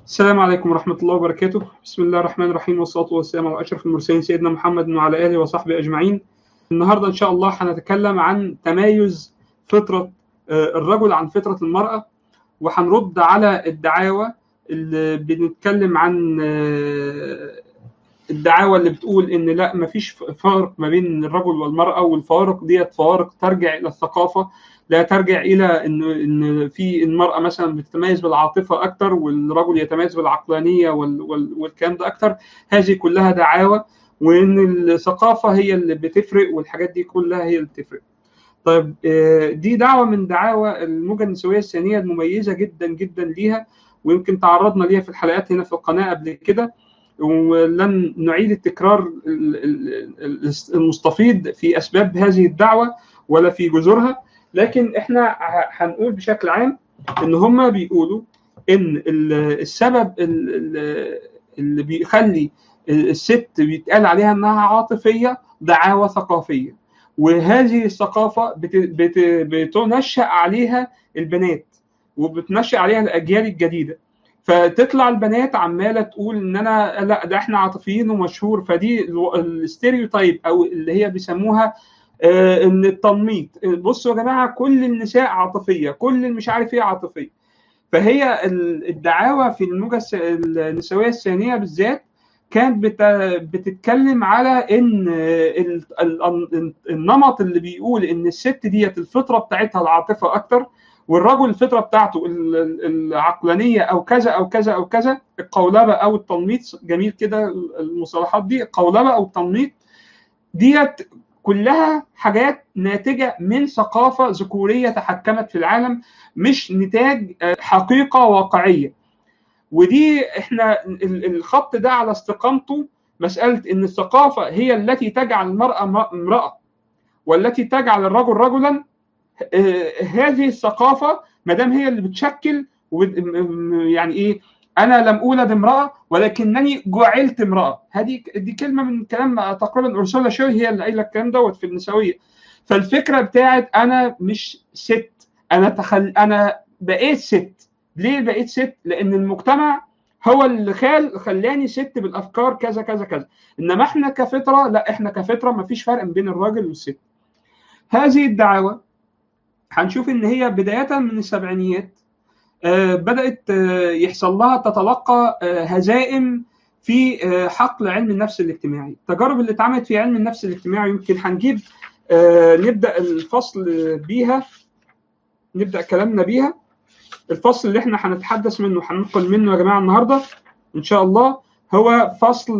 السلام عليكم ورحمة الله وبركاته بسم الله الرحمن الرحيم والصلاة والسلام على أشرف المرسلين سيدنا محمد وعلى آله وصحبه أجمعين النهاردة إن شاء الله هنتكلم عن تمايز فطرة الرجل عن فطرة المرأة وهنرد على الدعاوى اللي بنتكلم عن الدعاوى اللي بتقول ان لا مفيش فارق ما بين الرجل والمراه والفوارق ديت فوارق ترجع الى الثقافه لا ترجع الى ان ان في المراه مثلا بتتميز بالعاطفه اكتر والرجل يتميز بالعقلانيه وال وال والكلام ده اكتر هذه كلها دعاوى وان الثقافه هي اللي بتفرق والحاجات دي كلها هي اللي بتفرق طيب دي دعوه من دعاوى الموجه النسويه الثانيه المميزه جدا جدا ليها ويمكن تعرضنا ليها في الحلقات هنا في القناه قبل كده ولن نعيد التكرار المستفيض في اسباب هذه الدعوه ولا في جذورها لكن احنا هنقول بشكل عام ان هم بيقولوا ان السبب اللي بيخلي الست بيتقال عليها انها عاطفيه دعاوى ثقافيه وهذه الثقافه بتنشا عليها البنات وبتنشا عليها الاجيال الجديده فتطلع البنات عماله تقول ان انا لا ده احنا عاطفيين ومشهور فدي الستيريوتايب او اللي هي بيسموها آه ان التنميط بصوا يا جماعه كل النساء عاطفيه كل مش عارف ايه عاطفيه فهي الدعاوى في الموجه النسويه الثانيه بالذات كانت بتتكلم على ان النمط اللي بيقول ان الست ديت الفطره بتاعتها العاطفه اكتر والرجل الفطره بتاعته العقلانيه او كذا او كذا او كذا القولبه او التنميط جميل كده المصطلحات دي القولبه او التنميط ديت كلها حاجات ناتجه من ثقافه ذكوريه تحكمت في العالم مش نتاج حقيقه واقعيه ودي احنا الخط ده على استقامته مساله ان الثقافه هي التي تجعل المراه امراه والتي تجعل الرجل رجلا هذه الثقافه ما دام هي اللي بتشكل يعني ايه انا لم اولد امراه ولكنني جعلت امراه هذه دي كلمه من كلام تقريبا ارسولا شوي هي اللي قايله الكلام دوت في النسويه فالفكره بتاعت انا مش ست انا تخل انا بقيت ست ليه بقيت ست لان المجتمع هو اللي خال خلاني ست بالافكار كذا كذا كذا انما احنا كفطره لا احنا كفطره ما فيش فرق بين الراجل والست هذه الدعاوى هنشوف ان هي بدايه من السبعينيات آه بدات آه يحصل لها تتلقى آه هزائم في حقل علم النفس الاجتماعي التجارب اللي اتعملت في علم النفس الاجتماعي يمكن هنجيب نبدا الفصل بيها نبدا كلامنا بيها الفصل اللي احنا هنتحدث منه هننقل منه يا جماعه النهارده ان شاء الله هو فصل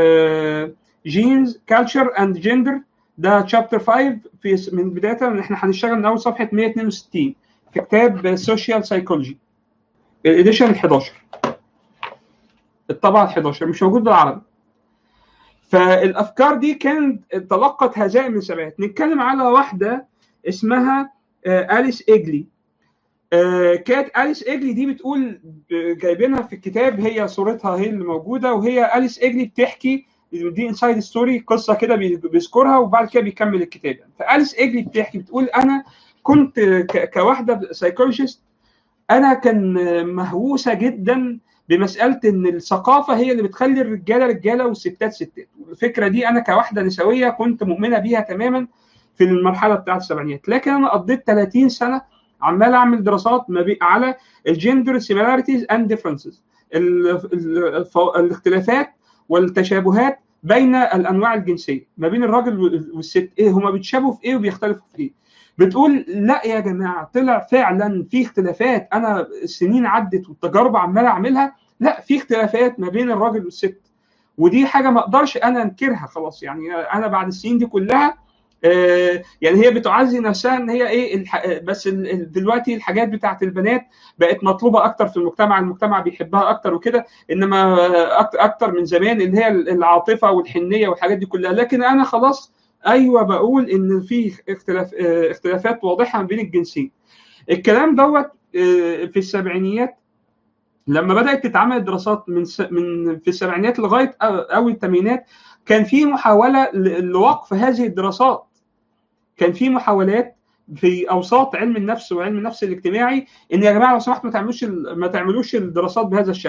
جينز كالتشر اند جندر ده تشابتر 5 في من بدايه ان احنا هنشتغل من اول صفحه 162 في كتاب سوشيال سايكولوجي الاديشن ال 11 الطبعه ال 11 مش موجود بالعربي فالافكار دي كانت تلقت هزائم من سبعات نتكلم على واحده اسمها اليس ايجلي كانت اليس ايجلي دي بتقول جايبينها في الكتاب هي صورتها هي اللي موجوده وهي اليس ايجلي بتحكي دي انسايد ستوري قصه كده بيذكرها وبعد كده بيكمل الكتاب فاليس ايجلي بتحكي بتقول انا كنت كواحده سايكولوجيست انا كان مهووسه جدا بمساله ان الثقافه هي اللي بتخلي الرجاله رجاله والستات ستات الفكره دي انا كواحده نسويه كنت مؤمنه بيها تماما في المرحله بتاعت السبعينات لكن انا قضيت 30 سنه عمال اعمل دراسات على الجندر سيميلاريتيز اند ديفرنسز الاختلافات والتشابهات بين الانواع الجنسيه ما بين الراجل والست ايه هما بيتشابهوا في ايه وبيختلفوا في ايه بتقول لا يا جماعه طلع فعلا في اختلافات انا السنين عدت والتجارب عمال اعملها لا في اختلافات ما بين الراجل والست ودي حاجه ما اقدرش انا انكرها خلاص يعني انا بعد السنين دي كلها آه يعني هي بتعزي نفسها ان هي ايه الح... بس ال... دلوقتي الحاجات بتاعت البنات بقت مطلوبه اكتر في المجتمع المجتمع بيحبها اكتر وكده انما اكتر من زمان اللي هي العاطفه والحنيه والحاجات دي كلها لكن انا خلاص ايوه بقول ان في اختلاف آه اختلافات واضحه بين الجنسين الكلام دوت آه في السبعينيات لما بدات تتعمل دراسات من س... من في السبعينات لغايه اول الثمانينات كان في محاوله لوقف هذه الدراسات كان في محاولات في اوساط علم النفس وعلم النفس الاجتماعي ان يا جماعه لو سمحتوا ما تعملوش ما تعملوش الدراسات بهذا الشكل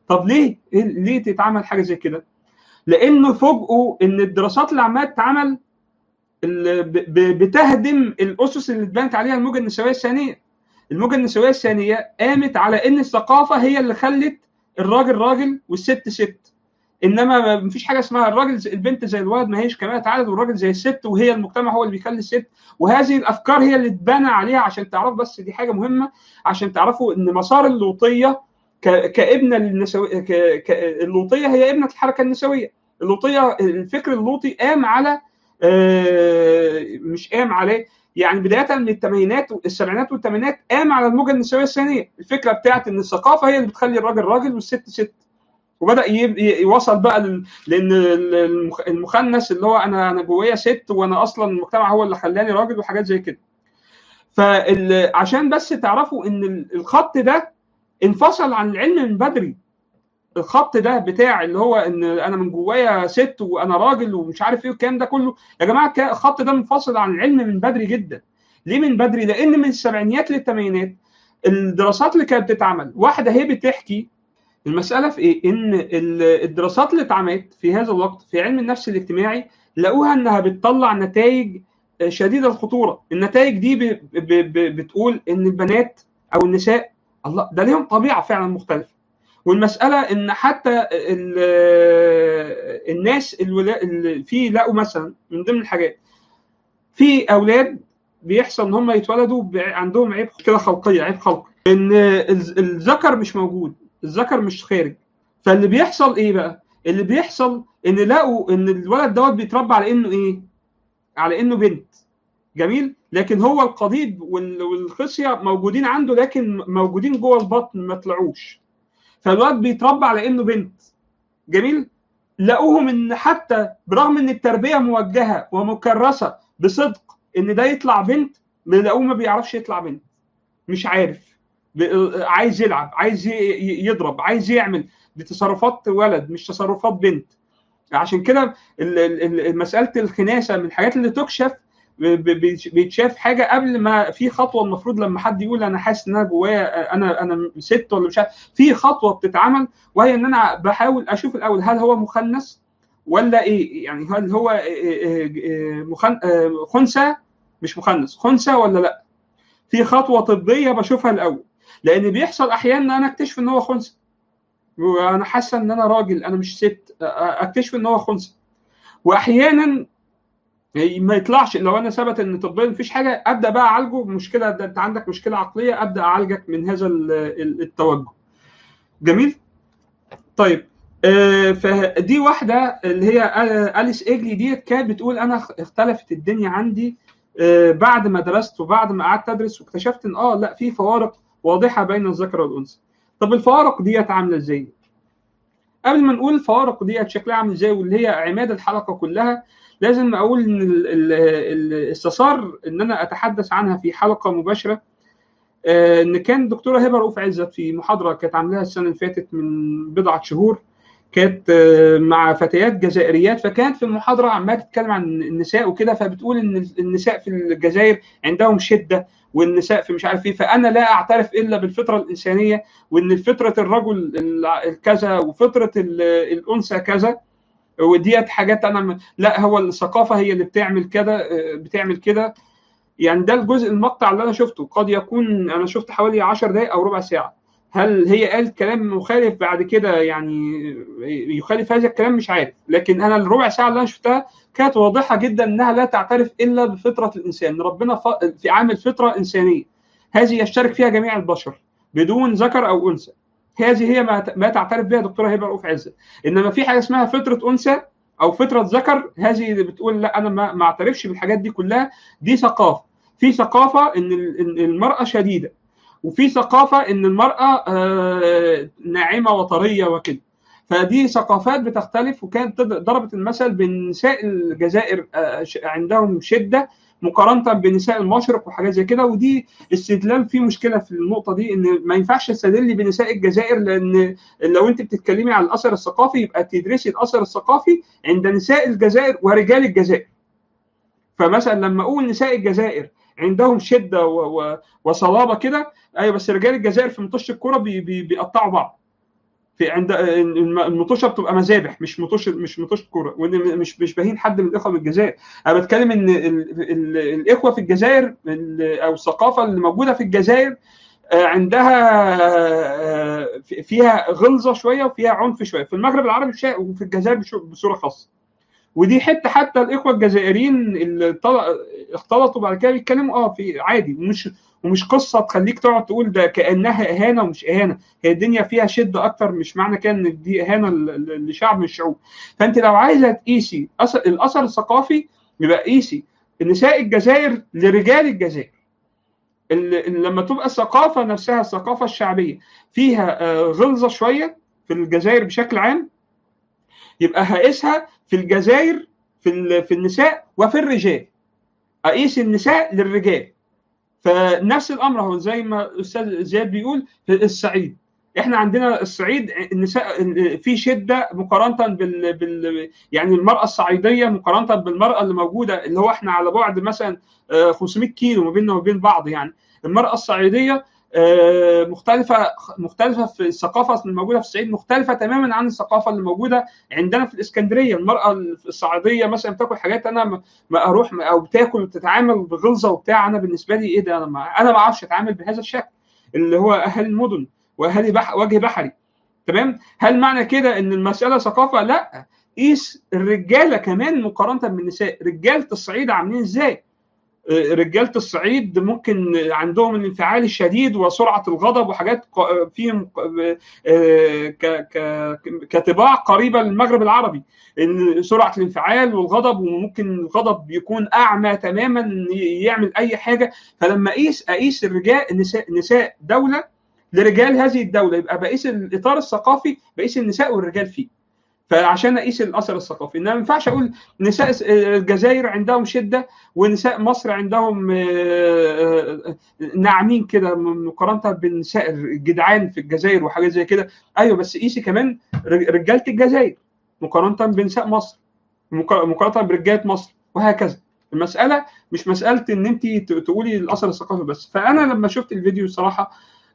طب ليه ليه تتعمل حاجه زي كده لانه فوجئوا ان الدراسات اللي عماله تتعمل بتهدم الاسس اللي اتبنت عليها الموجه النسويه الثانيه الموجه النسويه الثانيه قامت على ان الثقافه هي اللي خلت الراجل راجل والست ست انما ما فيش حاجه اسمها الراجل البنت زي الولد ما هيش كمالة عدد والراجل زي الست وهي المجتمع هو اللي بيخلي الست وهذه الافكار هي اللي اتبنى عليها عشان تعرفوا بس دي حاجه مهمه عشان تعرفوا ان مسار اللوطيه كابنه للنسويه اللوطيه هي ابنه الحركه النسويه اللوطيه الفكر اللوطي قام على مش قام عليه يعني بدايه من الثمانينات السبعينات والثمانينات قام على الموجه النسويه الثانيه الفكره بتاعت ان الثقافه هي اللي بتخلي الراجل راجل والست ست وبدا يوصل بقى لان المخنث اللي هو انا انا جوايا ست وانا اصلا المجتمع هو اللي خلاني راجل وحاجات زي كده فعشان بس تعرفوا ان الخط ده انفصل عن العلم من بدري الخط ده بتاع اللي هو ان انا من جوايا ست وانا راجل ومش عارف ايه والكلام ده كله يا جماعه الخط ده منفصل عن العلم من بدري جدا ليه من بدري لان من السبعينيات للثمانينات الدراسات اللي كانت بتتعمل واحده هي بتحكي المساله في ايه ان الدراسات اللي اتعملت في هذا الوقت في علم النفس الاجتماعي لقوها انها بتطلع نتائج شديده الخطوره النتائج دي ب ب ب بتقول ان البنات او النساء الله ده ليهم طبيعه فعلا مختلفه والمساله ان حتى الناس اللي في لقوا مثلا من ضمن الحاجات في اولاد بيحصل ان هم يتولدوا عندهم عيب كده خلقيه عيب خلقي ان الذكر مش موجود الذكر مش خارج فاللي بيحصل ايه بقى اللي بيحصل ان لقوا ان الولد دوت بيتربى على انه ايه على انه بنت جميل لكن هو القضيب والخصيه موجودين عنده لكن موجودين جوه البطن ما طلعوش فالولد بيتربى على انه بنت جميل لقوهم ان حتى برغم ان التربيه موجهه ومكرسه بصدق ان ده يطلع بنت لقوه ما بيعرفش يطلع بنت مش عارف عايز يلعب عايز يضرب عايز يعمل دي تصرفات ولد مش تصرفات بنت عشان كده مساله الخناسه من الحاجات اللي تكشف بيتشاف حاجه قبل ما في خطوه المفروض لما حد يقول انا حاسس ان انا جوايا انا انا ست ولا مش عارف في خطوه بتتعمل وهي ان انا بحاول اشوف الاول هل هو مخنث ولا ايه يعني هل هو خنثى مش مخنث خنثى ولا لا في خطوه طبيه بشوفها الاول لان بيحصل احيانا ان انا اكتشف ان هو خنثى وانا حاسه ان انا راجل انا مش ست اكتشف ان هو خنثى واحيانا ما يطلعش لو انا ثبت ان طبيا مفيش حاجه ابدا بقى اعالجه مشكله ده انت عندك مشكله عقليه ابدا اعالجك من هذا التوجه جميل طيب آه فدي واحده اللي هي اليس ايجلي ديت كانت بتقول انا اختلفت الدنيا عندي آه بعد ما درست وبعد ما قعدت ادرس واكتشفت ان اه لا في فوارق واضحه بين الذكر والانثى طب الفوارق ديت عامله ازاي قبل ما نقول الفوارق ديت شكلها عامل ازاي واللي هي عماد الحلقه كلها لازم اقول ان الاستثار ان انا اتحدث عنها في حلقه مباشره ان كان الدكتوره هبه رؤوف عزت في محاضره كانت عاملاها السنه اللي فاتت من بضعه شهور كانت مع فتيات جزائريات فكانت في المحاضره عماله تتكلم عن النساء وكده فبتقول ان النساء في الجزائر عندهم شده والنساء في مش عارف ايه فانا لا اعترف الا بالفطره الانسانيه وان فطره الرجل كذا وفطره الانثى كذا وديت حاجات انا لا هو الثقافه هي اللي بتعمل كده بتعمل كده يعني ده الجزء المقطع اللي انا شفته قد يكون انا شفت حوالي 10 دقائق او ربع ساعه هل هي قالت كلام مخالف بعد كده يعني يخالف هذا الكلام مش عارف لكن انا الربع ساعه اللي انا شفتها كانت واضحه جدا انها لا تعترف الا بفطره الانسان ربنا في عامل فطره انسانيه هذه يشترك فيها جميع البشر بدون ذكر او انثى هذه هي ما تعترف بها دكتوره هبه رؤوف عزت انما في حاجه اسمها فطره انثى او فطره ذكر هذه اللي بتقول لا انا ما اعترفش بالحاجات دي كلها دي ثقافه في ثقافه ان المراه شديده وفي ثقافه ان المراه ناعمه وطريه وكده فدي ثقافات بتختلف وكانت ضربت المثل بنساء الجزائر عندهم شده مقارنه بنساء المشرق وحاجات زي كده ودي استدلال فيه مشكله في النقطه دي ان ما ينفعش تستدلي بنساء الجزائر لان لو انت بتتكلمي عن الاثر الثقافي يبقى تدرسي الاثر الثقافي عند نساء الجزائر ورجال الجزائر فمثلا لما اقول نساء الجزائر عندهم شده وصلابه كده ايوه بس رجال الجزائر في مطش الكوره بي بي بيقطعوا بعض في عند المطوشه بتبقى مذابح مش مطوش مش مطوش كوره وان مش مش باهين حد من الاخوه من الجزائر انا بتكلم ان ال ال الاخوه في الجزائر او الثقافه اللي موجوده في الجزائر عندها فيها غلظه شويه وفيها عنف شويه في المغرب العربي وفي الجزائر بصوره خاصه ودي حته حتى الاخوه الجزائريين اللي اختلطوا بعد كده بيتكلموا اه في عادي ومش ومش قصه تخليك تقعد تقول ده كانها اهانه ومش اهانه هي الدنيا فيها شده اكتر مش معنى كده ان دي اهانه لشعب من الشعوب فانت لو عايزه تقيسي الاثر الثقافي يبقى قيسي نساء الجزائر لرجال الجزائر لما تبقى الثقافه نفسها الثقافه الشعبيه فيها غلظه شويه في الجزائر بشكل عام يبقى هقيسها في الجزائر في في النساء وفي الرجال اقيس النساء للرجال فنفس الامر هو زي ما الاستاذ زياد بيقول في الصعيد احنا عندنا الصعيد النساء في شده مقارنه بال, بال يعني المراه الصعيديه مقارنه بالمراه اللي موجوده اللي هو احنا على بعد مثلا 500 كيلو ما بيننا وبين بعض يعني المراه الصعيديه مختلفه مختلفه في الثقافه الموجوده في الصعيد مختلفه تماما عن الثقافه اللي موجوده عندنا في الاسكندريه المراه الصعيديه مثلا بتاكل حاجات انا ما اروح او بتاكل وتتعامل بغلظه وبتاع انا بالنسبه لي ايه ده انا ما انا ما اعرفش اتعامل بهذا الشكل اللي هو اهالي المدن واهالي بح... وجه بحري تمام هل معنى كده ان المساله ثقافه لا قيس الرجاله كمان مقارنه بالنساء رجاله الصعيد عاملين ازاي رجاله الصعيد ممكن عندهم الانفعال الشديد وسرعه الغضب وحاجات فيهم كطباع قريبه للمغرب العربي ان سرعه الانفعال والغضب وممكن الغضب يكون اعمى تماما يعمل اي حاجه فلما اقيس اقيس الرجال نساء نساء دوله لرجال هذه الدوله يبقى بقيس الاطار الثقافي بقيس النساء والرجال فيه فعشان اقيس الاثر الثقافي انما ما ينفعش اقول نساء الجزائر عندهم شده ونساء مصر عندهم ناعمين كده مقارنه بالنساء الجدعان في الجزائر وحاجات زي كده ايوه بس قيسي كمان رجاله الجزائر مقارنه بنساء مصر مقارنه برجاله مصر وهكذا المساله مش مساله ان انت تقولي الاثر الثقافي بس فانا لما شفت الفيديو الصراحه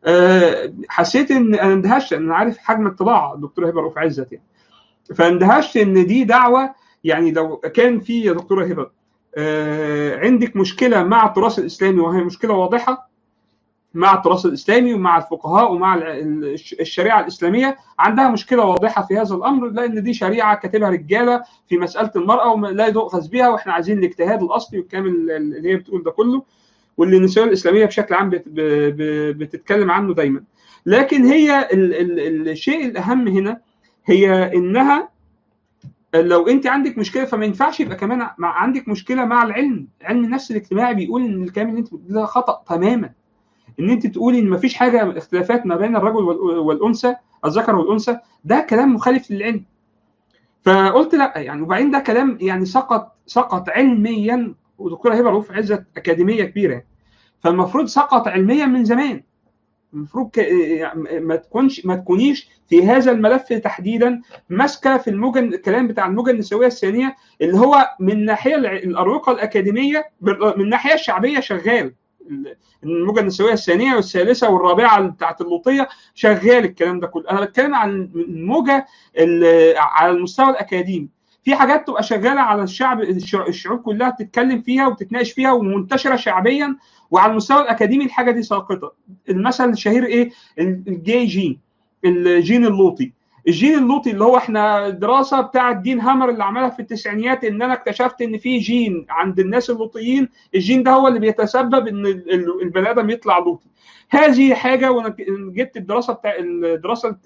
حسيت ان انا اندهشت انا عارف حجم الطباعه الدكتور هبه رؤوف عزت يعني فاندهشت ان دي دعوه يعني لو كان في يا دكتوره هبه آه عندك مشكله مع التراث الاسلامي وهي مشكله واضحه مع التراث الاسلامي ومع الفقهاء ومع الشريعه الاسلاميه عندها مشكله واضحه في هذا الامر لان دي شريعه كاتبها رجاله في مساله المراه ولا يؤخذ بها واحنا عايزين الاجتهاد الاصلي والكامل اللي هي بتقول ده كله واللي النسويه الاسلاميه بشكل عام بتتكلم عنه دايما لكن هي ال ال الشيء الاهم هنا هي انها لو انت عندك مشكله فما ينفعش يبقى كمان مع عندك مشكله مع العلم علم النفس الاجتماعي بيقول ان الكلام اللي انت بتقوله ده خطا تماما ان انت تقولي ان ما فيش حاجه اختلافات ما بين الرجل والانثى الذكر والانثى ده كلام مخالف للعلم فقلت لا يعني وبعدين ده كلام يعني سقط سقط علميا ودكتوره هبه رؤوف عزت اكاديميه كبيره فالمفروض سقط علميا من زمان المفروض ك... ما تكونش ما تكونيش في هذا الملف تحديدا ماسكه في الموجه الكلام بتاع الموجه النسويه الثانيه اللي هو من ناحيه الاروقه الاكاديميه من الناحيه الشعبيه شغال الموجه النسويه الثانيه والثالثه والرابعه بتاعت اللوطيه شغال الكلام ده كله انا بتكلم عن الموجه على المستوى الاكاديمي في حاجات تبقى شغاله على الشعب الشعوب كلها بتتكلم فيها وبتتناقش فيها ومنتشره شعبيا وعلى المستوى الاكاديمي الحاجه دي ساقطه المثل الشهير ايه الجي جين الجين اللوطي الجين اللوطي اللي هو احنا الدراسه بتاعه دين هامر اللي عملها في التسعينيات ان انا اكتشفت ان في جين عند الناس اللوطيين الجين ده هو اللي بيتسبب ان البني ادم يطلع لوطي هذه حاجه وانا جبت الدراسه بتاع الدراسه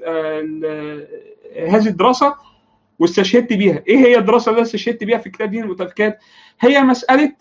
هذه الدراسه واستشهدت بيها ايه هي الدراسه اللي استشهدت بيها في كتاب دين المتفكات هي مساله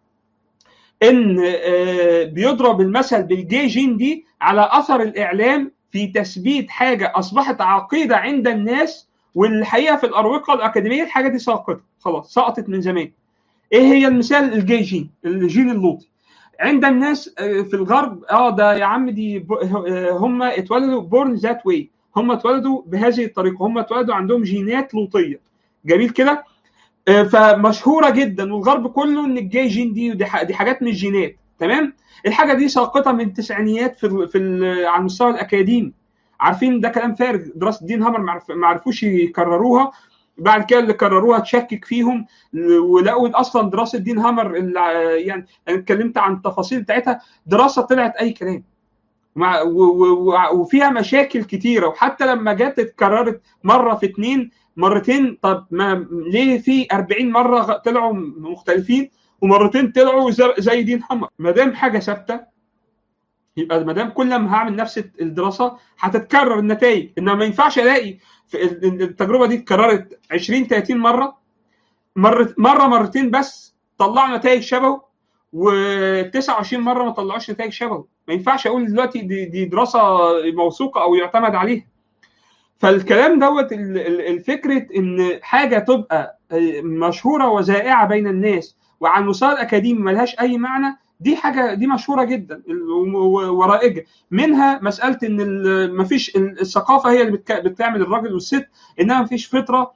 ان بيضرب المثل بالجي جين دي على اثر الاعلام في تثبيت حاجه اصبحت عقيده عند الناس والحقيقه في الاروقه الاكاديميه الحاجه دي ساقطه خلاص سقطت من زمان ايه هي المثال الجي جين الجين اللوطي عند الناس في الغرب اه ده يا عم دي هم اتولدوا بورن ذات واي هم اتولدوا بهذه الطريقه هم اتولدوا عندهم جينات لوطيه جميل كده فمشهوره جدا والغرب كله ان الجي جين دي ودي دي حاجات من الجينات تمام الحاجه دي ساقطه من التسعينيات في في على المستوى الاكاديمي عارفين ده كلام فارغ دراسه دين هامر ما عرفوش يكرروها بعد كده اللي كرروها تشكك فيهم ولقوا اصلا دراسه دين هامر اللي يعني انا اتكلمت عن التفاصيل بتاعتها دراسه طلعت اي كلام مع وفيها مشاكل كتيره وحتى لما جت اتكررت مره في اتنين مرتين طب ما ليه في 40 مره طلعوا مختلفين ومرتين طلعوا زي دين حمر ما دام حاجه ثابته يبقى ما دام كل ما هعمل نفس الدراسه هتتكرر النتائج انما ما ينفعش الاقي التجربه دي اتكررت 20 30 مره مره مره مرتين بس طلعوا نتائج شبهه و29 مره ما طلعوش نتائج شبهه ما ينفعش اقول دلوقتي دي, دي دراسه موثوقه او يعتمد عليها فالكلام دوت الفكره ان حاجه تبقى مشهوره وزائعه بين الناس وعلى المستوى الاكاديمي ملهاش اي معنى دي حاجه دي مشهوره جدا ورائجه منها مساله ان مفيش الثقافه هي اللي بتعمل الراجل والست انما مفيش فطره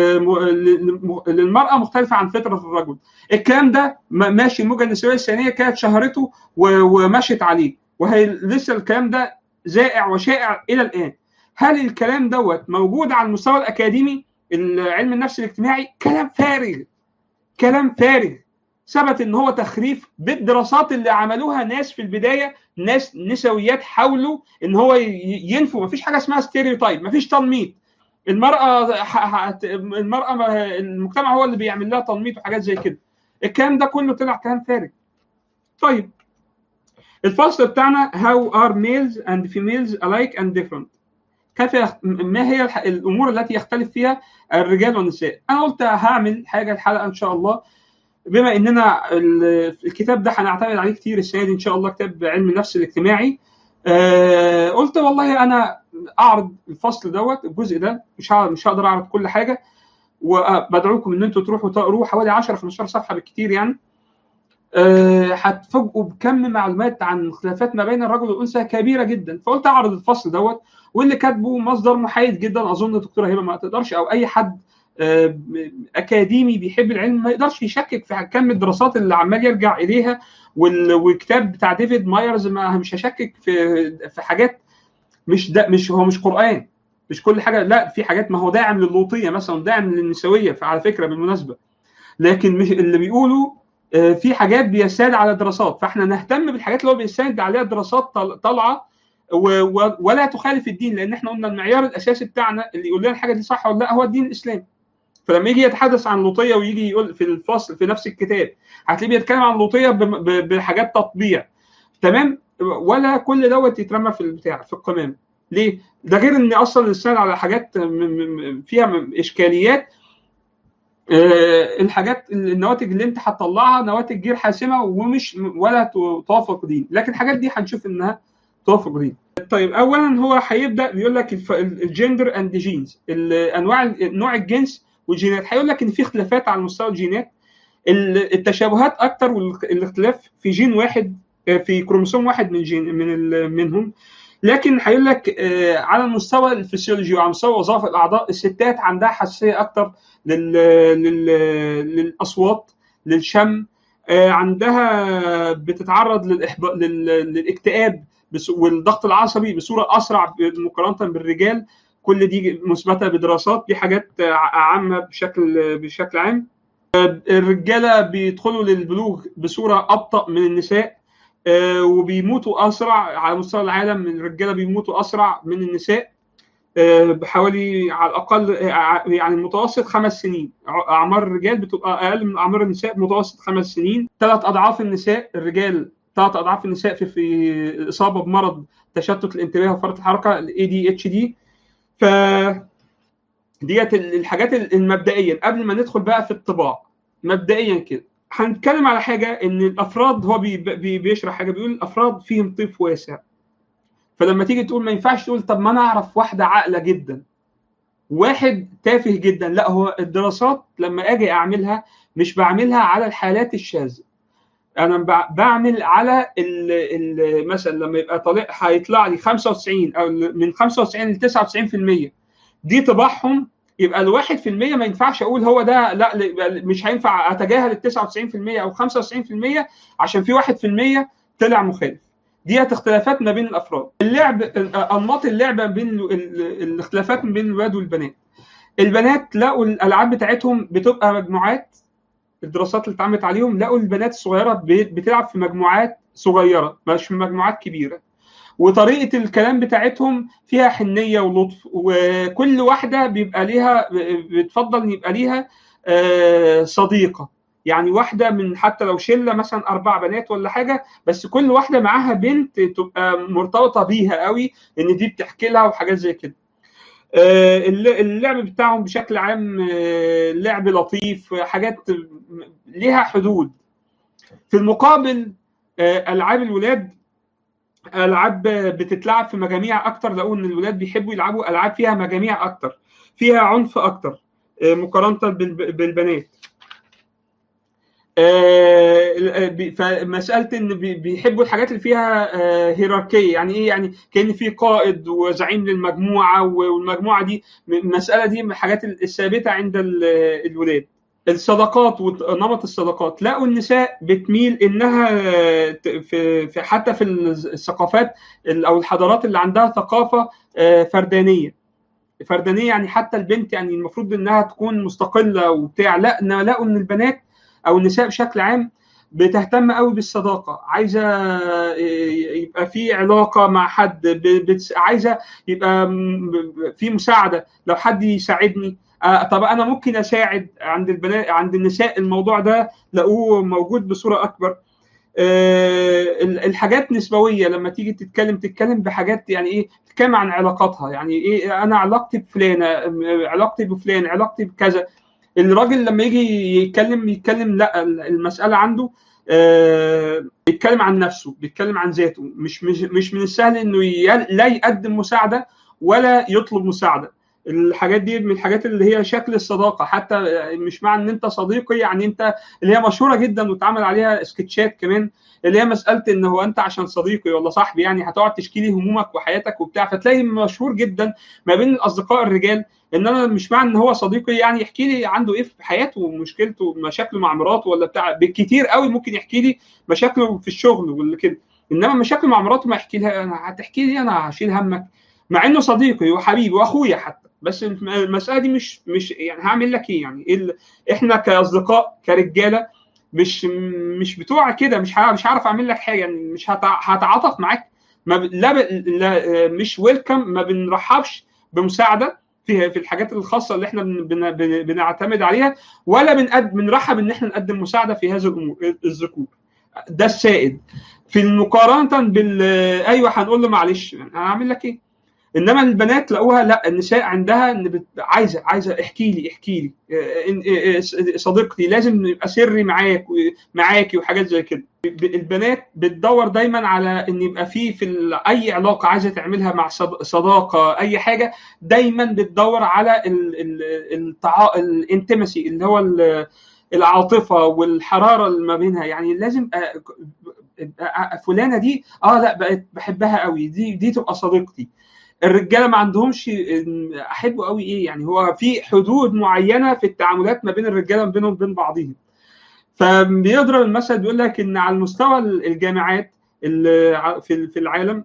للمراه مختلفه عن فطره الرجل الكلام ده ماشي الموجه النسويه الثانيه كانت شهرته ومشت عليه وهي لسه الكلام ده زائع وشائع الى الان هل الكلام دوت موجود على المستوى الاكاديمي علم النفس الاجتماعي كلام فارغ كلام فارغ ثبت ان هو تخريف بالدراسات اللي عملوها ناس في البدايه ناس نسويات حاولوا ان هو ينفوا مفيش حاجه اسمها ستيريوتايب مفيش تنميط المراه المراه المجتمع هو اللي بيعمل لها تنميط وحاجات زي كده الكلام ده كله طلع كلام فارغ طيب الفصل بتاعنا how are males and females alike and different كيف ما هي الامور التي يختلف فيها الرجال والنساء انا قلت هعمل حاجه الحلقه ان شاء الله بما اننا الكتاب ده هنعتمد عليه كتير السنه دي ان شاء الله كتاب علم النفس الاجتماعي آه قلت والله انا اعرض الفصل دوت الجزء ده مش مش هقدر اعرض كل حاجه وبدعوكم ان انتوا تروحوا تقروه حوالي 10 15 صفحه بالكتير يعني هتفاجئوا أه بكم معلومات عن خلافات ما بين الرجل والانثى كبيره جدا فقلت اعرض الفصل دوت واللي كاتبه مصدر محايد جدا اظن الدكتوره هبه ما تقدرش او اي حد اكاديمي بيحب العلم ما يقدرش يشكك في كم الدراسات اللي عمال يرجع اليها والكتاب بتاع ديفيد مايرز ما مش هشكك في في حاجات مش ده مش هو مش قران مش كل حاجه لا في حاجات ما هو داعم للوطيه مثلا داعم للنسويه على فكره بالمناسبه لكن مش اللي بيقولوا في حاجات بيساند على دراسات فاحنا نهتم بالحاجات اللي هو بيساند عليها دراسات طالعه ولا تخالف الدين لان احنا قلنا المعيار الاساسي بتاعنا اللي يقول لنا الحاجه دي صح ولا لا هو الدين الاسلامي فلما يجي يتحدث عن اللوطيه ويجي يقول في الفصل في نفس الكتاب هتلاقيه بيتكلم عن اللوطيه بحاجات تطبيع تمام ولا كل دوت يترمى في البتاع في القمامه ليه؟ ده غير ان اصلا الانسان على حاجات فيها اشكاليات الحاجات النواتج اللي انت هتطلعها نواتج غير حاسمه ومش ولا توافق دين لكن الحاجات دي هنشوف انها توافق دين طيب اولا هو هيبدا بيقول لك الجندر اند جينز انواع نوع الجنس والجينات هيقول لك ان في اختلافات على مستوى الجينات التشابهات اكتر والاختلاف في جين واحد في كروموسوم واحد من جين من منهم لكن هيقول لك على المستوى الفسيولوجي وعلى مستوى وظائف الاعضاء الستات عندها حساسيه اكتر لل... لل... للاصوات للشم عندها بتتعرض للإحباط لل... للاكتئاب والضغط العصبي بصوره اسرع مقارنه بالرجال كل دي مثبته بدراسات دي حاجات عامه بشكل بشكل عام الرجاله بيدخلوا للبلوغ بصوره ابطا من النساء وبيموتوا اسرع على مستوى العالم الرجاله بيموتوا اسرع من النساء بحوالي على الاقل يعني المتوسط خمس سنين اعمار الرجال بتبقى اقل من اعمار النساء متوسط خمس سنين ثلاث اضعاف النساء الرجال ثلاث اضعاف النساء في في الاصابه بمرض تشتت الانتباه وفرط الحركه الاي دي اتش دي ف ديت الحاجات المبدئيه قبل ما ندخل بقى في الطباع مبدئيا كده هنتكلم على حاجه ان الافراد هو بي بي بيشرح حاجه بيقول الافراد فيهم طيف واسع فلما تيجي تقول ما ينفعش تقول طب ما انا اعرف واحده عاقله جدا واحد تافه جدا لا هو الدراسات لما اجي اعملها مش بعملها على الحالات الشاذه انا بعمل على ال ال مثلا لما يبقى طالع هيطلع لي 95 او من 95 ل 99% دي طباعهم يبقى الواحد في المية ما ينفعش اقول هو ده لا مش هينفع اتجاهل ال 99% او 95% عشان في واحد في المية طلع مخالف ديت اختلافات ما بين الافراد اللعب انماط اللعبه بين الاختلافات ما بين الولاد والبنات البنات لقوا الالعاب بتاعتهم بتبقى مجموعات الدراسات اللي اتعملت عليهم لقوا البنات الصغيره بتلعب في مجموعات صغيره مش في مجموعات كبيره وطريقه الكلام بتاعتهم فيها حنيه ولطف وكل واحده بيبقى ليها بتفضل ان يبقى ليها صديقه يعني واحده من حتى لو شله مثلا اربع بنات ولا حاجه بس كل واحده معاها بنت تبقى مرتبطه بيها قوي ان دي بتحكي لها وحاجات زي كده اللعب بتاعهم بشكل عام لعب لطيف حاجات ليها حدود في المقابل العاب الولاد العاب بتتلعب في مجاميع اكتر لقوا ان الولاد بيحبوا يلعبوا العاب فيها مجاميع اكتر فيها عنف اكتر مقارنه بالبنات فمساله ان بيحبوا الحاجات اللي فيها هيراركيه يعني ايه يعني كان في قائد وزعيم للمجموعه والمجموعه دي المساله دي من الحاجات الثابته عند الولاد الصداقات ونمط الصداقات لقوا النساء بتميل انها في حتى في الثقافات او الحضارات اللي عندها ثقافه فردانيه فردانيه يعني حتى البنت يعني المفروض انها تكون مستقله وبتاع لا لقوا ان البنات او النساء بشكل عام بتهتم قوي بالصداقه عايزه يبقى في علاقه مع حد عايزه يبقى في مساعده لو حد يساعدني طب انا ممكن اساعد عند البنات عند النساء الموضوع ده لقوه موجود بصوره اكبر الحاجات نسبويه لما تيجي تتكلم تتكلم بحاجات يعني ايه تتكلم عن علاقاتها يعني ايه انا علاقتي بفلانه علاقتي بفلان علاقتي بكذا الراجل لما يجي يتكلم يتكلم لا المساله عنده آه بيتكلم عن نفسه بيتكلم عن ذاته مش مش مش من السهل انه لا يقدم مساعده ولا يطلب مساعده الحاجات دي من الحاجات اللي هي شكل الصداقه حتى مش معنى ان انت صديقي يعني انت اللي هي مشهوره جدا واتعمل عليها سكتشات كمان اللي هي مساله ان هو انت عشان صديقي ولا صاحبي يعني هتقعد تشكي لي همومك وحياتك وبتاع فتلاقي مشهور جدا ما بين الاصدقاء الرجال ان انا مش معنى ان هو صديقي يعني يحكي لي عنده ايه في حياته ومشكلته مشاكله مع مراته ولا بتاع بالكتير قوي ممكن يحكي لي مشاكله في الشغل ولا كده انما مشاكله مع مراته ما يحكي لها انا هتحكي لي انا هشيل همك مع انه صديقي وحبيبي واخويا حتى بس المساله دي مش مش يعني هعمل لك ايه يعني إيه احنا كاصدقاء كرجاله مش مش بتوع كده مش مش هعرف اعمل لك حاجه يعني مش هتعاطف معاك ما ب... لا, ب... لا مش ويلكم ما بنرحبش بمساعده في في الحاجات الخاصه اللي احنا بن... بن... بنعتمد عليها ولا بنقد... بنرحب ان احنا نقدم مساعده في هذه الامور الذكور ده السائد في المقارنه بال ايوه هنقول له معلش هعمل لك ايه انما البنات لقوها لا النساء عندها ان بت... عايزه عايزه احكي لي احكي لي صديقتي لازم يبقى سري معاك معاكي وحاجات زي كده البنات بتدور دايما على ان يبقى في في ال... اي علاقه عايزه تعملها مع صداقه اي حاجه دايما بتدور على ال... ال... التع... الانتمسي اللي هو ال... العاطفه والحراره اللي ما بينها يعني لازم أ... فلانه دي اه لا بقت بحبها قوي دي دي تبقى صديقتي الرجاله ما عندهمش احبه قوي ايه يعني هو في حدود معينه في التعاملات ما بين الرجاله بينهم وبين بعضهم فبيضرب المثل بيقول لك ان على المستوى الجامعات في العالم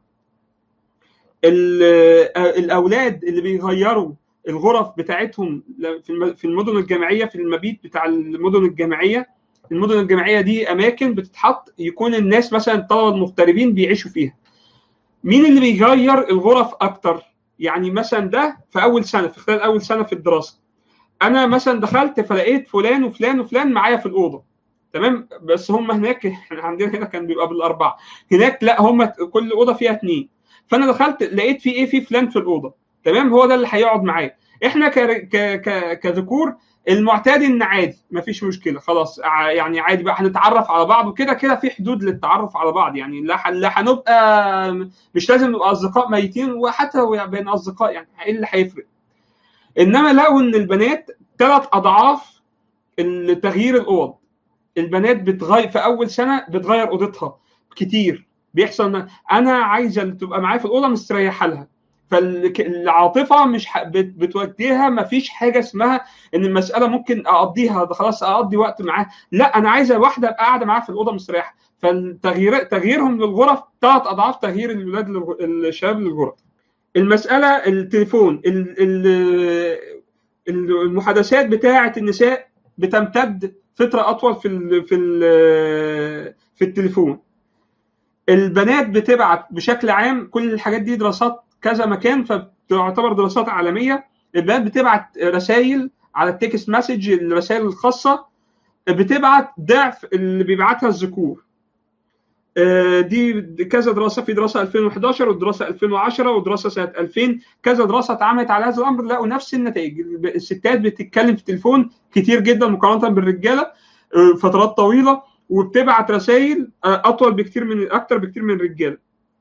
الاولاد اللي بيغيروا الغرف بتاعتهم في المدن الجامعيه في المبيت بتاع المدن الجامعيه المدن الجامعيه دي اماكن بتتحط يكون الناس مثلا الطلبه المغتربين بيعيشوا فيها مين اللي بيغير الغرف اكتر يعني مثلا ده في اول سنه في خلال اول سنه في الدراسه انا مثلا دخلت فلقيت فلان وفلان وفلان معايا في الاوضه تمام بس هم هناك احنا عندنا هنا كان بيبقى بالاربعه هناك لا هم كل اوضه فيها اثنين فانا دخلت لقيت في ايه في فلان في الاوضه تمام هو ده اللي هيقعد معايا احنا ك ك ك كذكور المعتاد ان عادي مفيش مشكله خلاص يعني عادي بقى هنتعرف على بعض وكده كده في حدود للتعرف على بعض يعني لا لا هنبقى مش لازم نبقى اصدقاء ميتين وحتى بين اصدقاء يعني ايه اللي هيفرق انما لقوا ان البنات ثلاث اضعاف تغيير الاوض البنات بتغير في اول سنه بتغير اوضتها كتير بيحصل انا عايزه اللي تبقى معايا في الاوضه مستريحه لها فالعاطفه مش بتوديها ما فيش حاجه اسمها ان المساله ممكن اقضيها خلاص اقضي وقت معاه لا انا عايزه واحده ابقى قاعده معاها في الاوضه مستريحه فالتغيير تغييرهم للغرف ثلاث اضعاف تغيير الولاد للغ- الشباب للغرف المساله التليفون ال- ال- ال- المحادثات بتاعه النساء بتمتد فتره اطول في ال في ال في التليفون البنات بتبعت بشكل عام كل الحاجات دي دراسات كذا مكان فتعتبر دراسات عالميه البنات بتبعت رسائل على التكست مسج الرسائل الخاصه بتبعت ضعف اللي بيبعتها الذكور آه، دي كذا دراسه في دراسه 2011 ودراسه 2010 ودراسه سنه 2000 كذا دراسه اتعملت على هذا الامر لقوا نفس النتائج الستات بتتكلم في التليفون كتير جدا مقارنه بالرجاله آه، فترات طويله وبتبعت رسائل آه، اطول بكتير من اكتر بكتير من الرجاله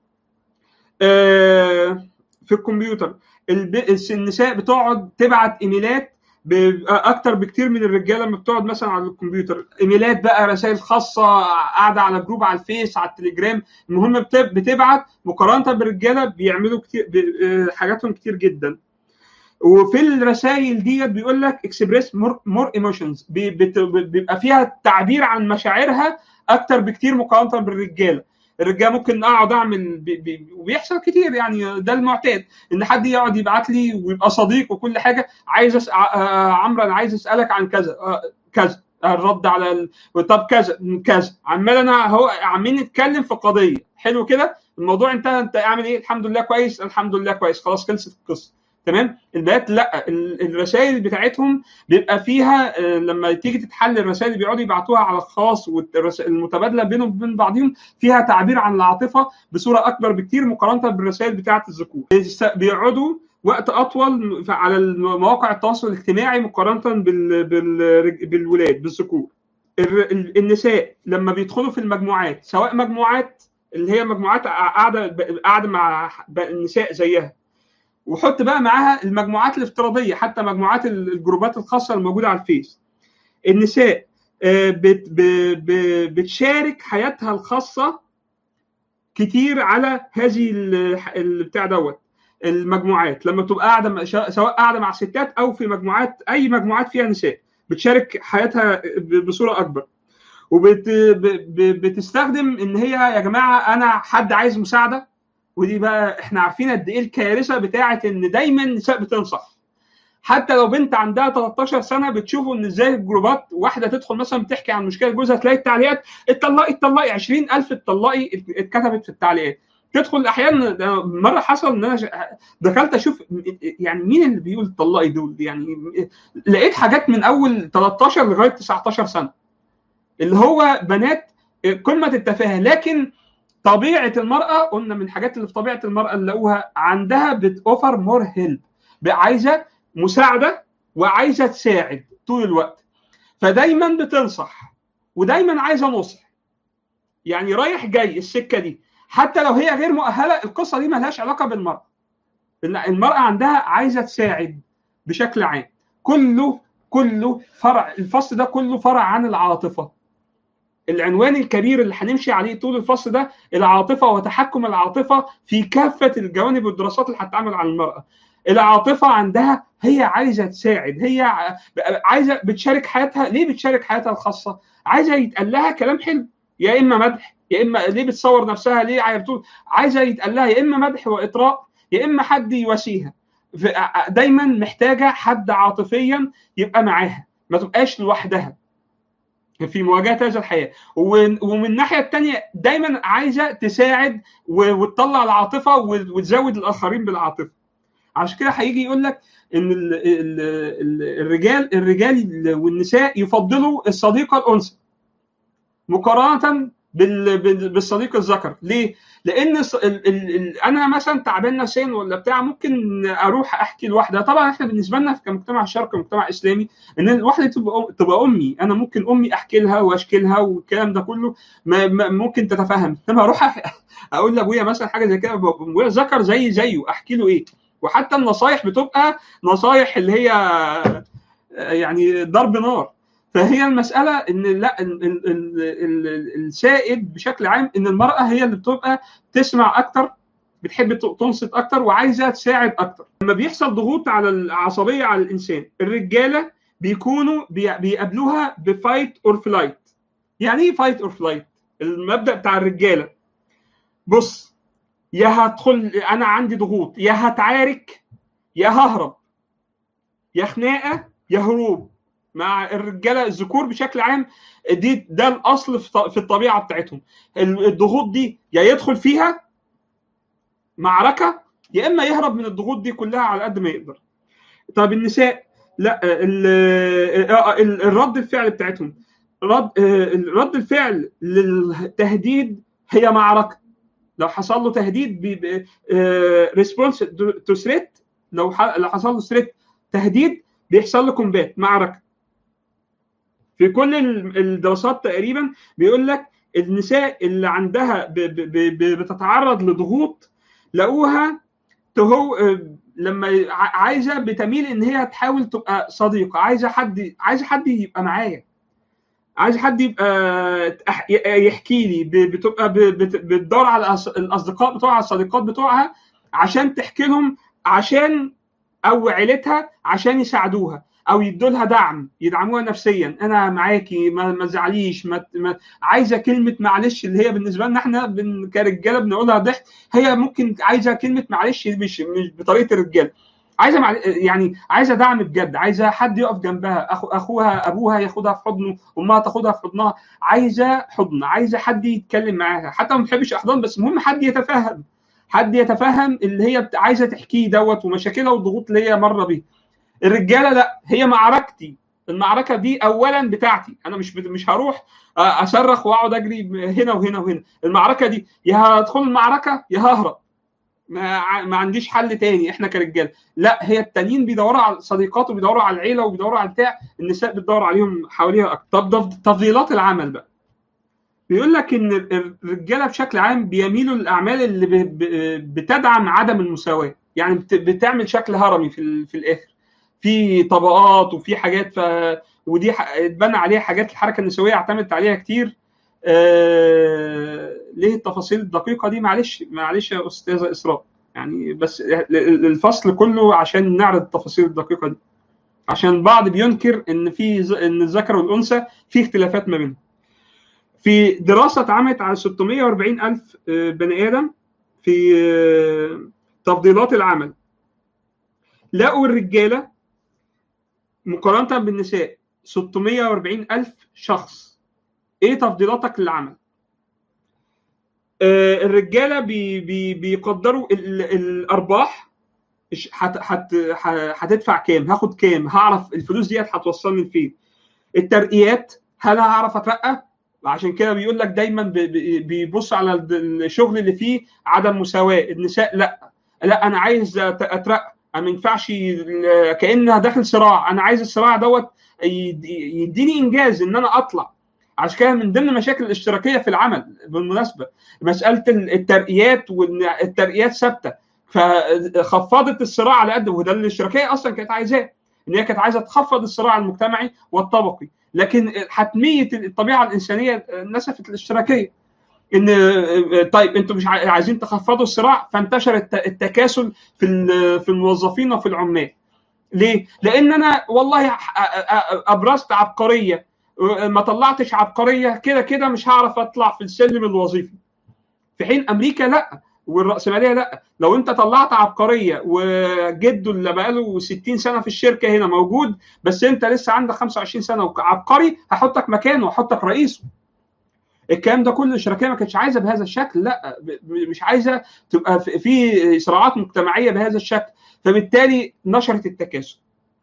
آه، في الكمبيوتر الب- النساء بتقعد تبعت ايميلات بيبقى اكتر بكتير من الرجاله لما بتقعد مثلا على الكمبيوتر ايميلات بقى رسائل خاصه قاعده على جروب على الفيس على التليجرام المهم بت- بتبعت مقارنه بالرجاله بيعملوا كتير ب- آه، حاجاتهم كتير جدا وفي الرسائل ديت بيقول لك اكسبريس مور ايموشنز بيبقى فيها تعبير عن مشاعرها اكتر بكتير مقارنه بالرجاله الرجاله ممكن اقعد اعمل بي بي وبيحصل كتير يعني ده المعتاد ان حد يقعد يبعت لي ويبقى صديق وكل حاجه عايز أس... آه عمرو انا عايز اسالك عن كذا آه كذا الرد على ال... طب كذا كذا عمال انا هو عمالين نتكلم في قضيه حلو كده الموضوع انتهى انت اعمل ايه الحمد لله كويس الحمد لله كويس خلاص خلصت القصه تمام البنات لا ال- الرسائل بتاعتهم بيبقى فيها آه، لما تيجي تتحل الرسائل اللي بيقعدوا يبعتوها على الخاص والمتبادله بينهم وبين بعضهم فيها تعبير عن العاطفه بصوره اكبر بكتير مقارنه بالرسائل بتاعه الذكور بيست- بيقعدوا وقت اطول على مواقع التواصل الاجتماعي مقارنه بال... بال... بالولاد بالذكور الر- ال- النساء لما بيدخلوا في المجموعات سواء مجموعات اللي هي مجموعات قاعده قاعده مع النساء زيها وحط بقى معاها المجموعات الافتراضيه حتى مجموعات ال- الجروبات الخاصه الموجوده على الفيس النساء آه، بت ب- ب- بتشارك حياتها الخاصه كتير على هذه ال- ال- بتاع دوت المجموعات لما بتبقى قاعده مع- سواء قاعده مع ستات او في مجموعات اي مجموعات فيها نساء بتشارك حياتها ب- بصوره اكبر وبتستخدم ان هي يا جماعه انا حد عايز مساعده ودي بقى احنا عارفين قد ايه الكارثه بتاعه ان دايما النساء بتنصح حتى لو بنت عندها 13 سنه بتشوفوا ان ازاي الجروبات واحده تدخل مثلا بتحكي عن مشكله جوزها تلاقي التعليقات اتطلقي اتطلقي 20000 اتطلقي اتكتبت في التعليقات تدخل احيانا ده مره حصل ان انا ش- دخلت اشوف يعني مين اللي بيقول اتطلقي دول يعني لقيت حاجات من اول 13 لغايه 19 سنه اللي هو بنات قمه التفاهه لكن طبيعه المراه قلنا من الحاجات اللي في طبيعه المراه اللي لقوها عندها بتوفر مور هيلب عايزه مساعده وعايزه تساعد طول الوقت فدايما بتنصح ودايما عايزه نصح يعني رايح جاي السكه دي حتى لو هي غير مؤهله القصه دي ملهاش علاقه بالمراه المراه عندها عايزه تساعد بشكل عام كله كله فرع الفصل ده كله فرع عن العاطفه العنوان الكبير اللي هنمشي عليه طول الفصل ده العاطفه وتحكم العاطفه في كافه الجوانب والدراسات اللي هتتعمل على المراه العاطفه عندها هي عايزه تساعد هي عايزه بتشارك حياتها ليه بتشارك حياتها الخاصه عايزه يتقال لها كلام حلو يا اما مدح يا اما ليه بتصور نفسها ليه عايزه يتقال لها يا اما مدح واطراء يا اما حد يواسيها دايما محتاجه حد عاطفيا يبقى معاها ما تبقاش لوحدها في مواجهه هذا الحياه ومن الناحيه الثانيه دايما عايزه تساعد وتطلع العاطفه وتزود الاخرين بالعاطفه عشان كده هيجي يقول لك ان ال ال ال الرجال الرجال والنساء يفضلوا الصديقه الانثى مقارنه بالصديق الذكر ليه لان ال ال ال انا مثلا تعبان نفسيا ولا بتاع ممكن اروح احكي لوحدها طبعا احنا بالنسبه لنا كمجتمع شرقي ومجتمع اسلامي ان الواحده تبقى تبقى امي انا ممكن امي احكي لها واشكي لها والكلام ده كله ما ممكن تتفهم انما اروح اقول لابويا مثلا حاجه زي كده ابويا ذكر زي زيه احكي له ايه وحتى النصايح بتبقى نصايح اللي هي يعني ضرب نار فهي المسألة إن لا ال ال ال السائد بشكل عام إن المرأة هي اللي بتبقى تسمع أكتر بتحب تنصت أكتر وعايزة تساعد أكتر لما بيحصل ضغوط على العصبية على الإنسان الرجالة بيكونوا بيقابلوها بفايت أور فلايت يعني إيه فايت أور فلايت؟ المبدا بتاع الرجاله بص يا هدخل انا عندي ضغوط يا هتعارك يا ههرب يا خناقه يا هروب مع الرجاله الذكور بشكل عام دي ده الاصل في الطبيعه بتاعتهم الضغوط دي يا يدخل فيها معركه يا اما يهرب من الضغوط دي كلها على قد ما يقدر طب النساء لا الرد الفعل بتاعتهم رد رد الفعل للتهديد هي معركه لو حصل له تهديد ريسبونس تو ثريت لو لو حصل له ثريت تهديد بيحصل له كومبات معركه في كل الدراسات تقريبا بيقول لك النساء اللي عندها ب ب ب بتتعرض لضغوط لقوها هو لما عايزه بتميل ان هي تحاول تبقى صديقه عايزه حد عايزه حد يبقى معايا عايز حد يبقى يحكي لي بتبقى بتدور على الاصدقاء بتوعها الصديقات بتوعها عشان تحكي لهم عشان او عيلتها عشان يساعدوها او يدوا لها دعم يدعموها نفسيا انا معاكي ما, ما تزعليش ما, ما عايزه كلمه معلش اللي هي بالنسبه لنا احنا بن كرجاله بنقولها ضحك هي ممكن عايزه كلمه معلش مش مش بطريقه الرجاله عايزه مع... يعني عايزه دعم بجد عايزه حد يقف جنبها أخو... اخوها ابوها ياخدها في حضنه امها تاخدها في حضنها عايزه حضن عايزه حد يتكلم معاها حتى ما بتحبش احضان بس المهم حد يتفهم حد يتفهم اللي هي عايزه تحكيه دوت ومشاكلها والضغوط اللي هي مره بيها الرجاله لا هي معركتي المعركه دي اولا بتاعتي انا مش مش هروح اصرخ واقعد اجري هنا وهنا وهنا المعركه دي يا هدخل المعركه يا ههرب ما, ما عنديش حل تاني احنا كرجاله لا هي التانيين بيدوروا على صديقات وبيدوروا على العيله وبيدوروا على بتاع النساء بتدور عليهم حواليها اكتر طب تفضيلات العمل بقى بيقول لك ان الرجاله بشكل عام بيميلوا للاعمال اللي بتدعم عدم المساواه يعني بتعمل شكل هرمي في, في الاخر في طبقات وفي حاجات ف ودي اتبنى عليها حاجات الحركه النسويه اعتمدت عليها كتير آه... ليه التفاصيل الدقيقه دي معلش معلش يا استاذه اسراء يعني بس الفصل كله عشان نعرض التفاصيل الدقيقه دي عشان بعض بينكر ان في ان الذكر والانثى في اختلافات ما بينهم في دراسه اتعملت على 640 الف بني ادم في تفضيلات العمل لقوا الرجاله مقارنه بالنساء 640 الف شخص ايه تفضيلاتك للعمل آه الرجاله بي بي بيقدروا الارباح هت هت هتدفع كام هاخد كام هعرف الفلوس ديت هتوصلني لفين الترقيات هل هعرف اترقى عشان كده بيقول لك دايما بيبص على الشغل اللي فيه عدم مساواه النساء لا لا انا عايز اترقى ما ينفعش كانها داخل صراع انا عايز الصراع دوت يديني انجاز ان انا اطلع عشان كده من ضمن مشاكل الاشتراكيه في العمل بالمناسبه مساله الترقيات وان الترقيات ثابته فخفضت الصراع على قد وده اللي الاشتراكيه اصلا كانت عايزاه ان هي كانت عايزه تخفض الصراع المجتمعي والطبقي لكن حتميه الطبيعه الانسانيه نسفت الاشتراكيه ان طيب انتم مش عايزين تخفضوا الصراع فانتشر التكاسل في في الموظفين وفي العمال ليه؟ لان انا والله ابرزت عبقريه ما طلعتش عبقريه كده كده مش هعرف اطلع في السلم الوظيفي في حين امريكا لا والراسماليه لا لو انت طلعت عبقريه وجده اللي بقاله 60 سنه في الشركه هنا موجود بس انت لسه عندك 25 سنه وعبقري هحطك مكانه واحطك رئيسه الكلام ده كله الشركيه ما كانتش عايزه بهذا الشكل لا مش عايزه تبقى في صراعات مجتمعيه بهذا الشكل فبالتالي نشرت التكاسل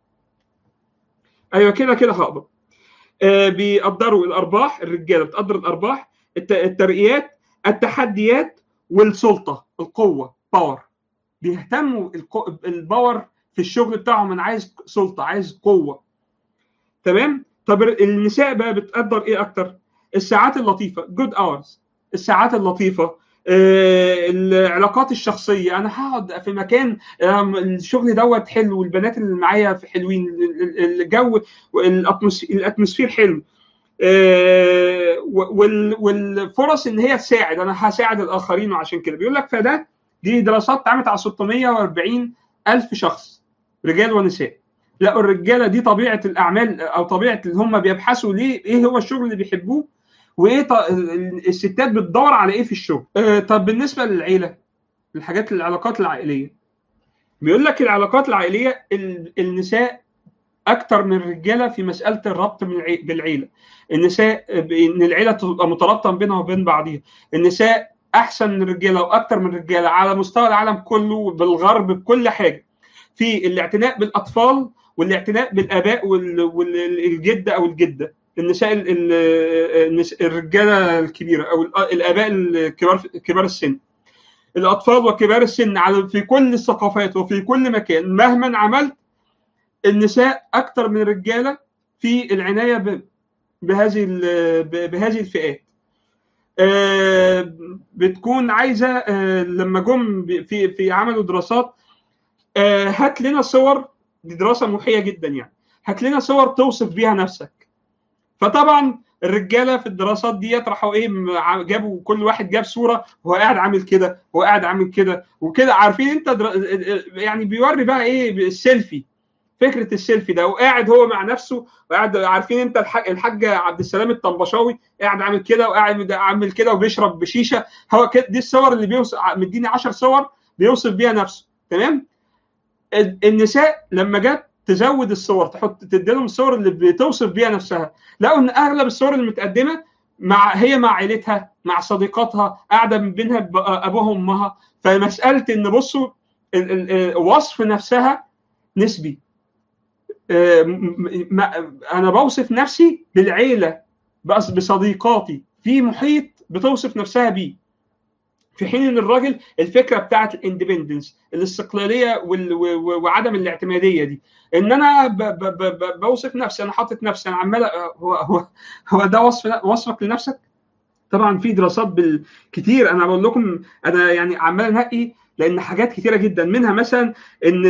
ايوه كده كده هقدر آه بيقدروا الارباح الرجاله بتقدر الارباح الترقيات التحديات والسلطه القوه باور بيهتموا الباور في الشغل بتاعهم انا عايز سلطه عايز قوه تمام طب النساء بقى بتقدر ايه اكتر الساعات اللطيفه جود اورز الساعات اللطيفه آه العلاقات الشخصيه انا هقعد في مكان آه الشغل دوت حلو والبنات اللي معايا في حلوين الجو الاتموسفير حلو آه والفرص ان هي تساعد انا هساعد الاخرين وعشان كده بيقول لك فده دي دراسات اتعملت على 640 الف شخص رجال ونساء لقوا الرجاله دي طبيعه الاعمال او طبيعه اللي هم بيبحثوا ليه ايه هو الشغل اللي بيحبوه وايه الستات بتدور على ايه في الشغل آه طب بالنسبه للعيله الحاجات العلاقات العائليه بيقول لك العلاقات العائليه النساء اكتر من الرجاله في مساله الربط بالعيله النساء ان العيله تبقى مترابطه بينها وبين بعضيها النساء احسن من الرجاله واكتر من الرجاله على مستوى العالم كله بالغرب بكل حاجه في الاعتناء بالاطفال والاعتناء بالاباء والجد او الجده النساء الرجاله الكبيره او الاباء الكبار كبار السن الاطفال وكبار السن على في كل الثقافات وفي كل مكان مهما عملت النساء اكثر من الرجاله في العنايه بهذه بهذه الفئات بتكون عايزه لما جم في في عملوا دراسات هات لنا صور دي دراسه موحيه جدا يعني هات لنا صور توصف بيها نفسك فطبعا الرجاله في الدراسات ديت راحوا ايه جابوا كل واحد جاب صوره وهو قاعد عامل كده وهو قاعد عامل كده وكده عارفين انت در... يعني بيوري بقى ايه السيلفي فكره السيلفي ده وقاعد هو مع نفسه وقاعد عارفين انت الحاج الحاج عبد السلام الطنبشاوي قاعد عامل كده وقاعد عامل كده وبيشرب بشيشه هو كده دي الصور اللي بيوصف مديني 10 صور بيوصف بيها نفسه تمام النساء لما جت تزود الصور تحط تدي لهم الصور اللي بتوصف بيها نفسها لقوا ان اغلب الصور المتقدمه مع هي مع عيلتها مع صديقاتها قاعده بينها ابوها وامها فمساله ان بصوا وصف نفسها نسبي انا بوصف نفسي بالعيله بصديقاتي في محيط بتوصف نفسها بيه في حين ان الراجل الفكره بتاعت الاندبندنس الاستقلاليه وعدم الاعتماديه دي ان انا ب ب ب بوصف نفسي انا حاطط نفسي انا عمال هو هو هو ده وصف وصفك لنفسك طبعا في دراسات بالكتير انا بقول لكم انا يعني عمال انقي لان حاجات كتيره جدا منها مثلا ان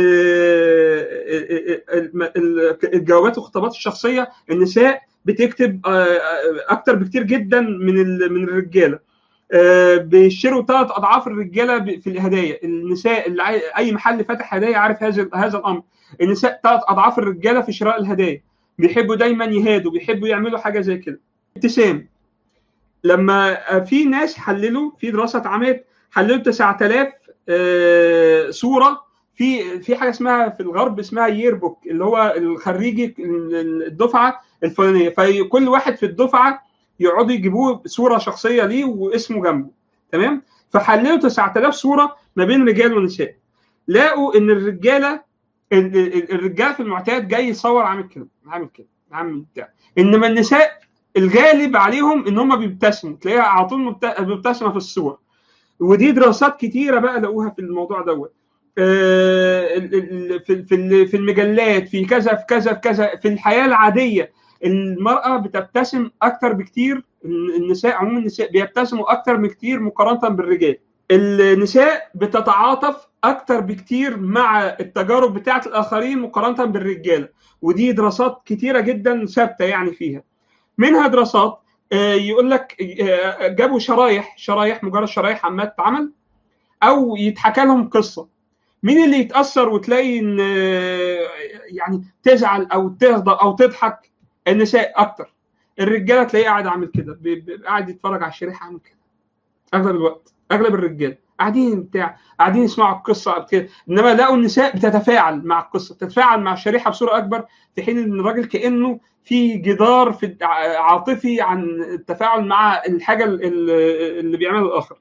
الجوابات والخطابات الشخصيه النساء بتكتب اكتر بكتير جدا من من الرجاله بيشتروا ثلاث اضعاف الرجاله في الهدايا النساء اللي اي محل فاتح هدايا عارف هذا هذا الامر النساء ثلاث اضعاف الرجاله في شراء الهدايا بيحبوا دايما يهادوا بيحبوا يعملوا حاجه زي كده ابتسام لما في ناس حللوا في دراسه اتعملت حللوا 9000 صوره في في حاجه اسمها في الغرب اسمها يير بوك اللي هو الخريجي الدفعه الفلانيه فكل واحد في الدفعه يقعدوا يجيبوه صوره شخصيه ليه واسمه جنبه تمام فحللوا 9000 صوره ما بين رجال ونساء لقوا ان الرجاله الرجال في المعتاد جاي يصور عامل كده عامل كده عامل بتاع انما النساء الغالب عليهم ان هم بيبتسموا تلاقيها على طول مبتسمه في الصور ودي دراسات كتيره بقى لقوها في الموضوع دوت في في المجلات في كذا في كذا في كذا في الحياه العاديه المراه بتبتسم اكتر بكتير النساء عموما النساء بيبتسموا اكتر بكتير مقارنه بالرجال النساء بتتعاطف اكتر بكتير مع التجارب بتاعه الاخرين مقارنه بالرجاله ودي دراسات كتيره جدا ثابته يعني فيها منها دراسات يقول لك جابوا شرايح شرايح مجرد شرايح عماله تتعمل او يتحكى لهم قصه مين اللي يتاثر وتلاقي ان يعني تزعل او تغضب او تضحك النساء اكتر الرجاله تلاقيه قاعد عامل كده قاعد يتفرج على الشريحه عامل كده اغلب الوقت اغلب الرجال قاعدين بتاع قاعدين يسمعوا القصه كده انما لقوا النساء بتتفاعل مع القصه بتتفاعل مع الشريحه بصوره اكبر في حين ان الراجل كانه في جدار في عاطفي عن التفاعل مع الحاجه اللي بيعملها الاخر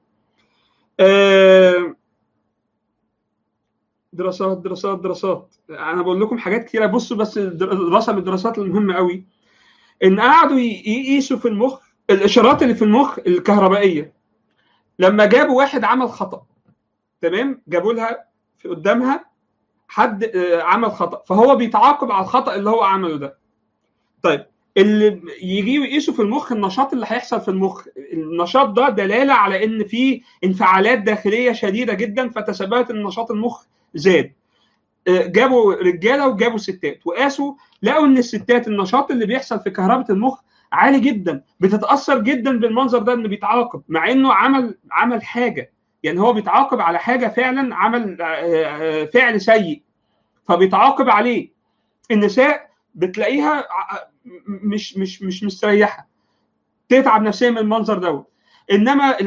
دراسات دراسات دراسات انا بقول لكم حاجات كتيره بصوا بس دراسه من الدراسات المهمه قوي ان قعدوا يقيسوا في المخ الاشارات اللي في المخ الكهربائيه لما جابوا واحد عمل خطا تمام جابوا لها في قدامها حد عمل خطا فهو بيتعاقب على الخطا اللي هو عمله ده طيب اللي يجي يقيسوا في المخ النشاط اللي هيحصل في المخ النشاط ده دلاله على ان في انفعالات داخليه شديده جدا فتسببت ان نشاط المخ زاد جابوا رجاله وجابوا ستات وقاسوا لقوا ان الستات النشاط اللي بيحصل في كهرباء المخ عالي جدا بتتاثر جدا بالمنظر ده انه بيتعاقب مع انه عمل عمل حاجه يعني هو بيتعاقب على حاجه فعلا عمل فعل سيء فبيتعاقب عليه النساء بتلاقيها مش مش مش مستريحه تتعب نفسيا من المنظر دوت انما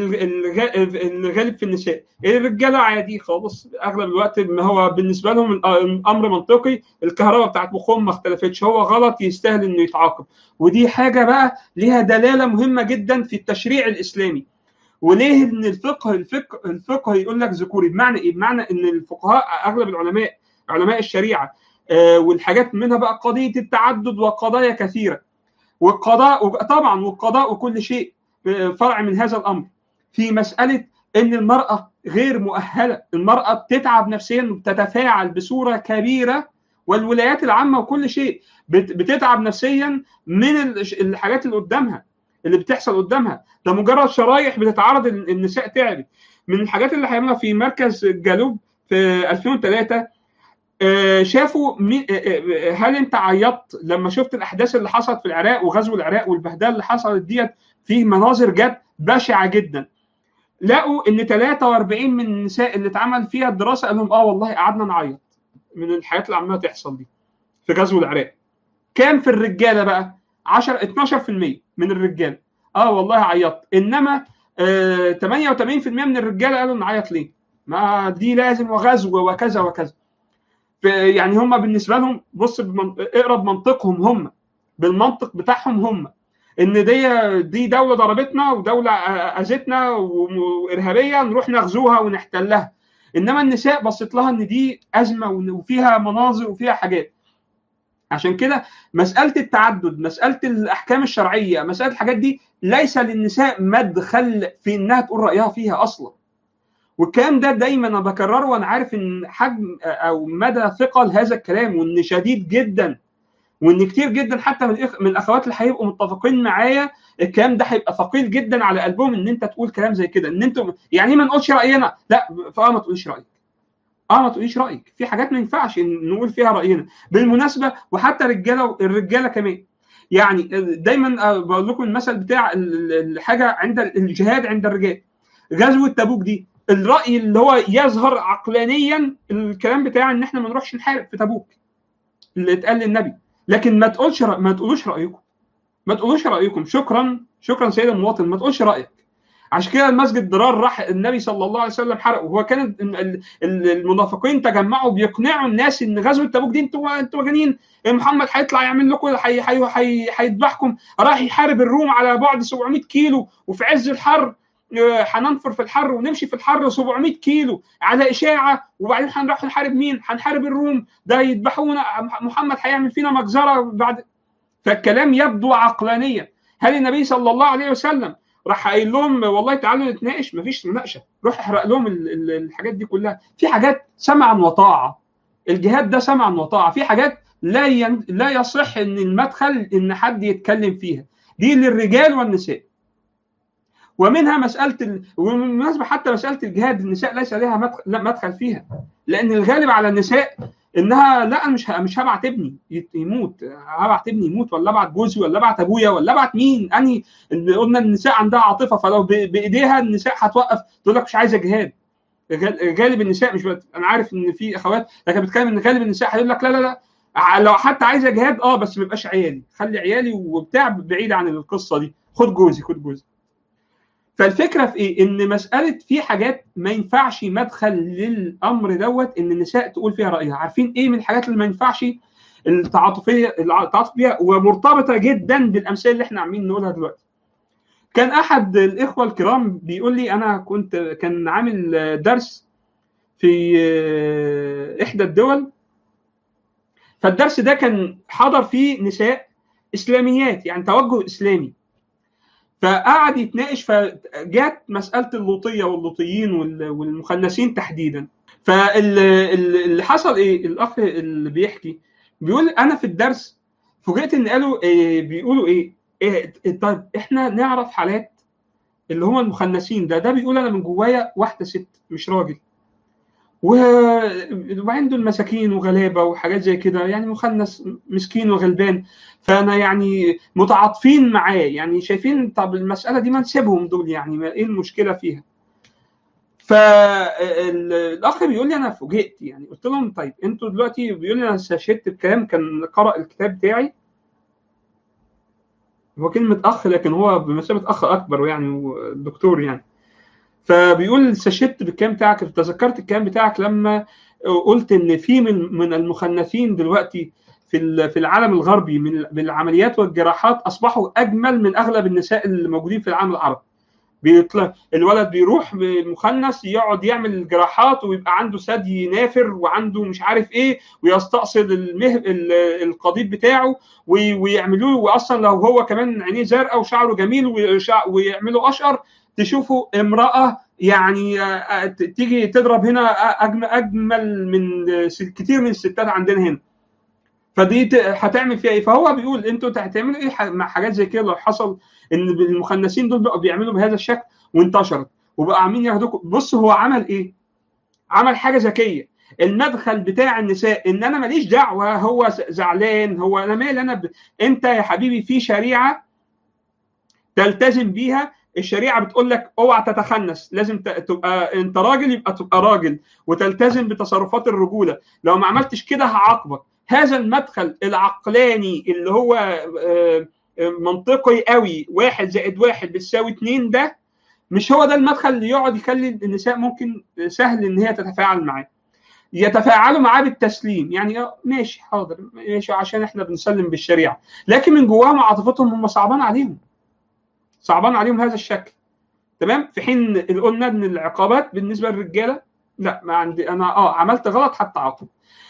الغالب في النساء الرجاله عادي خالص اغلب الوقت ما هو بالنسبه لهم الامر منطقي الكهرباء بتاعت مخهم ما اختلفتش هو غلط يستاهل انه يتعاقب ودي حاجه بقى ليها دلاله مهمه جدا في التشريع الاسلامي وليه ان الفقه الفقه الفقه يقول لك ذكوري بمعنى ايه؟ بمعنى ان الفقهاء اغلب العلماء علماء الشريعه آه والحاجات منها بقى قضيه التعدد وقضايا كثيره والقضاء طبعا والقضاء وكل شيء فرع من هذا الامر في مساله ان المراه غير مؤهله، المراه بتتعب نفسيا وبتتفاعل بصوره كبيره والولايات العامه وكل شيء بتتعب نفسيا من الحاجات اللي قدامها اللي بتحصل قدامها ده مجرد شرايح بتتعرض النساء تعبت من الحاجات اللي هيعملها في مركز جالوب في 2003 شافوا هل انت عيطت لما شفت الاحداث اللي حصلت في العراق وغزو العراق والبهدله اللي حصلت ديت في مناظر جد بشعه جدا لقوا ان 43 من النساء اللي اتعمل فيها الدراسه قال لهم اه والله قعدنا نعيط من الحاجات اللي عماله تحصل دي في غزو العراق كام في الرجاله بقى 10 12% من الرجاله اه والله عيطت انما آه 88% من الرجاله قالوا نعيط ليه ما دي لازم وغزو وكذا وكذا يعني هم بالنسبه لهم بص اقرا بمنطقهم هم بالمنطق بتاعهم هم ان دي دي دوله ضربتنا ودوله اذتنا وارهابيه نروح نغزوها ونحتلها انما النساء بصت لها ان دي ازمه وفيها مناظر وفيها حاجات عشان كده مساله التعدد مساله الاحكام الشرعيه مساله الحاجات دي ليس للنساء مدخل في انها تقول رايها فيها اصلا والكلام ده دايما انا بكرره وانا عارف ان حجم او مدى ثقل هذا الكلام وان شديد جدا وان كتير جدا حتى من من الاخوات اللي هيبقوا متفقين معايا الكلام ده هيبقى ثقيل جدا على قلبهم ان انت تقول كلام زي كده ان انتم يعني ما نقولش راينا لا فاه ما تقوليش رايك اه ما تقوليش رايك في حاجات ما ينفعش نقول فيها راينا بالمناسبه وحتى الرجاله الرجاله كمان يعني دايما بقول لكم المثل بتاع الحاجه عند الجهاد عند الرجال غزوه تبوك دي الراي اللي هو يظهر عقلانيا الكلام بتاع ان احنا ما نروحش نحارب في تبوك اللي اتقال للنبي لكن ما تقولش رأ... ما تقولوش رايكم ما تقولوش رايكم شكرا شكرا سيد المواطن ما تقولش رايك عشان كده المسجد ضرار راح النبي صلى الله عليه وسلم حرقه هو كان المنافقين تجمعوا بيقنعوا الناس ان غزوه تبوك دي انتوا انتوا مجانين محمد هيطلع يعمل لكم هيذبحكم راح يحارب الروم على بعد 700 كيلو وفي عز الحر هننفر في الحر ونمشي في الحر 700 كيلو على اشاعه وبعدين هنروح نحارب مين؟ هنحارب الروم ده يذبحونا محمد هيعمل فينا مجزره بعد فالكلام يبدو عقلانيا هل النبي صلى الله عليه وسلم راح قايل لهم والله تعالوا نتناقش مفيش مناقشه روح احرق لهم الحاجات دي كلها في حاجات سمعا وطاعه الجهاد ده سمعا وطاعه في حاجات لا ين... لا يصح ان المدخل ان حد يتكلم فيها دي للرجال والنساء ومنها مساله ال... وبالمناسبه حتى مساله الجهاد النساء ليس لها مدخل, لا مدخل فيها لان الغالب على النساء انها لا مش ه... مش هبعت ابني يموت هبعت ابني يموت ولا ابعت جوزي ولا ابعت ابويا ولا ابعت مين اني قلنا النساء عندها عاطفه فلو ب... بايديها النساء هتوقف تقول لك مش عايزه جهاد غالب النساء مش بت... انا عارف ان في اخوات لكن بتكلم ان غالب النساء هيقول لك لا لا لا لو حتى عايزه جهاد اه بس ما يبقاش عيالي خلي عيالي وبتاع بعيد عن القصه دي خد جوزي خد جوزي فالفكره في ايه؟ ان مساله في حاجات ما ينفعش مدخل للامر دوت ان النساء تقول فيها رايها، عارفين ايه من الحاجات اللي ما ينفعش التعاطفيه التعاطف بيها ومرتبطه جدا بالامثله اللي احنا عاملين نقولها دلوقتي. كان احد الاخوه الكرام بيقول لي انا كنت كان عامل درس في احدى الدول فالدرس ده كان حضر فيه نساء اسلاميات يعني توجه اسلامي فقعد يتناقش فجات مساله اللوطيه واللوطيين والمخنثين تحديدا فاللي حصل ايه الاخ اللي بيحكي بيقول انا في الدرس فوجئت ان قالوا إيه بيقولوا ايه, إيه طيب احنا نعرف حالات اللي هم المخنثين ده ده بيقول انا من جوايا واحده ست مش راجل وبعدين دول مساكين وغلابه وحاجات زي كده يعني مخنث مسكين وغلبان فانا يعني متعاطفين معاه يعني شايفين طب المساله دي ما نسيبهم دول يعني ايه المشكله فيها فالاخ بيقول لي انا فوجئت يعني قلت لهم طيب انتوا دلوقتي بيقول لي انا استشهدت بكلام كان قرأ الكتاب بتاعي هو كلمه اخ لكن هو بمثابه اخ اكبر يعني دكتور يعني فبيقول سشدت بالكلام بتاعك تذكرت الكلام بتاعك لما قلت ان في من من المخنثين دلوقتي في في العالم الغربي من بالعمليات والجراحات اصبحوا اجمل من اغلب النساء اللي موجودين في العالم العربي بيطلع الولد بيروح مخنث يقعد يعمل جراحات ويبقى عنده ثدي نافر وعنده مش عارف ايه ويستأصل المه... القضيب بتاعه ويعملوه واصلا لو هو كمان عينيه زرقاء وشعره جميل وشع... ويعملوا اشقر تشوفوا امراه يعني تيجي تضرب هنا اجمل اجمل من كتير من الستات عندنا هنا فدي هتعمل فيها ايه؟ فهو بيقول انتوا هتعملوا ايه مع حاجات زي كده لو حصل ان المخنثين دول بقوا بيعملوا بهذا الشكل وانتشرت وبقى عاملين ياخدوكم بص هو عمل ايه؟ عمل حاجه ذكيه المدخل بتاع النساء ان انا ماليش دعوه هو زعلان هو انا مال انا ب... انت يا حبيبي في شريعه تلتزم بيها الشريعه بتقول لك اوعى تتخنس لازم تبقى انت راجل يبقى تبقى راجل وتلتزم بتصرفات الرجوله لو ما عملتش كده هعاقبك هذا المدخل العقلاني اللي هو منطقي قوي واحد زائد واحد بتساوي اتنين ده مش هو ده المدخل اللي يقعد يخلي النساء ممكن سهل ان هي تتفاعل معاه يتفاعلوا معاه بالتسليم يعني ماشي حاضر ماشي عشان احنا بنسلم بالشريعه لكن من جواهم عاطفتهم هم صعبان عليهم صعبان عليهم هذا الشكل تمام في حين قلنا ان العقابات بالنسبه للرجاله لا ما عندي انا اه عملت غلط حتى عاقب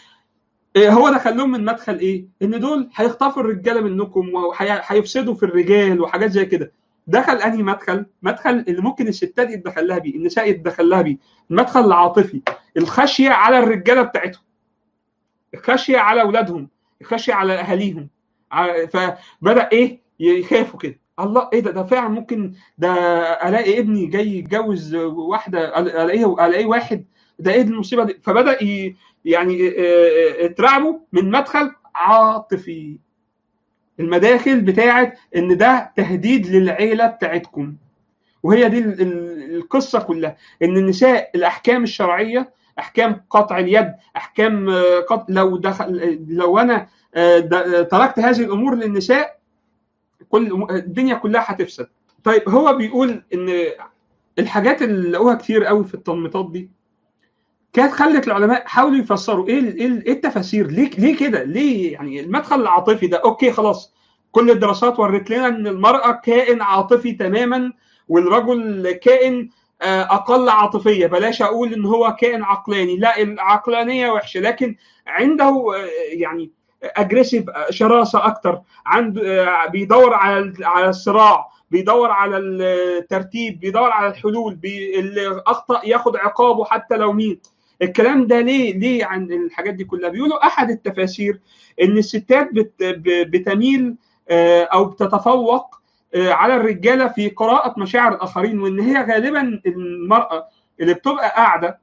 هو دخل لهم من مدخل ايه؟ ان دول هيخطفوا الرجاله منكم وهيفسدوا في الرجال وحاجات زي كده. دخل انهي مدخل؟ مدخل اللي ممكن الستات يتدخل لها بيه، النساء يتدخل لها بيه، المدخل العاطفي، الخشيه على الرجاله بتاعتهم. الخشيه على اولادهم، الخشيه على اهاليهم. فبدا ايه؟ يخافوا كده. الله ايه ده ده فعلا ممكن ده الاقي ابني جاي يتجوز واحده الاقيه الاقي واحد ده ايه المصيبه دي؟ فبدا ي... يعني اترعبوا من مدخل عاطفي المداخل بتاعت ان ده تهديد للعيله بتاعتكم وهي دي القصه كلها ان النساء الاحكام الشرعيه احكام قطع اليد احكام قطع لو دخل لو انا تركت هذه الامور للنساء كل الدنيا كلها هتفسد طيب هو بيقول ان الحاجات اللي لقوها كتير قوي في التنميطات دي كانت خلت العلماء حاولوا يفسروا ايه ايه التفاسير ليه ليه كده ليه يعني المدخل العاطفي ده اوكي خلاص كل الدراسات ورت لنا ان المراه كائن عاطفي تماما والرجل كائن اقل عاطفيه بلاش اقول ان هو كائن عقلاني لا العقلانيه وحشه لكن عنده يعني اجريسيف شراسه اكتر عنده بيدور على على الصراع بيدور على الترتيب بيدور على الحلول بي اللي اخطا ياخد عقابه حتى لو مين الكلام ده ليه ليه عن الحاجات دي كلها بيقولوا احد التفاسير ان الستات بت بتميل او بتتفوق على الرجاله في قراءه مشاعر الاخرين وان هي غالبا المراه اللي بتبقى قاعده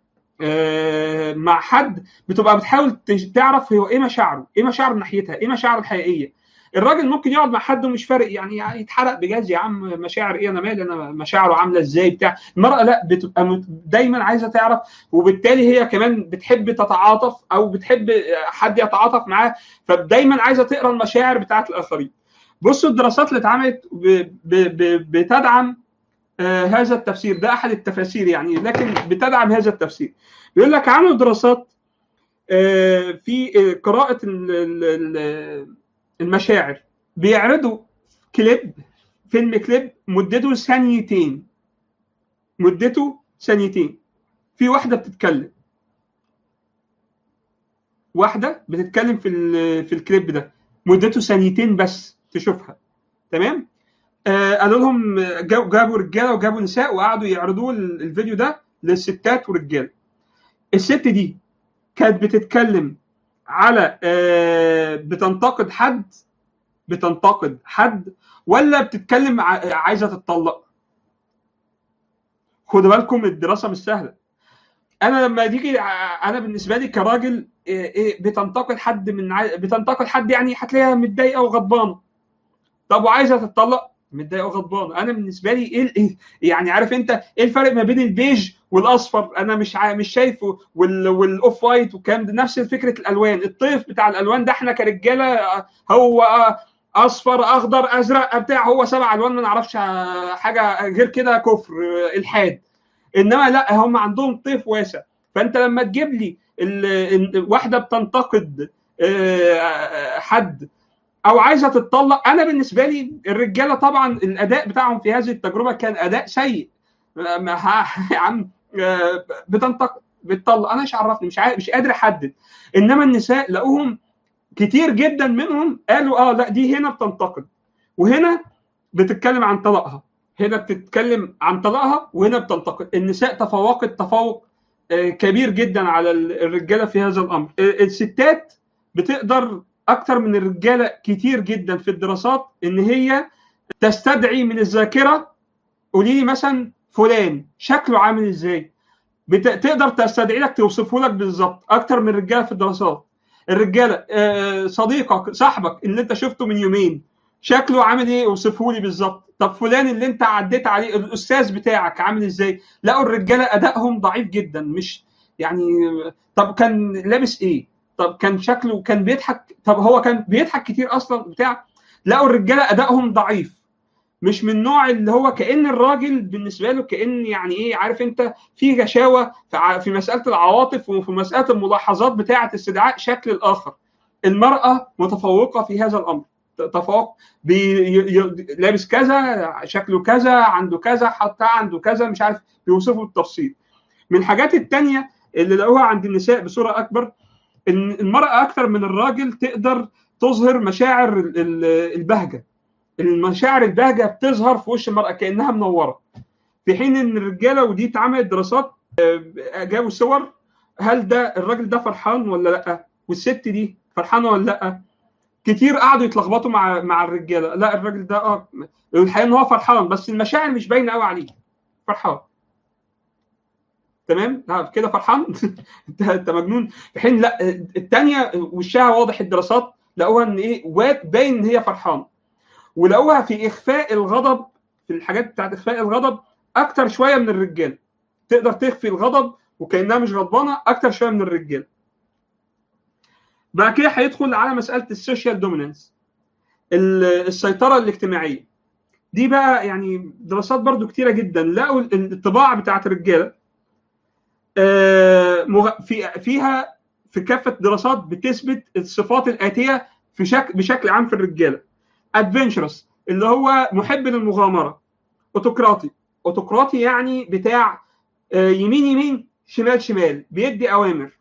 مع حد بتبقى بتحاول تعرف هو ايه مشاعره ايه مشاعره ناحيتها ايه مشاعره الحقيقيه الراجل ممكن يقعد مع حد ومش فارق يعني يتحرق بجاز يا عم مشاعر ايه انا مالي انا مشاعره عامله ازاي بتاع المراه لا بتبقى دايما عايزه تعرف وبالتالي هي كمان بتحب تتعاطف او بتحب حد يتعاطف معاه فدايما عايزه تقرا المشاعر بتاعت الاخرين بصوا الدراسات اللي اتعملت بتدعم آه هذا التفسير ده احد التفاسير يعني لكن بتدعم هذا التفسير بيقول لك عملوا دراسات آه في قراءه المشاعر بيعرضوا كليب فيلم كليب مدته ثانيتين مدته ثانيتين في واحده بتتكلم واحده بتتكلم في في الكليب ده مدته ثانيتين بس تشوفها تمام آه قالوا لهم جابوا رجاله وجابوا نساء وقعدوا يعرضوا الفيديو ده للستات والرجاله الست دي كانت بتتكلم على آه بتنتقد حد بتنتقد حد ولا بتتكلم عايزه تتطلق خدوا بالكم الدراسه مش سهله انا لما تيجي انا بالنسبه لي كراجل إيه بتنتقد حد من بتنتقد حد يعني هتلاقيها متضايقه وغضبانه طب وعايزه تتطلق متضايقه وغضبانه انا بالنسبه لي ايه يعني عارف انت ايه الفرق ما بين البيج والاصفر انا مش مش شايفه والاوف وايت والكلام ده نفس فكره الالوان الطيف بتاع الالوان ده احنا كرجاله هو اصفر اخضر ازرق بتاع هو سبع الوان ما نعرفش حاجه غير كده كفر الحاد انما لا هم عندهم طيف واسع فانت لما تجيب لي واحده بتنتقد حد او عايزه تتطلق انا بالنسبه لي الرجاله طبعا الاداء بتاعهم في هذه التجربه كان اداء سيء يا عم بتنتقد بتطلق انا مش عرفني مش عارف مش قادر احدد انما النساء لقوهم كتير جدا منهم قالوا اه لا دي هنا بتنتقد وهنا بتتكلم عن طلاقها هنا بتتكلم عن طلاقها وهنا بتنتقد النساء تفوقت تفوق كبير جدا على الرجاله في هذا الامر الستات بتقدر اكتر من الرجاله كتير جدا في الدراسات ان هي تستدعي من الذاكره قولي لي مثلا فلان شكله عامل ازاي تقدر تستدعي لك توصفه لك بالظبط اكتر من الرجاله في الدراسات الرجاله صديقك صاحبك اللي انت شفته من يومين شكله عامل ايه اوصفه لي بالظبط طب فلان اللي انت عديت عليه الاستاذ بتاعك عامل ازاي لقوا الرجاله ادائهم ضعيف جدا مش يعني طب كان لابس ايه طب كان شكله كان بيضحك طب هو كان بيضحك كتير اصلا بتاع لقوا الرجاله ادائهم ضعيف مش من النوع اللي هو كان الراجل بالنسبه له كان يعني ايه عارف انت في غشاوه في مساله العواطف وفي مساله الملاحظات بتاعه استدعاء شكل الاخر المراه متفوقه في هذا الامر تفوق لابس كذا شكله كذا عنده كذا حتى عنده كذا مش عارف بيوصفه بالتفصيل من الحاجات التانية اللي لقوها عند النساء بصوره اكبر ان المراه اكثر من الراجل تقدر تظهر مشاعر البهجه المشاعر البهجه بتظهر في وش المراه كانها منوره في حين ان الرجاله ودي اتعملت دراسات جابوا صور هل ده الراجل ده فرحان ولا لا والست دي فرحانه ولا لا كتير قعدوا يتلخبطوا مع مع الرجاله لا الراجل ده اه الحقيقه ان هو فرحان بس المشاعر مش باينه قوي عليه فرحان تمام كده فرحان انت مجنون في حين لا الثانيه وشها واضح الدراسات لقوها ان ايه باين ان هي فرحان ولقوها في اخفاء الغضب في الحاجات بتاعت اخفاء الغضب اكتر شويه من الرجال تقدر تخفي الغضب وكانها مش غضبانه اكتر شويه من الرجال بعد كده هيدخل على مساله السوشيال دومينانس السيطره الاجتماعيه دي بقى يعني دراسات برضو كتيره جدا لقوا الطباع بتاعت الرجاله في فيها في كافه دراسات بتثبت الصفات الاتيه في شكل بشكل عام في الرجاله ادفنشرس اللي هو محب للمغامره اوتوقراطي اوتوقراطي يعني بتاع يمين يمين شمال شمال بيدي اوامر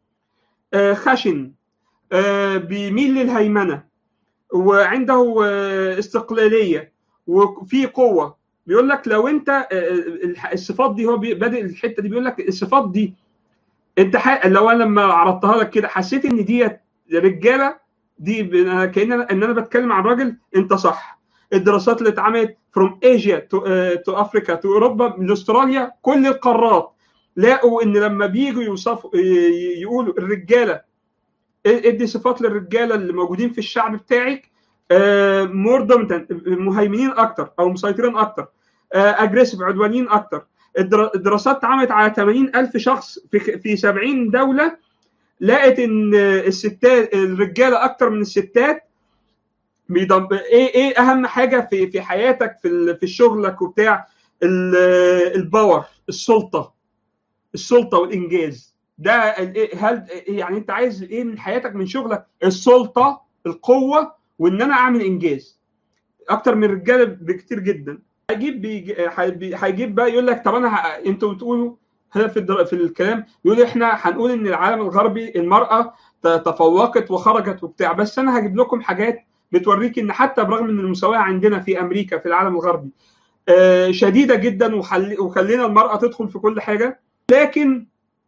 خشن بيميل للهيمنه وعنده استقلاليه وفي قوه بيقول لك لو انت الصفات دي هو بادئ الحته دي بيقول لك الصفات دي انت لو انا لما عرضتها لك كده حسيت ان دي رجاله دي كان ان انا بتكلم عن راجل انت صح الدراسات اللي اتعملت فروم ايجيا تو افريكا تو اوروبا لاستراليا كل القارات لقوا ان لما بييجوا يوصفوا يقولوا الرجاله ادي صفات للرجاله اللي موجودين في الشعب بتاعك مور دومينانت مهيمنين اكتر او مسيطرين اكتر اجريسيف عدوانيين اكتر الدراسات اتعملت على 80 الف شخص في في 70 دوله لقت ان الستات الرجاله اكتر من الستات بيضم ايه ايه اهم حاجه في في حياتك في في شغلك وبتاع الباور السلطه السلطه والانجاز ده هل يعني انت عايز ايه من حياتك من شغلك السلطه القوه وان انا اعمل انجاز اكتر من الرجاله بكتير جدا هيجيب هيجيب بقى يقول لك طب انا ه... انتوا بتقولوا هنا في في الكلام يقول احنا هنقول ان العالم الغربي المراه تفوقت وخرجت وبتاع بس انا هجيب لكم حاجات بتوريك ان حتى برغم ان المساواه عندنا في امريكا في العالم الغربي شديده جدا وخلينا المراه تدخل في كل حاجه لكن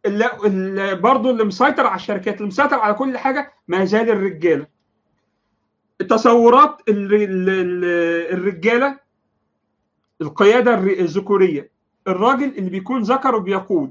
برضه اللي مسيطر على الشركات اللي مسيطر على كل حاجه ما زال الرجاله تصورات الرجاله القياده الذكوريه الراجل اللي بيكون ذكر وبيقود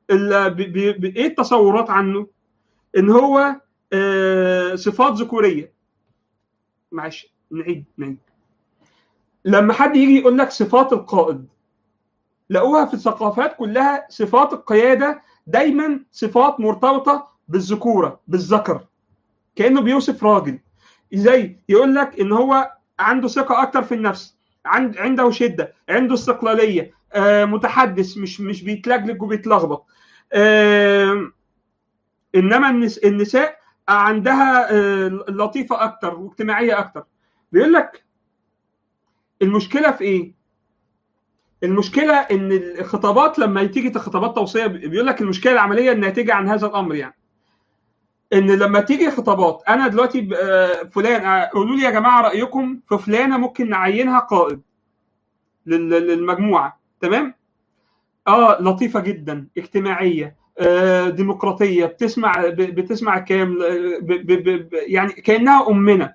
ايه التصورات عنه ان هو آه صفات ذكوريه معلش نعيد نعيد لما حد يجي يقول لك صفات القائد لقوها في الثقافات كلها صفات القياده دايما صفات مرتبطه بالذكوره بالذكر كانه بيوصف راجل ازاي يقول لك ان هو عنده ثقه اكتر في النفس عند عنده شده عنده استقلاليه آه متحدث مش مش بيتلجلج وبيتلخبط آه انما النس النساء عندها آه لطيفه اكتر واجتماعيه اكتر بيقول لك المشكله في ايه المشكله ان الخطابات لما تيجي خطابات توصيه بيقول لك المشكله العمليه الناتجه عن هذا الامر يعني ان لما تيجي خطابات انا دلوقتي فلان قولوا لي يا جماعه رايكم في فلانه ممكن نعينها قائد للمجموعه تمام اه لطيفه جدا اجتماعيه آه ديمقراطيه بتسمع بتسمع كام يعني كانها امنا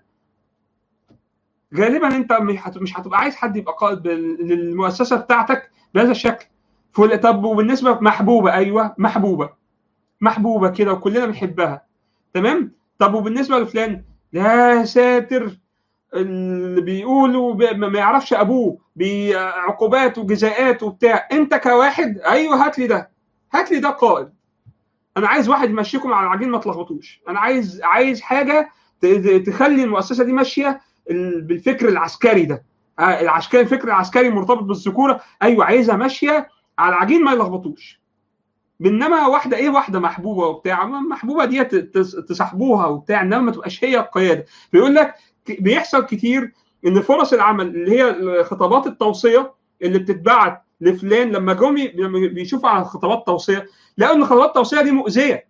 غالبا انت مش هتبقى عايز حد يبقى قائد للمؤسسه بتاعتك بهذا الشكل طب وبالنسبه محبوبه ايوه محبوبه محبوبه كده وكلنا بنحبها تمام طب وبالنسبه لفلان يا ساتر اللي بيقولوا ما يعرفش ابوه بعقوبات وجزاءات وبتاع انت كواحد ايوه هات لي ده هات لي ده قائد انا عايز واحد يمشيكم على العجين ما تلخبطوش انا عايز عايز حاجه تخلي المؤسسه دي ماشيه بالفكر العسكري ده العسكري الفكر العسكري مرتبط بالذكوره ايوه عايزها ماشيه على العجين ما يلخبطوش بينما واحده ايه واحده محبوبه وبتاع محبوبه دي تصاحبوها وبتاع انما ما تبقاش هي القياده بيقول لك بيحصل كتير ان فرص العمل اللي هي خطابات التوصيه اللي بتتبعت لفلان لما جم لما بيشوفوا على خطابات التوصيه لقوا ان خطابات التوصيه دي مؤذيه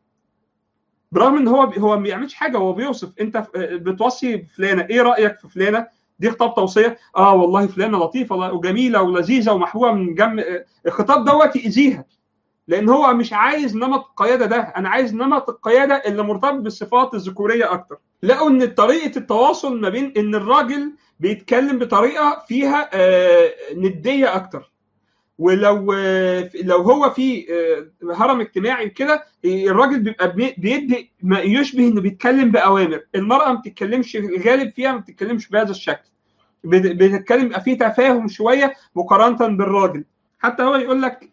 برغم ان هو هو ما بيعملش حاجه هو بيوصف انت بتوصي فلانه ايه رايك في فلانه دي خطاب توصيه اه والله فلانه لطيفه وجميله ولذيذه ومحبوبه من جنب الخطاب دوت يأذيها لان هو مش عايز نمط القياده ده انا عايز نمط القياده اللي مرتبط بالصفات الذكوريه اكتر لقوا ان طريقه التواصل ما بين ان الراجل بيتكلم بطريقه فيها آه نديه اكتر ولو آه لو هو في آه هرم اجتماعي كده الراجل بيبقى بيدي ما يشبه انه بيتكلم باوامر المراه ما بتتكلمش الغالب فيها ما بتتكلمش بهذا الشكل بتتكلم يبقى في تفاهم شويه مقارنه بالراجل حتى هو يقول لك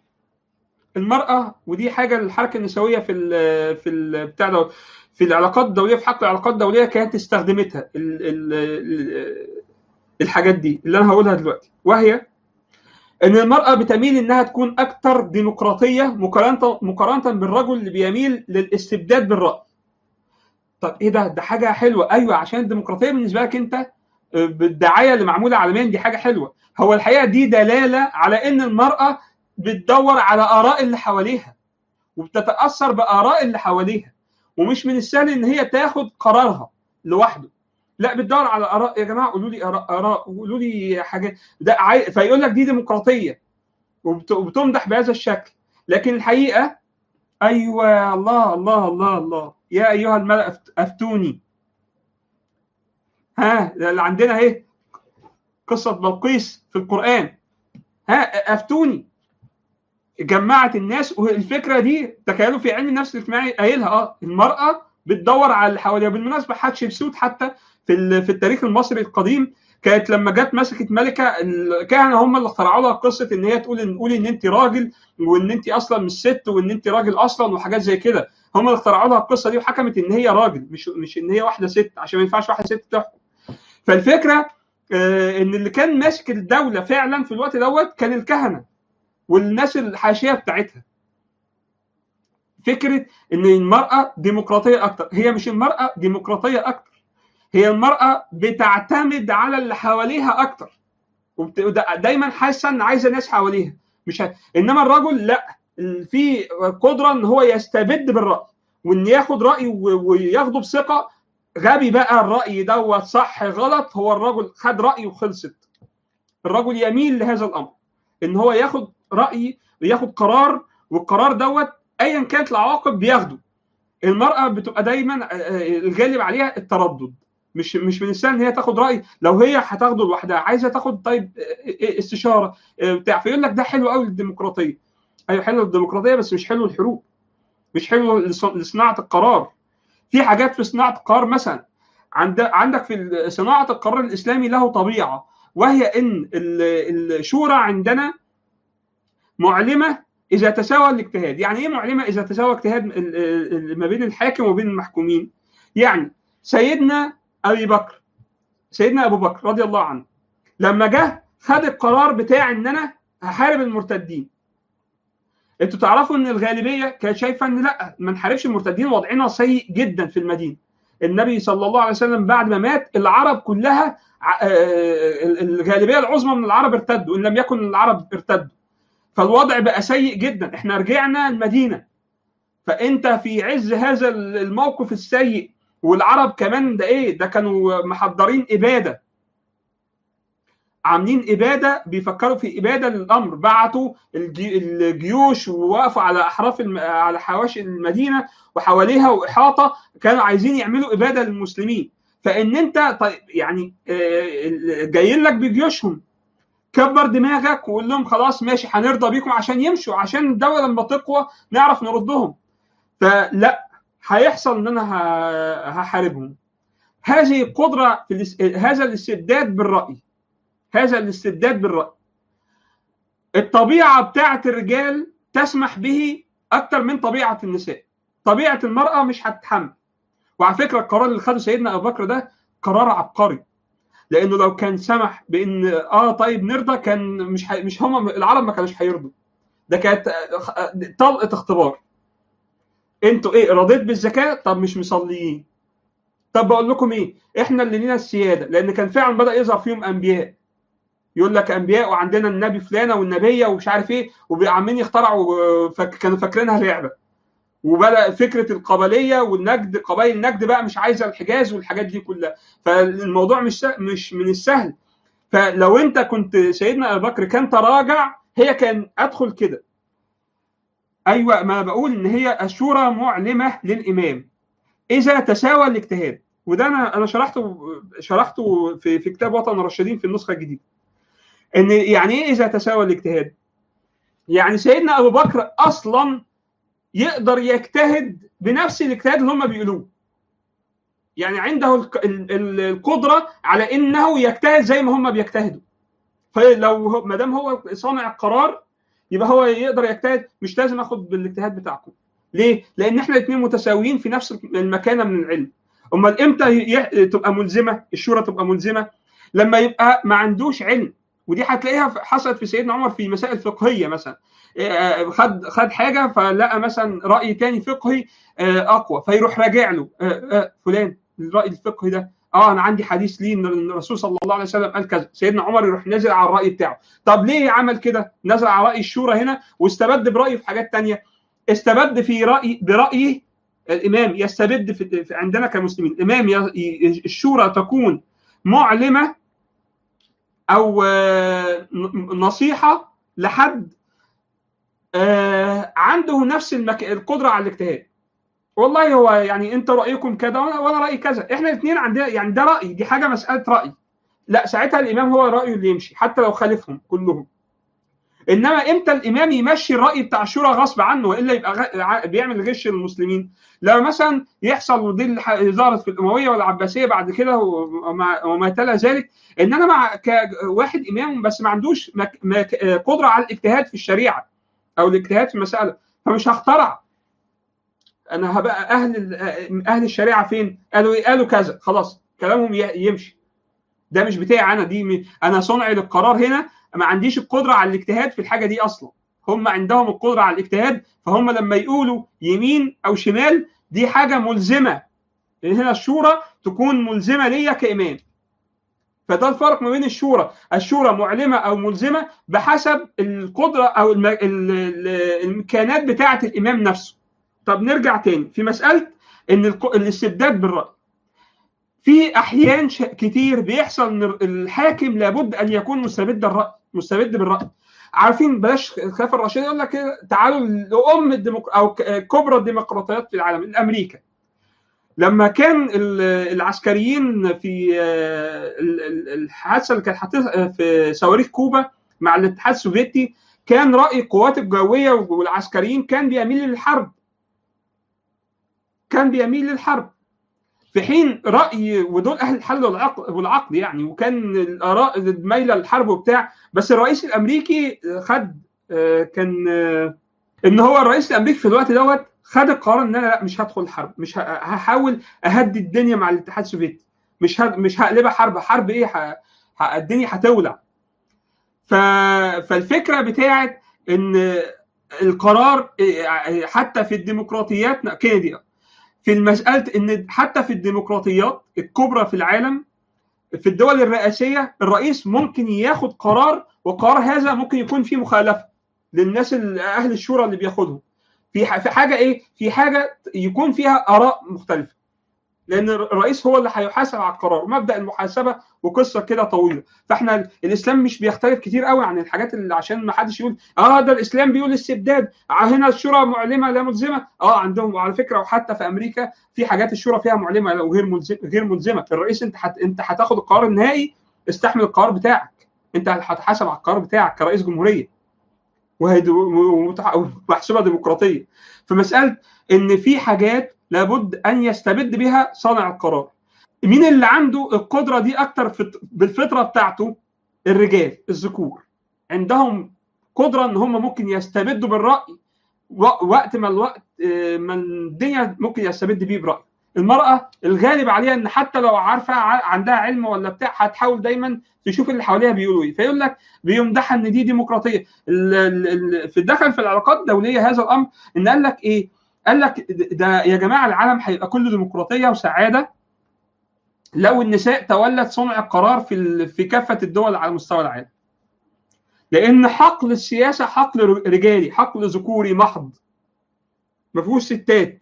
المراه ودي حاجه الحركه النسويه في ال في ال بتاع ده في العلاقات الدوليه في حق العلاقات الدوليه كانت استخدمتها ال ال الحاجات دي اللي انا هقولها دلوقتي وهي ان المراه بتميل انها تكون اكثر ديمقراطيه مقارنه مقارنه بالرجل اللي بيميل للاستبداد بالراي طب ايه ده ده حاجه حلوه ايوه عشان الديمقراطيه بالنسبه لك انت بالدعايه اللي معموله عالميا دي حاجه حلوه هو الحقيقه دي دلاله على ان المراه بتدور على اراء اللي حواليها وبتتاثر باراء اللي حواليها ومش من السهل ان هي تاخد قرارها لوحده لا بتدور على اراء يا جماعه قولوا لي اراء اراء قولوا لي حاجات ده عاي... فيقول لك دي ديمقراطيه وبت... وبتمدح بهذا الشكل لكن الحقيقه ايوه الله الله الله الله يا ايها الملأ افتوني ها اللي عندنا اهي قصه بلقيس في القران ها افتوني جمعت الناس والفكره دي تخيلوا في علم النفس الاجتماعي قايلها اه المراه بتدور على اللي حواليها بالمناسبه حتشبسوت حتى في في التاريخ المصري القديم كانت لما جت مسكت ملكه الكهنه هم اللي اخترعوا لها قصه ان هي تقول ان قولي ان انت راجل وان انت اصلا مش ست وان انت راجل اصلا وحاجات زي كده هم اللي اخترعوا لها القصه دي وحكمت ان هي راجل مش مش ان هي واحده ست عشان ما ينفعش واحده ست تحكم فالفكره آه ان اللي كان ماسك الدوله فعلا في الوقت دوت كان الكهنه والناس الحاشيه بتاعتها فكره ان المراه ديمقراطيه اكتر هي مش المراه ديمقراطيه اكتر هي المراه بتعتمد على اللي حواليها اكتر دايما حاسه ان عايزه ناس حواليها مش ه... انما الرجل لا في قدره ان هو يستبد بالراي وان ياخد راي وياخده بثقه غبي بقى الراي دوت صح غلط هو الرجل خد راي وخلصت الرجل يميل لهذا الامر ان هو ياخد راي وياخد قرار والقرار دوت ايا كانت العواقب بياخده المراه بتبقى دايما الغالب عليها التردد مش مش من السهل ان هي تاخد راي لو هي هتاخده لوحدها عايزه تاخد طيب استشاره بتاع فيقول لك ده حلو قوي الديمقراطيه ايوه حلو الديمقراطيه بس مش حلو الحروب مش حلو لصناعه القرار في حاجات في صناعه القرار مثلا عند عندك في صناعه القرار الاسلامي له طبيعه وهي ان الشورى عندنا معلمه اذا تساوى الاجتهاد يعني ايه معلمه اذا تساوى اجتهاد ما بين الحاكم وبين المحكومين يعني سيدنا ابي بكر سيدنا ابو بكر رضي الله عنه لما جه خد القرار بتاع ان انا هحارب المرتدين انتوا تعرفوا ان الغالبيه كانت شايفه ان لا ما نحاربش المرتدين وضعنا سيء جدا في المدينه النبي صلى الله عليه وسلم بعد ما مات العرب كلها الغالبيه العظمى من العرب ارتدوا ان لم يكن العرب ارتدوا فالوضع بقى سيء جدا احنا رجعنا المدينه فانت في عز هذا الموقف السيء والعرب كمان ده ايه ده كانوا محضرين اباده عاملين اباده بيفكروا في اباده للامر بعتوا الجيوش ووقفوا على احراف الم... على حواشي المدينه وحواليها واحاطه كانوا عايزين يعملوا اباده للمسلمين فان انت طيب يعني جايين لك بجيوشهم كبر دماغك وقول لهم خلاص ماشي هنرضى بيكم عشان يمشوا عشان الدوله لما تقوى نعرف نردهم فلا هيحصل ان انا هحاربهم هذه القدره في الاس... هذا الاستبداد بالراي هذا الاستبداد بالراي الطبيعه بتاعه الرجال تسمح به اكثر من طبيعه النساء طبيعه المراه مش هتتحمل وعلى فكره القرار اللي خده سيدنا ابو بكر ده قرار عبقري لانه لو كان سمح بان اه طيب نرضى كان مش حي... مش هم العرب ما كانوش هيرضوا ده كانت طلقه اختبار انتوا ايه رضيت بالزكاه طب مش مصليين طب بقول لكم ايه احنا اللي لينا السياده لان كان فعلا بدا يظهر فيهم انبياء يقول لك انبياء وعندنا النبي فلانه والنبيه ومش عارف ايه وعمالين يخترعوا فك... كانوا فاكرينها لعبه وبدا فكره القبليه والنجد قبائل النجد بقى مش عايزه الحجاز والحاجات دي كلها فالموضوع مش مش من السهل فلو انت كنت سيدنا ابو بكر كان تراجع هي كان ادخل كده ايوه ما بقول ان هي الشورى معلمه للامام اذا تساوى الاجتهاد وده انا انا شرحته شرحته في في كتاب وطن الراشدين في النسخه الجديده ان يعني ايه اذا تساوى الاجتهاد يعني سيدنا ابو بكر اصلا يقدر يجتهد بنفس الاجتهاد اللي هم بيقولوه يعني عنده القدره على انه يجتهد زي ما هم بيجتهدوا فلو ما دام هو صانع القرار يبقى هو يقدر يجتهد مش لازم اخد بالاجتهاد بتاعكم ليه؟ لان احنا الاثنين متساويين في نفس المكانه من العلم امال امتى تبقى ملزمه الشورى تبقى ملزمه لما يبقى ما عندوش علم ودي هتلاقيها حصلت في سيدنا عمر في مسائل فقهيه مثلا خد خد حاجه فلقى مثلا راي تاني فقهي اقوى فيروح راجع له فلان الراي الفقهي ده اه انا عندي حديث ليه ان الرسول صلى الله عليه وسلم قال كذا سيدنا عمر يروح نازل على الراي بتاعه طب ليه عمل كده نزل على راي الشورى هنا واستبد برايه في حاجات تانية استبد في راي برايه الامام يستبد في عندنا كمسلمين الامام الشورى تكون معلمه او نصيحه لحد عنده نفس المك... القدره على الاجتهاد والله هو يعني انت رايكم كذا وانا رايي كذا احنا الاثنين عندنا يعني ده راي دي حاجه مساله راي لا ساعتها الامام هو رايه اللي يمشي حتى لو خالفهم كلهم انما امتى الامام يمشي الراي بتاع الشورى غصب عنه والا يبقى بيعمل غش للمسلمين لما مثلا يحصل ودي اللي ظهرت في الامويه والعباسيه بعد كده وما, وما تلا ذلك ان انا مع كواحد امام بس ما عندوش مك... مك... قدره على الاجتهاد في الشريعه او الاجتهاد في المساله فمش هخترع انا هبقى اهل اهل الشريعه فين؟ قالوا ايه؟ قالوا كذا خلاص كلامهم يمشي ده مش بتاعي انا دي انا صنعي للقرار هنا ما عنديش القدره على الاجتهاد في الحاجه دي اصلا هم عندهم القدره على الاجتهاد فهم لما يقولوا يمين او شمال دي حاجه ملزمه لان هنا الشورى تكون ملزمه ليا كامام فده الفرق ما بين الشورى الشورى معلمه او ملزمه بحسب القدره او الامكانات بتاعه الامام نفسه طب نرجع تاني في مساله ان الاستبداد بالراي في احيان كتير بيحصل ان الحاكم لابد ان يكون مستبد الراي مستبد بالراي عارفين بلاش الخلافه الراشده يقول لك تعالوا لام الديمق... او كبرى الديمقراطيات في العالم امريكا لما كان العسكريين في الحادثه اللي كانت حاططها في صواريخ كوبا مع الاتحاد السوفيتي كان راي القوات الجويه والعسكريين كان بيميل للحرب كان بيميل للحرب في حين راي ودول اهل الحل والعقل والعقد يعني وكان الاراء مايله للحرب وبتاع بس الرئيس الامريكي خد كان ان هو الرئيس الامريكي في الوقت دوت خد القرار ان انا لا مش هدخل الحرب مش هحاول اهدي الدنيا مع الاتحاد السوفيتي مش ه... مش هقلبها حرب حرب ايه ه... ه... الدنيا هتولع ف... فالفكره بتاعت ان القرار حتى في الديمقراطيات كندي في المساله ان حتى في الديمقراطيات الكبرى في العالم في الدول الرئاسيه الرئيس ممكن ياخد قرار وقرار هذا ممكن يكون فيه مخالفه للناس اهل الشورى اللي بياخدهم في في حاجه ايه؟ في حاجه يكون فيها اراء مختلفه لان الرئيس هو اللي هيحاسب على القرار ومبدا المحاسبه وقصه كده طويله فاحنا الاسلام مش بيختلف كتير قوي عن الحاجات اللي عشان ما حدش يقول اه ده الاسلام بيقول استبداد هنا الشورى معلمه لا ملزمه اه عندهم وعلى فكره وحتى في امريكا في حاجات الشورى فيها معلمه وغير ملزمه غير ملزمه الرئيس انت حت انت هتاخد القرار النهائي استحمل القرار بتاعك انت هتحاسب على القرار بتاعك كرئيس جمهوريه ومحسوبه ديمقراطيه فمساله ان في حاجات لابد ان يستبد بها صانع القرار مين اللي عنده القدره دي اكتر بالفطره بتاعته الرجال الذكور عندهم قدره ان هم ممكن يستبدوا بالراي وقت ما الوقت ما الدنيا ممكن يستبد بيه براي المراه الغالب عليها ان حتى لو عارفه عندها علم ولا بتاع هتحاول دايما تشوف اللي حواليها بيقولوا ايه فيقول لك بيمدحها ان دي ديمقراطيه في الدخل في العلاقات الدوليه هذا الامر ان قال لك ايه قال لك ده يا جماعه العالم هيبقى كله ديمقراطيه وسعاده لو النساء تولت صنع القرار في في كافه الدول على مستوى العالم. لان حقل السياسه حقل رجالي، حقل ذكوري محض. ما فيهوش ستات.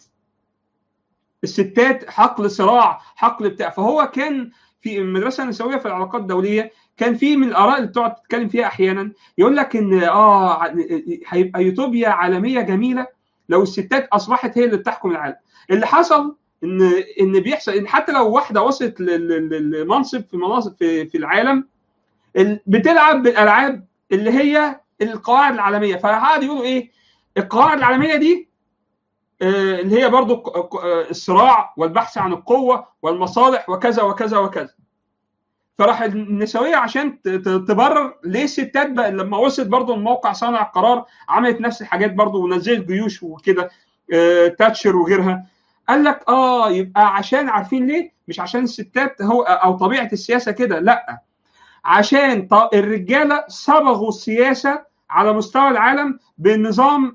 الستات حقل صراع، حقل بتاع، فهو كان في المدرسه النسويه في العلاقات الدوليه كان في من الاراء اللي بتقعد تتكلم فيها احيانا يقول لك ان اه هيبقى يوتوبيا عالميه جميله لو الستات اصبحت هي اللي بتحكم العالم اللي حصل ان ان بيحصل ان حتى لو واحده وصلت لمنصب في مناصب في, في العالم بتلعب بالالعاب اللي هي القواعد العالميه فقعد يقولوا ايه القواعد العالميه دي اللي هي برضو الصراع والبحث عن القوه والمصالح وكذا وكذا وكذا فراح النسويه عشان تبرر ليه الستات بقى لما وصلت برضو الموقع صانع القرار عملت نفس الحاجات برضو ونزلت جيوش وكده تاتشر وغيرها قال لك اه يبقى عشان عارفين ليه مش عشان الستات هو او طبيعه السياسه كده لا عشان الرجاله صبغوا السياسه على مستوى العالم بنظام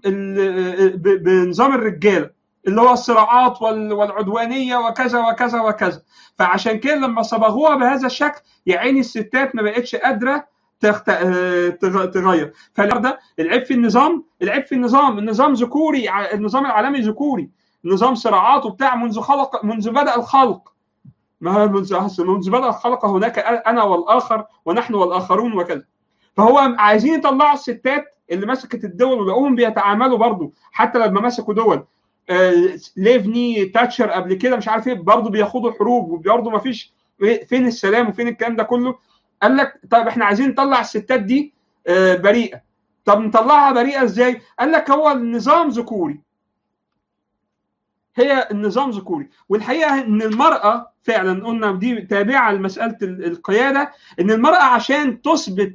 بنظام الرجاله اللي هو الصراعات والعدوانيه وكذا وكذا وكذا فعشان كده لما صبغوها بهذا الشكل يا عيني الستات ما بقتش قادره تخت... تغير فده العيب في النظام العيب في النظام النظام ذكوري النظام العالمي ذكوري نظام صراعات وبتاع منذ خلق منذ بدا الخلق ما منذ منذ بدا الخلق هناك انا والاخر ونحن والاخرون وكذا فهو عايزين يطلعوا الستات اللي مسكت الدول ولقوهم بيتعاملوا برضه حتى لما مسكوا دول آه ليفني تاتشر قبل كده مش عارف ايه برضه بياخدوا حروب وبرضه ما فيش فين السلام وفين الكلام ده كله قال لك طيب احنا عايزين نطلع الستات دي آه بريئه طب نطلعها بريئه ازاي؟ قال لك هو النظام ذكوري هي النظام ذكوري والحقيقه ان المراه فعلا قلنا دي تابعه لمساله القياده ان المراه عشان تثبت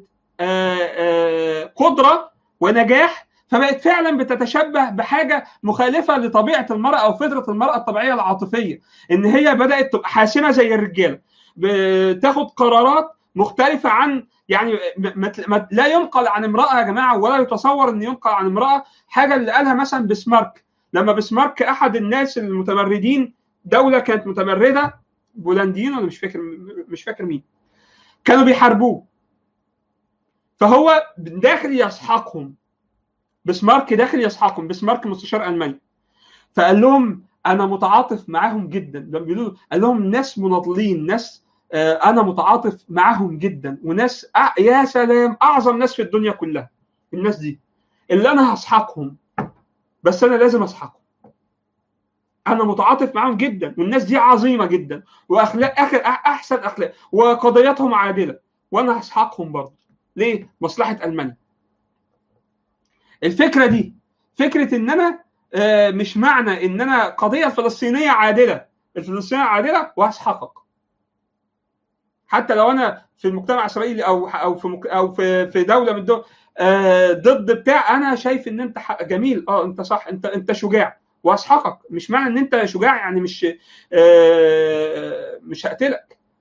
قدره ونجاح فبقت فعلا بتتشبه بحاجه مخالفه لطبيعه المراه او فطره المراه الطبيعيه العاطفيه ان هي بدات تبقى حاسمه زي الرجاله بتاخد قرارات مختلفه عن يعني لا ينقل عن امراه يا جماعه ولا يتصور ان ينقل عن امراه حاجه اللي قالها مثلا بسمارك لما بسمارك احد الناس المتمردين دوله كانت متمرده بولنديين ولا مش فاكر مش فاكر مين كانوا بيحاربوه فهو داخل يسحقهم بسمارك داخل يسحقهم بسمارك مستشار الماني فقال لهم انا متعاطف معاهم جدا لما بيقولوا قال لهم ناس مناضلين ناس آه انا متعاطف معاهم جدا وناس أ... يا سلام اعظم ناس في الدنيا كلها الناس دي اللي انا هسحقهم بس انا لازم اسحقهم انا متعاطف معاهم جدا والناس دي عظيمه جدا واخلاق اخر احسن اخلاق وقضياتهم عادله وانا هسحقهم برضه ليه مصلحه المانيا الفكره دي فكره ان انا آه مش معنى ان انا قضيه الفلسطينيه عادله الفلسطينيه عادله وهسحقك حتى لو انا في المجتمع الاسرائيلي او او في مك... او في في دوله من الدول آه ضد بتاع انا شايف ان انت جميل اه انت صح انت انت شجاع واسحقك مش معنى ان انت شجاع يعني مش آه مش هقتلك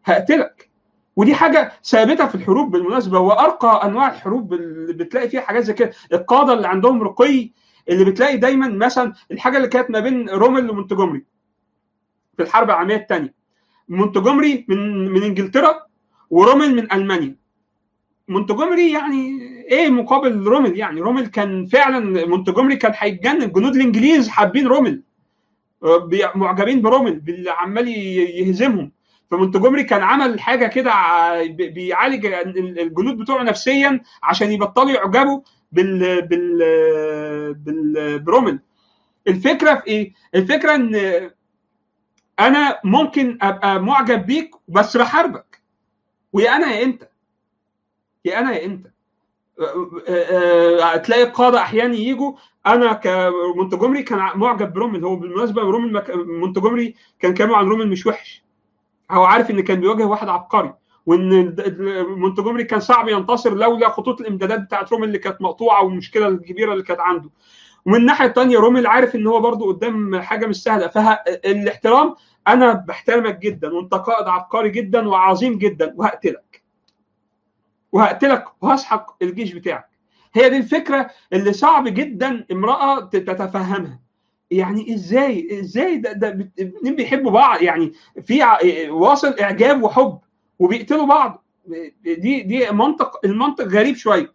هقتلك ودي حاجه ثابته في الحروب بالمناسبه وارقى انواع الحروب اللي بتلاقي فيها حاجات زي كده القاده اللي عندهم رقي اللي بتلاقي دايما مثلا الحاجه اللي كانت ما بين رومل ومونتجومري في الحرب العالميه الثانيه مونتجومري من من انجلترا ورومل من المانيا مونتجومري يعني ايه مقابل رومل يعني رومل كان فعلا مونتجومري كان هيتجنن جنود الانجليز حابين رومل معجبين برومل باللي عمال يهزمهم فمونتجومري كان عمل حاجه كده بيعالج الجنود بتوعه نفسيا عشان يبطلوا يعجبوا بال بال بال برومل الفكره في ايه؟ الفكره ان انا ممكن ابقى معجب بيك بس بحاربك ويا انا يا انت يا انا يا انت تلاقي القاده احيانا يجوا انا كمونتجومري كان معجب برومل هو بالمناسبه رومل مك... مونتجومري كان كلامه عن رومل مش وحش هو عارف ان كان بيواجه واحد عبقري وان مونتجومري كان صعب ينتصر لولا خطوط الامدادات بتاعت رومل اللي كانت مقطوعه والمشكله الكبيره اللي كانت عنده ومن الناحيه الثانيه رومل عارف ان هو برضو قدام حاجه مش سهله فالاحترام انا بحترمك جدا وانت قائد عبقري جدا وعظيم جدا وهقتلك وهقتلك وهسحق الجيش بتاعك هي دي الفكره اللي صعب جدا امراه تتفهمها يعني ازاي ازاي ده ده اتنين بيحبوا بعض يعني في واصل اعجاب وحب وبيقتلوا بعض دي دي منطق المنطق غريب شويه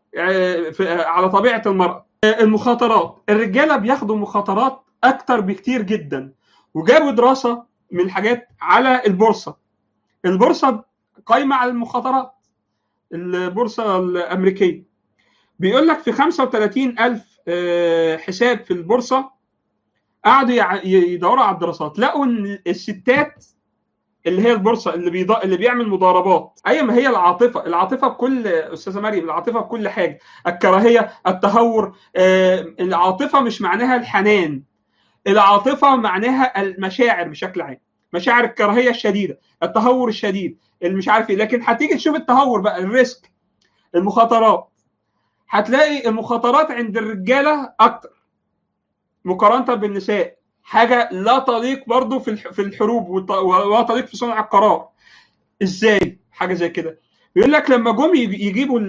على طبيعه المراه المخاطرات الرجاله بياخدوا مخاطرات اكتر بكتير جدا وجابوا دراسه من الحاجات على البورصه البورصه قايمه على المخاطرات البورصه الامريكيه بيقول لك في 35 ألف حساب في البورصة قعدوا يدوروا على الدراسات لقوا ان الستات اللي هي البورصه اللي بيض... اللي بيعمل مضاربات اي ما هي العاطفه العاطفه بكل استاذه مريم العاطفه بكل حاجه الكراهيه التهور آه... العاطفه مش معناها الحنان العاطفه معناها المشاعر بشكل عام مشاعر الكراهيه الشديده التهور الشديد اللي مش عارف ايه لكن هتيجي تشوف التهور بقى الريسك المخاطرات هتلاقي المخاطرات عند الرجاله اكتر مقارنه بالنساء حاجه لا تليق برضو في في الحروب ولا تليق في صنع القرار ازاي حاجه زي كده بيقول لك لما جم يجيبوا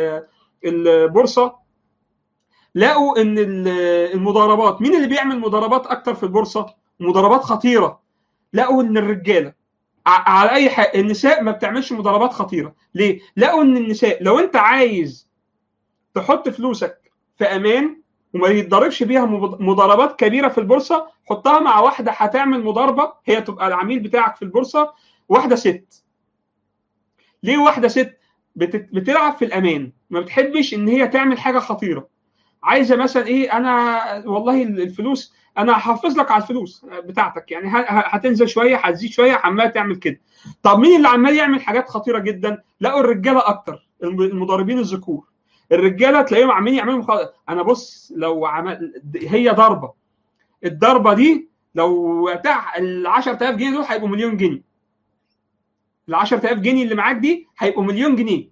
البورصه لقوا ان المضاربات مين اللي بيعمل مضاربات اكتر في البورصه مضاربات خطيره لقوا ان الرجاله على اي حاجه النساء ما بتعملش مضاربات خطيره ليه لقوا ان النساء لو انت عايز تحط فلوسك في امان وما يتضربش بيها مضاربات كبيره في البورصه حطها مع واحده هتعمل مضاربه هي تبقى العميل بتاعك في البورصه واحده ست ليه واحده ست بتلعب في الامان ما بتحبش ان هي تعمل حاجه خطيره عايزه مثلا ايه انا والله الفلوس انا هحافظ لك على الفلوس بتاعتك يعني هتنزل شويه هتزيد شويه عمال تعمل كده طب مين اللي عمال يعمل حاجات خطيره جدا لقوا الرجاله اكتر المضاربين الذكور الرجاله تلاقيهم عاملين يعملوا مخاطر انا بص لو عمل هي ضربه الضربه دي لو بتاع ال 10000 جنيه دول هيبقوا مليون جنيه ال 10000 جنيه اللي معاك دي هيبقوا مليون جنيه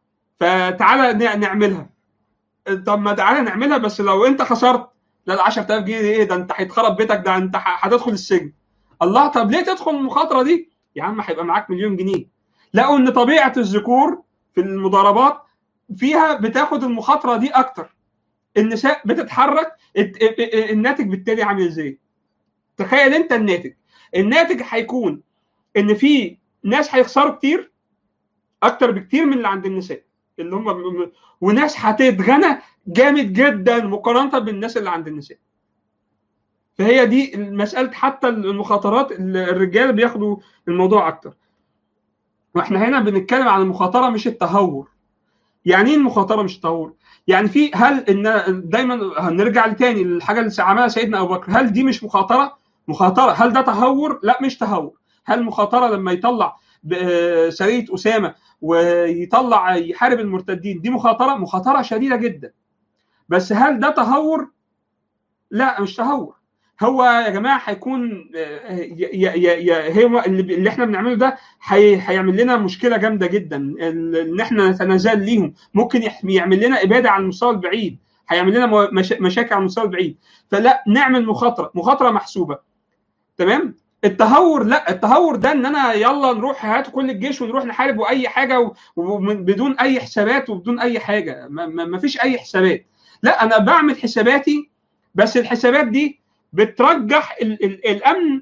فتعالى نعملها طب ما تعالى نعملها بس لو انت خسرت لا ال 10000 جنيه ايه ده انت هيتخرب بيتك ده انت هتدخل السجن الله طب ليه تدخل المخاطره دي يا عم هيبقى معاك مليون جنيه لقوا ان طبيعه الذكور في المضاربات فيها بتاخد المخاطره دي اكتر النساء بتتحرك الناتج بالتالي عامل ازاي تخيل انت الناتج الناتج هيكون ان في ناس هيخسروا كتير اكتر بكتير من اللي عند النساء اللي هم وناس هتتغنى جامد جدا مقارنه بالناس اللي عند النساء فهي دي مساله حتى المخاطرات الرجال بياخدوا الموضوع اكتر واحنا هنا بنتكلم عن المخاطره مش التهور يعني ايه المخاطره مش التهور يعني في هل ان دايما هنرجع لتاني الحاجه اللي عملها سيدنا ابو بكر هل دي مش مخاطره مخاطره هل ده تهور لا مش تهور هل مخاطره لما يطلع سريه اسامه ويطلع يحارب المرتدين دي مخاطره مخاطره شديده جدا بس هل ده تهور لا مش تهور هو يا جماعه هيكون هي اللي احنا بنعمله ده هيعمل لنا مشكله جامده جدا ان احنا نتنازل ليهم ممكن يعمل لنا اباده على المستوى البعيد هيعمل لنا مشاكل على المستوى البعيد فلا نعمل مخاطره مخاطره محسوبه تمام التهور لا التهور ده ان انا يلا نروح هاتوا كل الجيش ونروح نحارب واي حاجه وبدون اي حسابات وبدون اي حاجه ما فيش اي حسابات لا انا بعمل حساباتي بس الحسابات دي بترجح ال ال الامن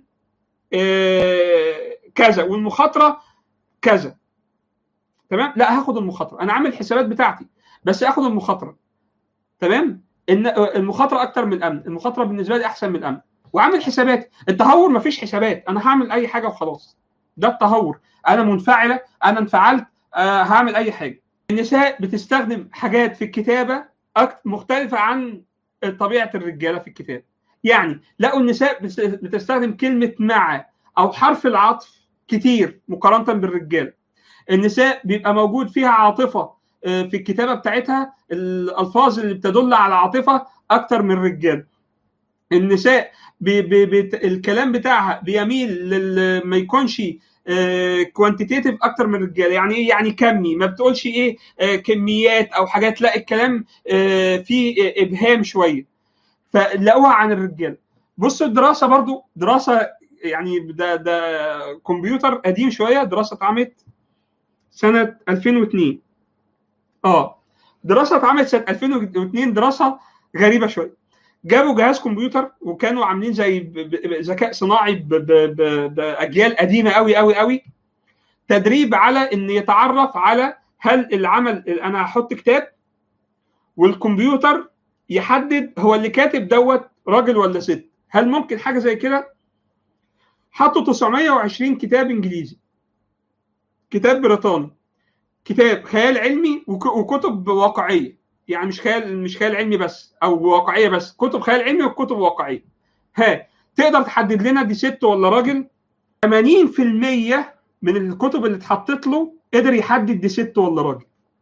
كذا والمخاطره كذا تمام لا هاخد المخاطره انا عامل الحسابات بتاعتي بس اخد المخاطره تمام ان المخاطره اكتر من الامن المخاطره بالنسبه لي احسن من الامن وعامل حسابات التهور مفيش حسابات انا هعمل اي حاجه وخلاص ده التهور انا منفعله انا انفعلت آه هعمل اي حاجه النساء بتستخدم حاجات في الكتابه مختلفه عن طبيعه الرجاله في الكتاب يعني لقوا النساء بتستخدم كلمه مع او حرف العطف كتير مقارنه بالرجاله النساء بيبقى موجود فيها عاطفه في الكتابه بتاعتها الالفاظ اللي بتدل على عاطفه اكتر من الرجال النساء بي بي بي الكلام بتاعها بيميل ما يكونش كوانتيتيف اكتر من الرجاله يعني ايه يعني كمي ما بتقولش ايه كميات او حاجات لا الكلام فيه ابهام شويه فلاقوها عن الرجاله بصوا الدراسه برضو دراسه يعني ده ده كمبيوتر قديم شويه دراسه اتعملت سنه 2002 اه دراسه اتعملت سنه 2002 دراسه غريبه شويه جابوا جهاز كمبيوتر وكانوا عاملين زي ذكاء صناعي باجيال قديمه قوي قوي قوي تدريب على ان يتعرف على هل العمل انا هحط كتاب والكمبيوتر يحدد هو اللي كاتب دوت راجل ولا ست هل ممكن حاجه زي كده حطوا 920 كتاب انجليزي كتاب بريطاني كتاب خيال علمي وكتب واقعيه يعني مش خيال مش خيال علمي بس او واقعيه بس كتب خيال علمي وكتب واقعيه ها تقدر تحدد لنا دي ست ولا راجل 80% من الكتب اللي اتحطت له قدر يحدد دي ست ولا راجل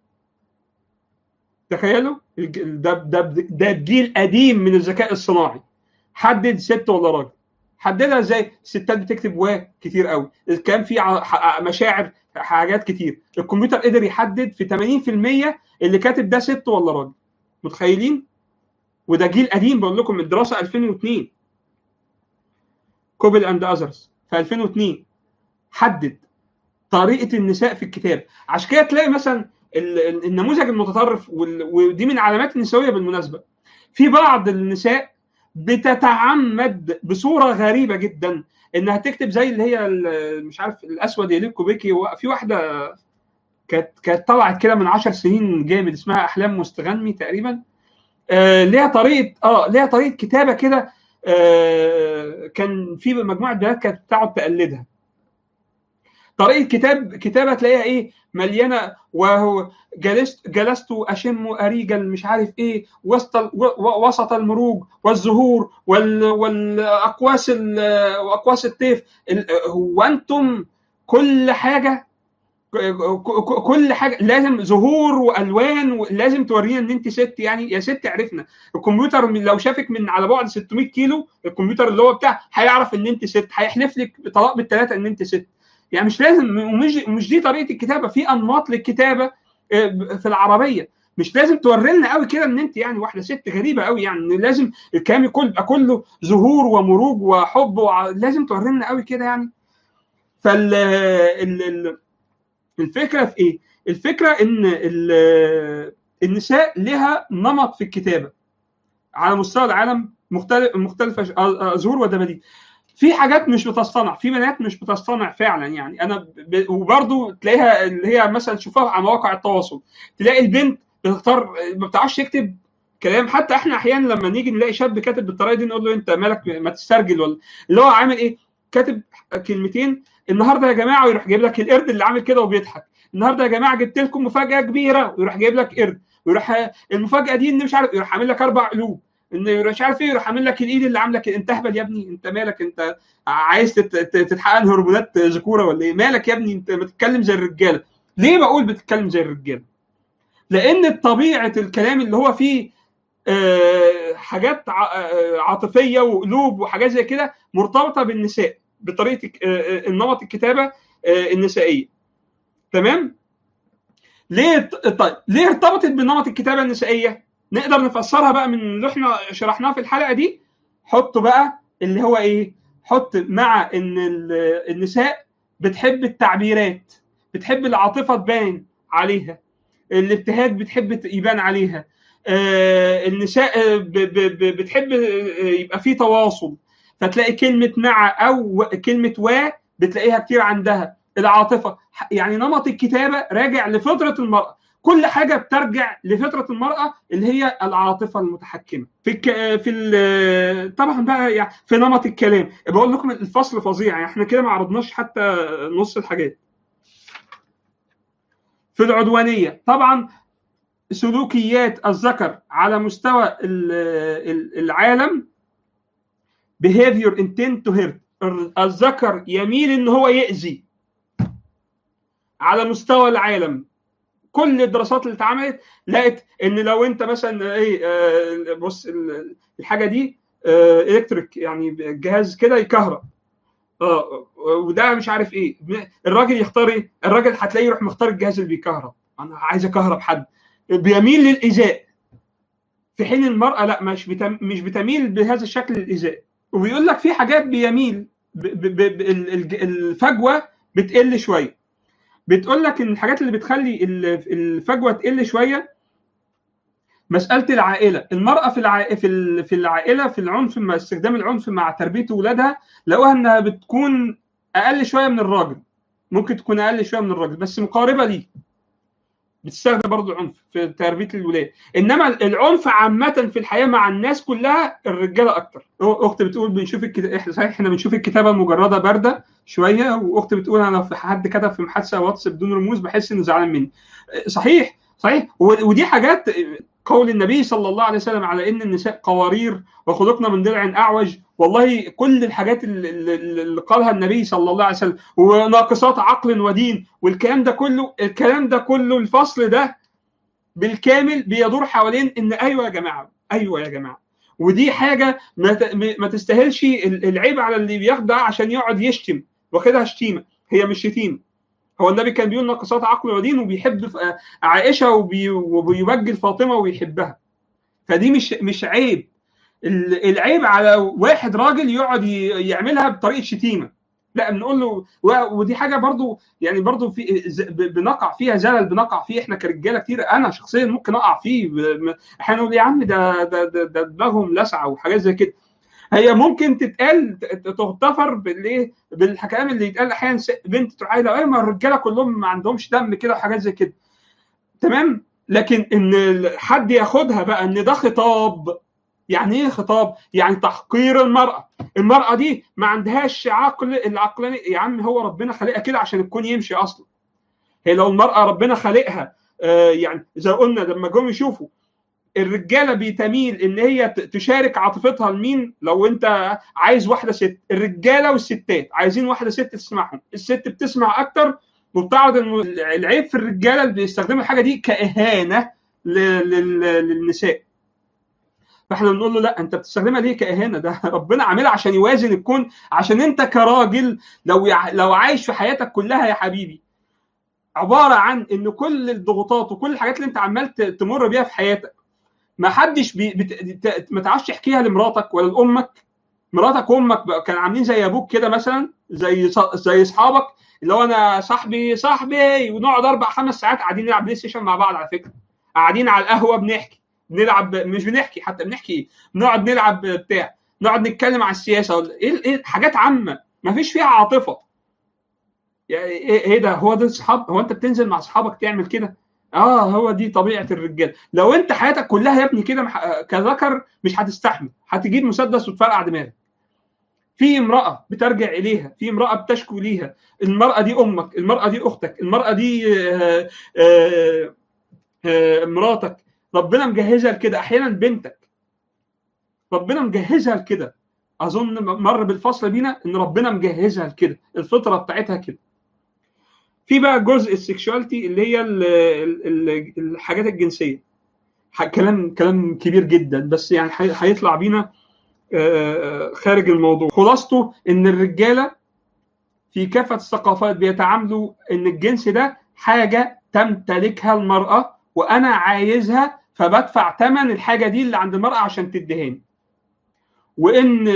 تخيلوا ده ده ده جيل قديم من الذكاء الصناعي حدد ست ولا راجل حددها ازاي الستات بتكتب و كتير قوي كان في مشاعر حاجات كتير الكمبيوتر قدر يحدد في 80% اللي كاتب ده ست ولا راجل متخيلين وده جيل قديم بقول لكم الدراسه 2002 كوبل اند اذرز في 2002 حدد طريقه النساء في الكتاب عشان كده تلاقي مثلا النموذج المتطرف ودي من علامات النسويه بالمناسبه في بعض النساء بتتعمد بصوره غريبه جدا انها تكتب زي اللي هي مش عارف الاسود يليق كوبيكي في واحده كانت كانت طلعت كده من 10 سنين جامد اسمها احلام مستغنمي تقريبا آه ليها طريقه اه ليها طريقه كتابه كده آه كان في مجموعه بنات كانت بتقعد تقلدها طريقه كتاب كتابه تلاقيها ايه مليانه وهو جلست جلست اشم اريجا مش عارف ايه وسط وسط المروج والزهور وال والاقواس واقواس الطيف هو انتم كل حاجه كل حاجه لازم زهور والوان لازم تورينا ان انت ست يعني يا ست عرفنا الكمبيوتر لو شافك من على بعد 600 كيلو الكمبيوتر اللي هو بتاع هيعرف ان انت ست هيحلف لك بطلاق بالثلاثه ان انت ست يعني مش لازم ومش مش دي طريقه الكتابه في انماط للكتابه في العربيه مش لازم توري لنا قوي كده ان انت يعني واحده ست غريبه قوي يعني لازم الكلام يكون يبقى كله زهور ومروج وحب وع... لازم توري لنا قوي كده يعني فال ال... الفكره في ايه؟ الفكره ان النساء لها نمط في الكتابه على مستوى العالم مختلف مختلفه زهور ودباديب في حاجات مش بتصطنع في بنات مش بتصطنع فعلا يعني انا ب... وبرضه تلاقيها اللي هي مثلا تشوفها على مواقع التواصل تلاقي البنت بتختار ما بتعرفش تكتب كلام حتى احنا احيانا لما نيجي نلاقي شاب كاتب بالطريقه دي نقول له انت مالك ما تسترجل ولا اللي هو عامل ايه كاتب كلمتين النهارده يا جماعه ويروح جايب لك القرد اللي عامل كده وبيضحك النهارده يا جماعه جبت لكم مفاجاه كبيره ويروح جايب لك قرد ويروح المفاجاه دي ان مش عارف يروح عامل لك اربع قلوب ان مش عارف ايه يروح عامل لك الايد اللي عامله كده انت اهبل يا ابني انت مالك انت عايز تتحقن هرمونات ذكوره ولا ايه مالك يا ابني انت بتتكلم زي الرجاله ليه بقول بتتكلم زي الرجاله لان طبيعه الكلام اللي هو فيه حاجات عاطفيه وقلوب وحاجات زي كده مرتبطه بالنساء بطريقه النمط الكتابه النسائيه تمام ليه طيب ليه ارتبطت بنمط الكتابه النسائيه نقدر نفسرها بقى من اللي احنا شرحناه في الحلقه دي حطوا بقى اللي هو ايه حط مع ان النساء بتحب التعبيرات بتحب العاطفه تبان عليها الابتهاج بتحب يبان عليها آه النساء ب ب ب بتحب يبقى في تواصل فتلاقي كلمه مع او كلمه و بتلاقيها كتير عندها العاطفه يعني نمط الكتابه راجع لفطره المراه كل حاجه بترجع لفطره المراه اللي هي العاطفه المتحكمه في الك... في ال... طبعا بقى يعني في نمط الكلام بقول لكم الفصل فظيع يعني احنا كده ما عرضناش حتى نص الحاجات في العدوانيه طبعا سلوكيات الذكر على مستوى العالم behavior intent to hurt الذكر يميل ان هو يأذي على مستوى العالم كل الدراسات اللي اتعملت لقت ان لو انت مثلا ايه بص الحاجه دي الكتريك يعني جهاز كده يكهرب اه وده مش عارف ايه الراجل يختار ايه الراجل هتلاقيه يروح مختار الجهاز اللي بيكهرب انا عايز اكهرب حد بيميل للايذاء في حين المراه لا مش بتم مش بتميل بهذا الشكل للايذاء وبيقول لك في حاجات بيميل ب ب ب الفجوه بتقل شويه بتقول لك ان الحاجات اللي بتخلي الفجوه تقل شويه مساله العائله المراه في الع... في في العائله في العنف مع استخدام العنف مع تربيه اولادها لقوها انها بتكون اقل شويه من الراجل ممكن تكون اقل شويه من الراجل بس مقاربه ليه بتستخدم برضه العنف في تربيه الولاد انما العنف عامه في الحياه مع الناس كلها الرجاله اكتر اخت بتقول بنشوف الكتاب صحيح احنا بنشوف الكتابه المجرده بارده شويه واخت بتقول انا لو في حد كتب في محادثه واتس بدون رموز بحس انه زعلان مني صحيح صحيح ودي حاجات قول النبي صلى الله عليه وسلم على ان النساء قوارير وخلقنا من ضلع اعوج والله كل الحاجات اللي قالها النبي صلى الله عليه وسلم وناقصات عقل ودين والكلام ده كله الكلام ده كله الفصل ده بالكامل بيدور حوالين ان ايوه يا جماعه ايوه يا جماعه ودي حاجه ما تستاهلش العيب على اللي بيخدع عشان يقعد يشتم واخدها شتيمه هي مش شتيمه هو النبي كان بيقول ناقصات عقل ودين وبيحب عائشه وبي وبيوجل فاطمه ويحبها فدي مش مش عيب العيب على واحد راجل يقعد يعملها بطريقه شتيمه لا بنقول له ودي حاجه برضو يعني برضو في بنقع فيها زلل بنقع فيه احنا كرجاله كتير انا شخصيا ممكن اقع فيه احيانا نقول يا عم ده ده ده دماغهم لسعه وحاجات زي كده هي ممكن تتقال تغتفر بالايه بالكلام اللي يتقال احيانا بنت تروح قايله ايه ما الرجاله كلهم ما عندهمش دم كده وحاجات زي كده تمام لكن ان حد ياخدها بقى ان ده خطاب يعني ايه خطاب؟ يعني تحقير المرأة، المرأة دي ما عندهاش عقل العقلاني يا عم هو ربنا خلقها كده عشان الكون يمشي اصلا. هي لو المرأة ربنا خلقها آه يعني زي قلنا لما جم يشوفوا الرجاله بتميل ان هي تشارك عاطفتها لمين لو انت عايز واحده ست الرجاله والستات عايزين واحده ست تسمعهم الست بتسمع اكتر وبتعرض العيب في الرجاله اللي بيستخدموا الحاجه دي كاهانه للنساء فاحنا بنقول له لا انت بتستخدمها ليه كاهانه ده ربنا عاملها عشان يوازن الكون عشان انت كراجل لو يع... لو عايش في حياتك كلها يا حبيبي عباره عن ان كل الضغوطات وكل الحاجات اللي انت عمال تمر بيها في حياتك ما حدش بي... بت... ما تعرفش تحكيها لمراتك ولا لامك مراتك وامك كانوا عاملين زي ابوك كده مثلا زي زي اصحابك اللي هو انا صاحبي صاحبي ونقعد اربع خمس ساعات قاعدين نلعب بلاي ستيشن مع بعض على فكره قاعدين على القهوه بنحكي بنلعب مش بنحكي حتى بنحكي ايه نقعد نلعب بتاع نقعد نتكلم على السياسه ولا ايه ايه حاجات عامه ما فيش فيها عاطفه يعني ايه ده هو ده اصحاب هو انت بتنزل مع اصحابك تعمل كده اه هو دي طبيعه الرجال لو انت حياتك كلها يا ابني كده كذكر مش هتستحمل هتجيب مسدس وتفرقع دماغك في امراه بترجع اليها في امراه بتشكو ليها المراه دي امك المراه دي اختك المراه دي آآ آآ آآ مراتك ربنا مجهزها لكده احيانا بنتك ربنا مجهزها لكده اظن مر بالفصل بينا ان ربنا مجهزها لكده الفطره بتاعتها كده في بقى جزء السكشواليتي اللي هي ال ال الحاجات الجنسيه كلام كلام كبير جدا بس يعني هيطلع بينا خارج الموضوع خلاصته ان الرجاله في كافه الثقافات بيتعاملوا ان الجنس ده حاجه تمتلكها المراه وانا عايزها فبدفع ثمن الحاجه دي اللي عند المراه عشان تدهاني وان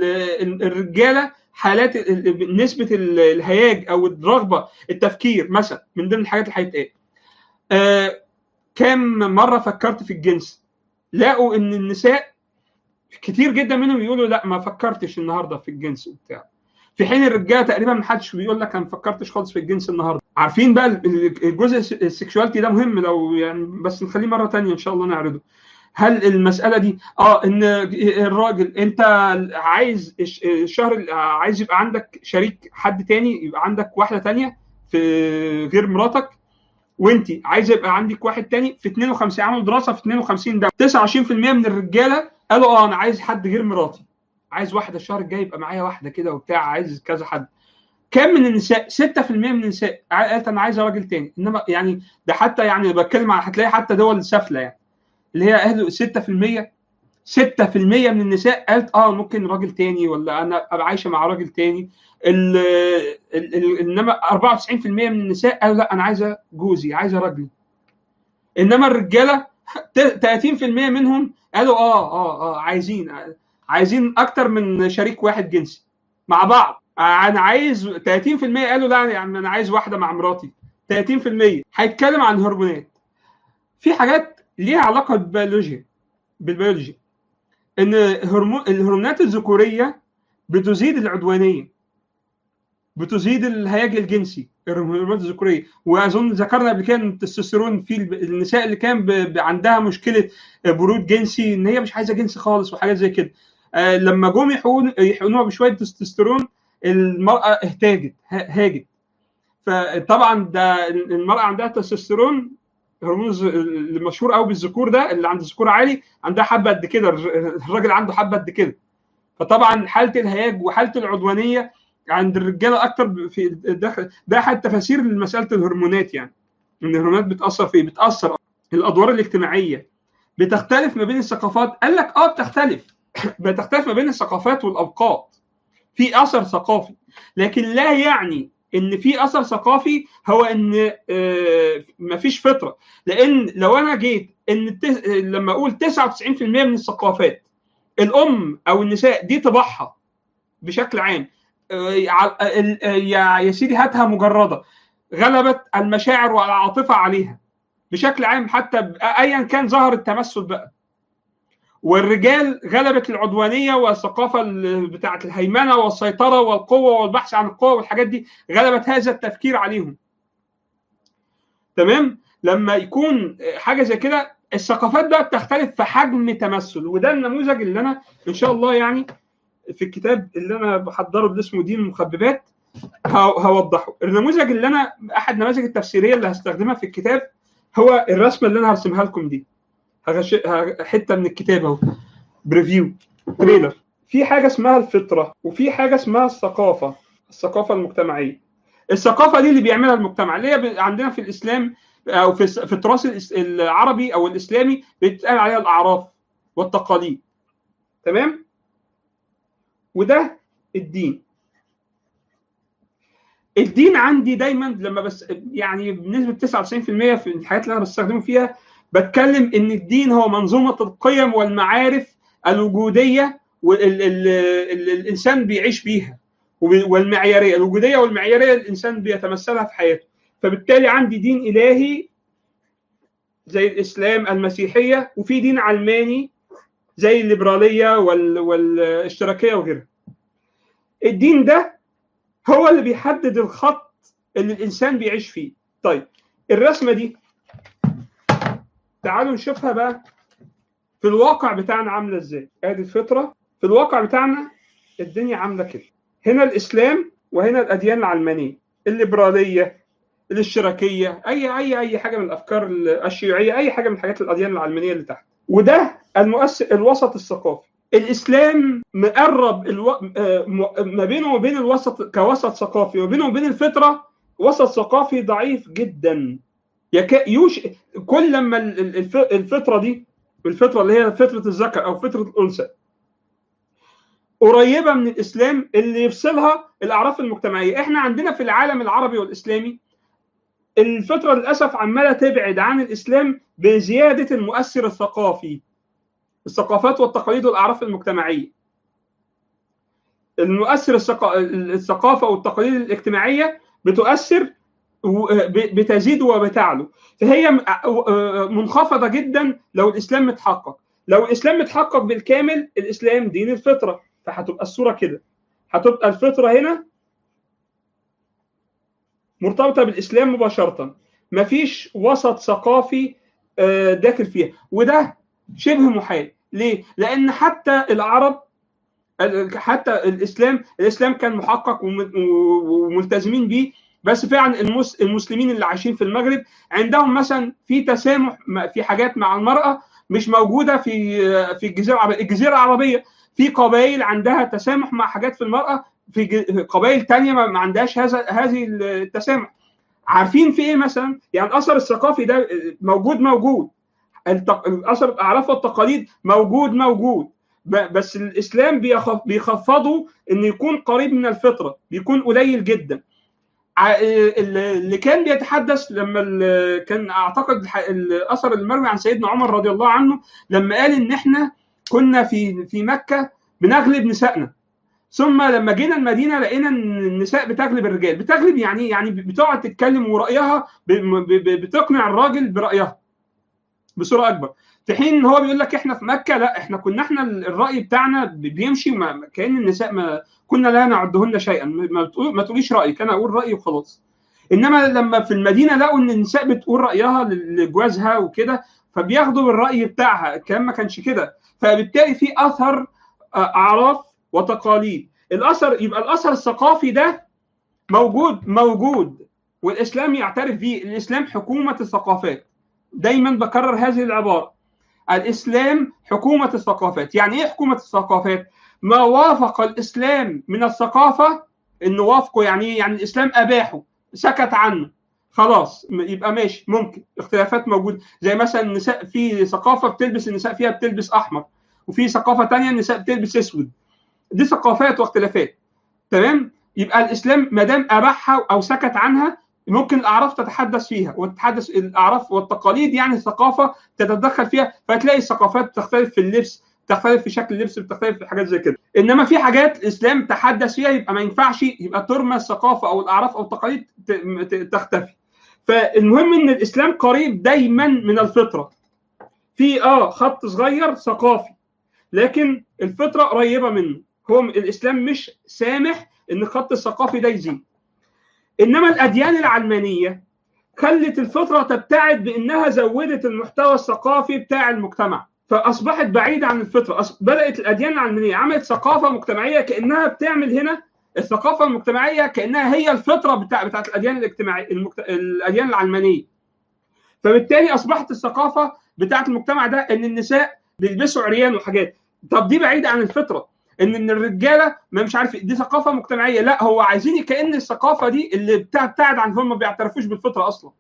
الرجاله حالات نسبه الهياج او الرغبه التفكير مثلا من ضمن الحاجات اللي هيتقال آه كم مره فكرت في الجنس لقوا ان النساء كتير جدا منهم يقولوا لا ما فكرتش النهارده في الجنس وبتاع في حين الرجاله تقريبا ما حدش بيقول لك انا ما فكرتش خالص في الجنس النهارده عارفين بقى الجزء السكشواليتي ده مهم لو يعني بس نخليه مره تانية ان شاء الله نعرضه هل المساله دي اه ان الراجل انت عايز الشهر عايز يبقى عندك شريك حد تاني يبقى عندك واحده تانية في غير مراتك وانت عايزه يبقى عندك واحد تاني في 52 عملوا دراسه في 52 ده 29% من الرجاله قالوا اه انا عايز حد غير مراتي عايز واحده الشهر الجاي يبقى معايا واحده كده وبتاع عايز كذا حد كم من النساء 6% من النساء قالت انا عايزه راجل تاني انما يعني ده حتى يعني بتكلم على هتلاقي حتى دول سافله يعني اللي هي اهل 6% 6% من النساء قالت اه ممكن راجل تاني ولا انا ابقى عايشه مع راجل تاني ال ال ال انما 94% من النساء قالوا لا انا عايزه جوزي عايزه راجلي انما الرجاله 30% منهم قالوا اه اه اه عايزين عايزين اكتر من شريك واحد جنسي مع بعض انا عايز 30% قالوا لا يعني انا عايز واحده مع مراتي 30% هيتكلم عن هرمونات في حاجات ليها علاقه بالبيولوجيا بالبيولوجيا ان الهرمونات الذكوريه بتزيد العدوانيه بتزيد الهياج الجنسي الهرمونات الذكوريه واظن ذكرنا قبل كده ان التستوستيرون في النساء اللي كان ب... ب... عندها مشكله برود جنسي ان هي مش عايزه جنس خالص وحاجات زي كده آه لما جم يحقون يحقنوها بشويه تستوستيرون المراه اهتاجت هاجت فطبعا ده المراه عندها تستوستيرون هرمون المشهور قوي بالذكور ده اللي عند الذكور عالي عندها حبه قد كده الراجل عنده حبه قد كده فطبعا حاله الهياج وحاله العدوانيه عند الرجاله اكتر في الداخل ده احد تفاسير لمساله الهرمونات يعني ان الهرمونات بتاثر في بتاثر الادوار الاجتماعيه بتختلف ما بين الثقافات قال لك اه بتختلف بتختلف ما بين الثقافات والاوقات في اثر ثقافي لكن لا يعني ان في اثر ثقافي هو ان آه مفيش فطره لان لو انا جيت ان لما اقول 99% من الثقافات الام او النساء دي طباعها بشكل عام يا سيدي هاتها مجرده غلبت المشاعر والعاطفه عليها بشكل عام حتى ايا كان ظهر التمثل بقى والرجال غلبت العدوانيه والثقافه بتاعه الهيمنه والسيطره والقوه والبحث عن القوه والحاجات دي غلبت هذا التفكير عليهم تمام لما يكون حاجه زي كده الثقافات بقى بتختلف في حجم تمثل وده النموذج اللي انا ان شاء الله يعني في الكتاب اللي انا بحضره اللي اسمه دين المخببات هوضحه النموذج اللي انا احد النماذج التفسيريه اللي هستخدمها في الكتاب هو الرسمه اللي انا هرسمها لكم دي هغش... حته من الكتاب اهو بريفيو تريلر في حاجه اسمها الفطره وفي حاجه اسمها الثقافه الثقافه المجتمعيه الثقافه دي اللي بيعملها المجتمع اللي هي عندنا في الاسلام او في في التراث العربي او الاسلامي بيتقال عليها الاعراف والتقاليد تمام وده الدين الدين عندي دايما لما بس يعني بنسبه 99% في الحاجات اللي انا بستخدمه فيها بتكلم ان الدين هو منظومه القيم والمعارف الوجوديه والانسان بيعيش بيها والمعياريه الوجوديه والمعياريه الانسان بيتمثلها في حياته فبالتالي عندي دين الهي زي الاسلام المسيحيه وفي دين علماني زي الليبراليه وال... والاشتراكيه وغيرها الدين ده هو اللي بيحدد الخط اللي الانسان بيعيش فيه طيب الرسمه دي تعالوا نشوفها بقى في الواقع بتاعنا عامله ازاي ادي الفطره في الواقع بتاعنا الدنيا عامله كده هنا الاسلام وهنا الاديان العلمانيه الليبراليه الاشتراكيه اي اي اي حاجه من الافكار الشيوعيه اي حاجه من الحاجات الاديان العلمانيه اللي تحت وده المؤسس الوسط الثقافي الاسلام مقرب الو... ما بينه وبين الوسط كوسط ثقافي وبينه وبين الفطره وسط ثقافي ضعيف جدا يك... يوش كل لما الف... الفطره دي الفطره اللي هي فطره الذكر او فطره الانثى قريبه من الاسلام اللي يفصلها الاعراف المجتمعيه احنا عندنا في العالم العربي والاسلامي الفطره للاسف عماله تبعد عن الاسلام بزياده المؤثر الثقافي الثقافات والتقاليد والاعراف المجتمعيه المؤثر الثقافه والتقاليد الاجتماعيه بتؤثر بتزيد وبتعلو فهي منخفضه جدا لو الاسلام متحقق لو الاسلام متحقق بالكامل الاسلام دين الفطره فهتبقى الصوره كده هتبقى الفطره هنا مرتبطه بالاسلام مباشره مفيش وسط ثقافي داخل فيها وده شبه محال ليه؟ لان حتى العرب حتى الاسلام الاسلام كان محقق وملتزمين بيه بس فعلا المسلمين اللي عايشين في المغرب عندهم مثلا في تسامح في حاجات مع المراه مش موجوده في في الجزيره العربيه، الجزيره العربيه في قبائل عندها تسامح مع حاجات في المراه في قبائل تانية ما عندهاش هذا هذه التسامح. عارفين في ايه مثلا؟ يعني الاثر الثقافي ده موجود موجود. الاثر الاعراف والتقاليد موجود موجود. بس الاسلام بيخفضه ان يكون قريب من الفطره، بيكون قليل جدا. اللي كان بيتحدث لما كان اعتقد الاثر المروي عن سيدنا عمر رضي الله عنه لما قال ان احنا كنا في في مكه بنغلب نسائنا ثم لما جينا المدينه لقينا ان النساء بتغلب الرجال بتغلب يعني يعني بتقعد تتكلم ورايها بتقنع الراجل برايها بصوره اكبر في حين ان هو بيقول لك احنا في مكه لا احنا كنا احنا الراي بتاعنا بيمشي ما كان النساء ما كنا لا نعدهن شيئا ما, ما تقوليش رايك انا اقول رايي وخلاص انما لما في المدينه لقوا ان النساء بتقول رايها لجوازها وكده فبياخدوا بالراي بتاعها الكلام ما كانش كده فبالتالي في اثر اعراف وتقاليد الاثر يبقى الاثر الثقافي ده موجود موجود والاسلام يعترف به الاسلام حكومه الثقافات دايما بكرر هذه العباره الاسلام حكومه الثقافات يعني ايه حكومه الثقافات ما وافق الاسلام من الثقافه انه وافقه يعني يعني الاسلام اباحه سكت عنه خلاص يبقى ماشي ممكن اختلافات موجوده زي مثلا النساء في ثقافه بتلبس النساء فيها بتلبس احمر وفي ثقافه تانية النساء بتلبس اسود دي ثقافات واختلافات تمام يبقى الاسلام ما دام اباحها او سكت عنها ممكن الاعراف تتحدث فيها وتتحدث الاعراف والتقاليد يعني الثقافه تتدخل فيها فتلاقي الثقافات تختلف في اللبس تختلف في شكل اللبس بتختلف في حاجات زي كده انما في حاجات الاسلام تحدث فيها يبقى ما ينفعش يبقى ترمى الثقافه او الاعراف او التقاليد تختفي فالمهم ان الاسلام قريب دايما من الفطره في اه خط صغير ثقافي لكن الفطره قريبه منه هو الاسلام مش سامح ان الخط الثقافي ده يزيد انما الاديان العلمانيه خلت الفطره تبتعد بانها زودت المحتوى الثقافي بتاع المجتمع فاصبحت بعيده عن الفطره بدات الاديان العلمانيه عملت ثقافه مجتمعيه كانها بتعمل هنا الثقافه المجتمعيه كانها هي الفطره بتاع بتاعت الاديان الاجتماعيه المكت... الاديان العلمانيه فبالتالي اصبحت الثقافه بتاعت المجتمع ده ان النساء بيلبسوا عريان وحاجات طب دي بعيده عن الفطره ان ان الرجاله ما مش عارف دي ثقافه مجتمعيه لا هو عايزين كان الثقافه دي اللي بتبتعد عن هم ما بيعترفوش بالفطره اصلا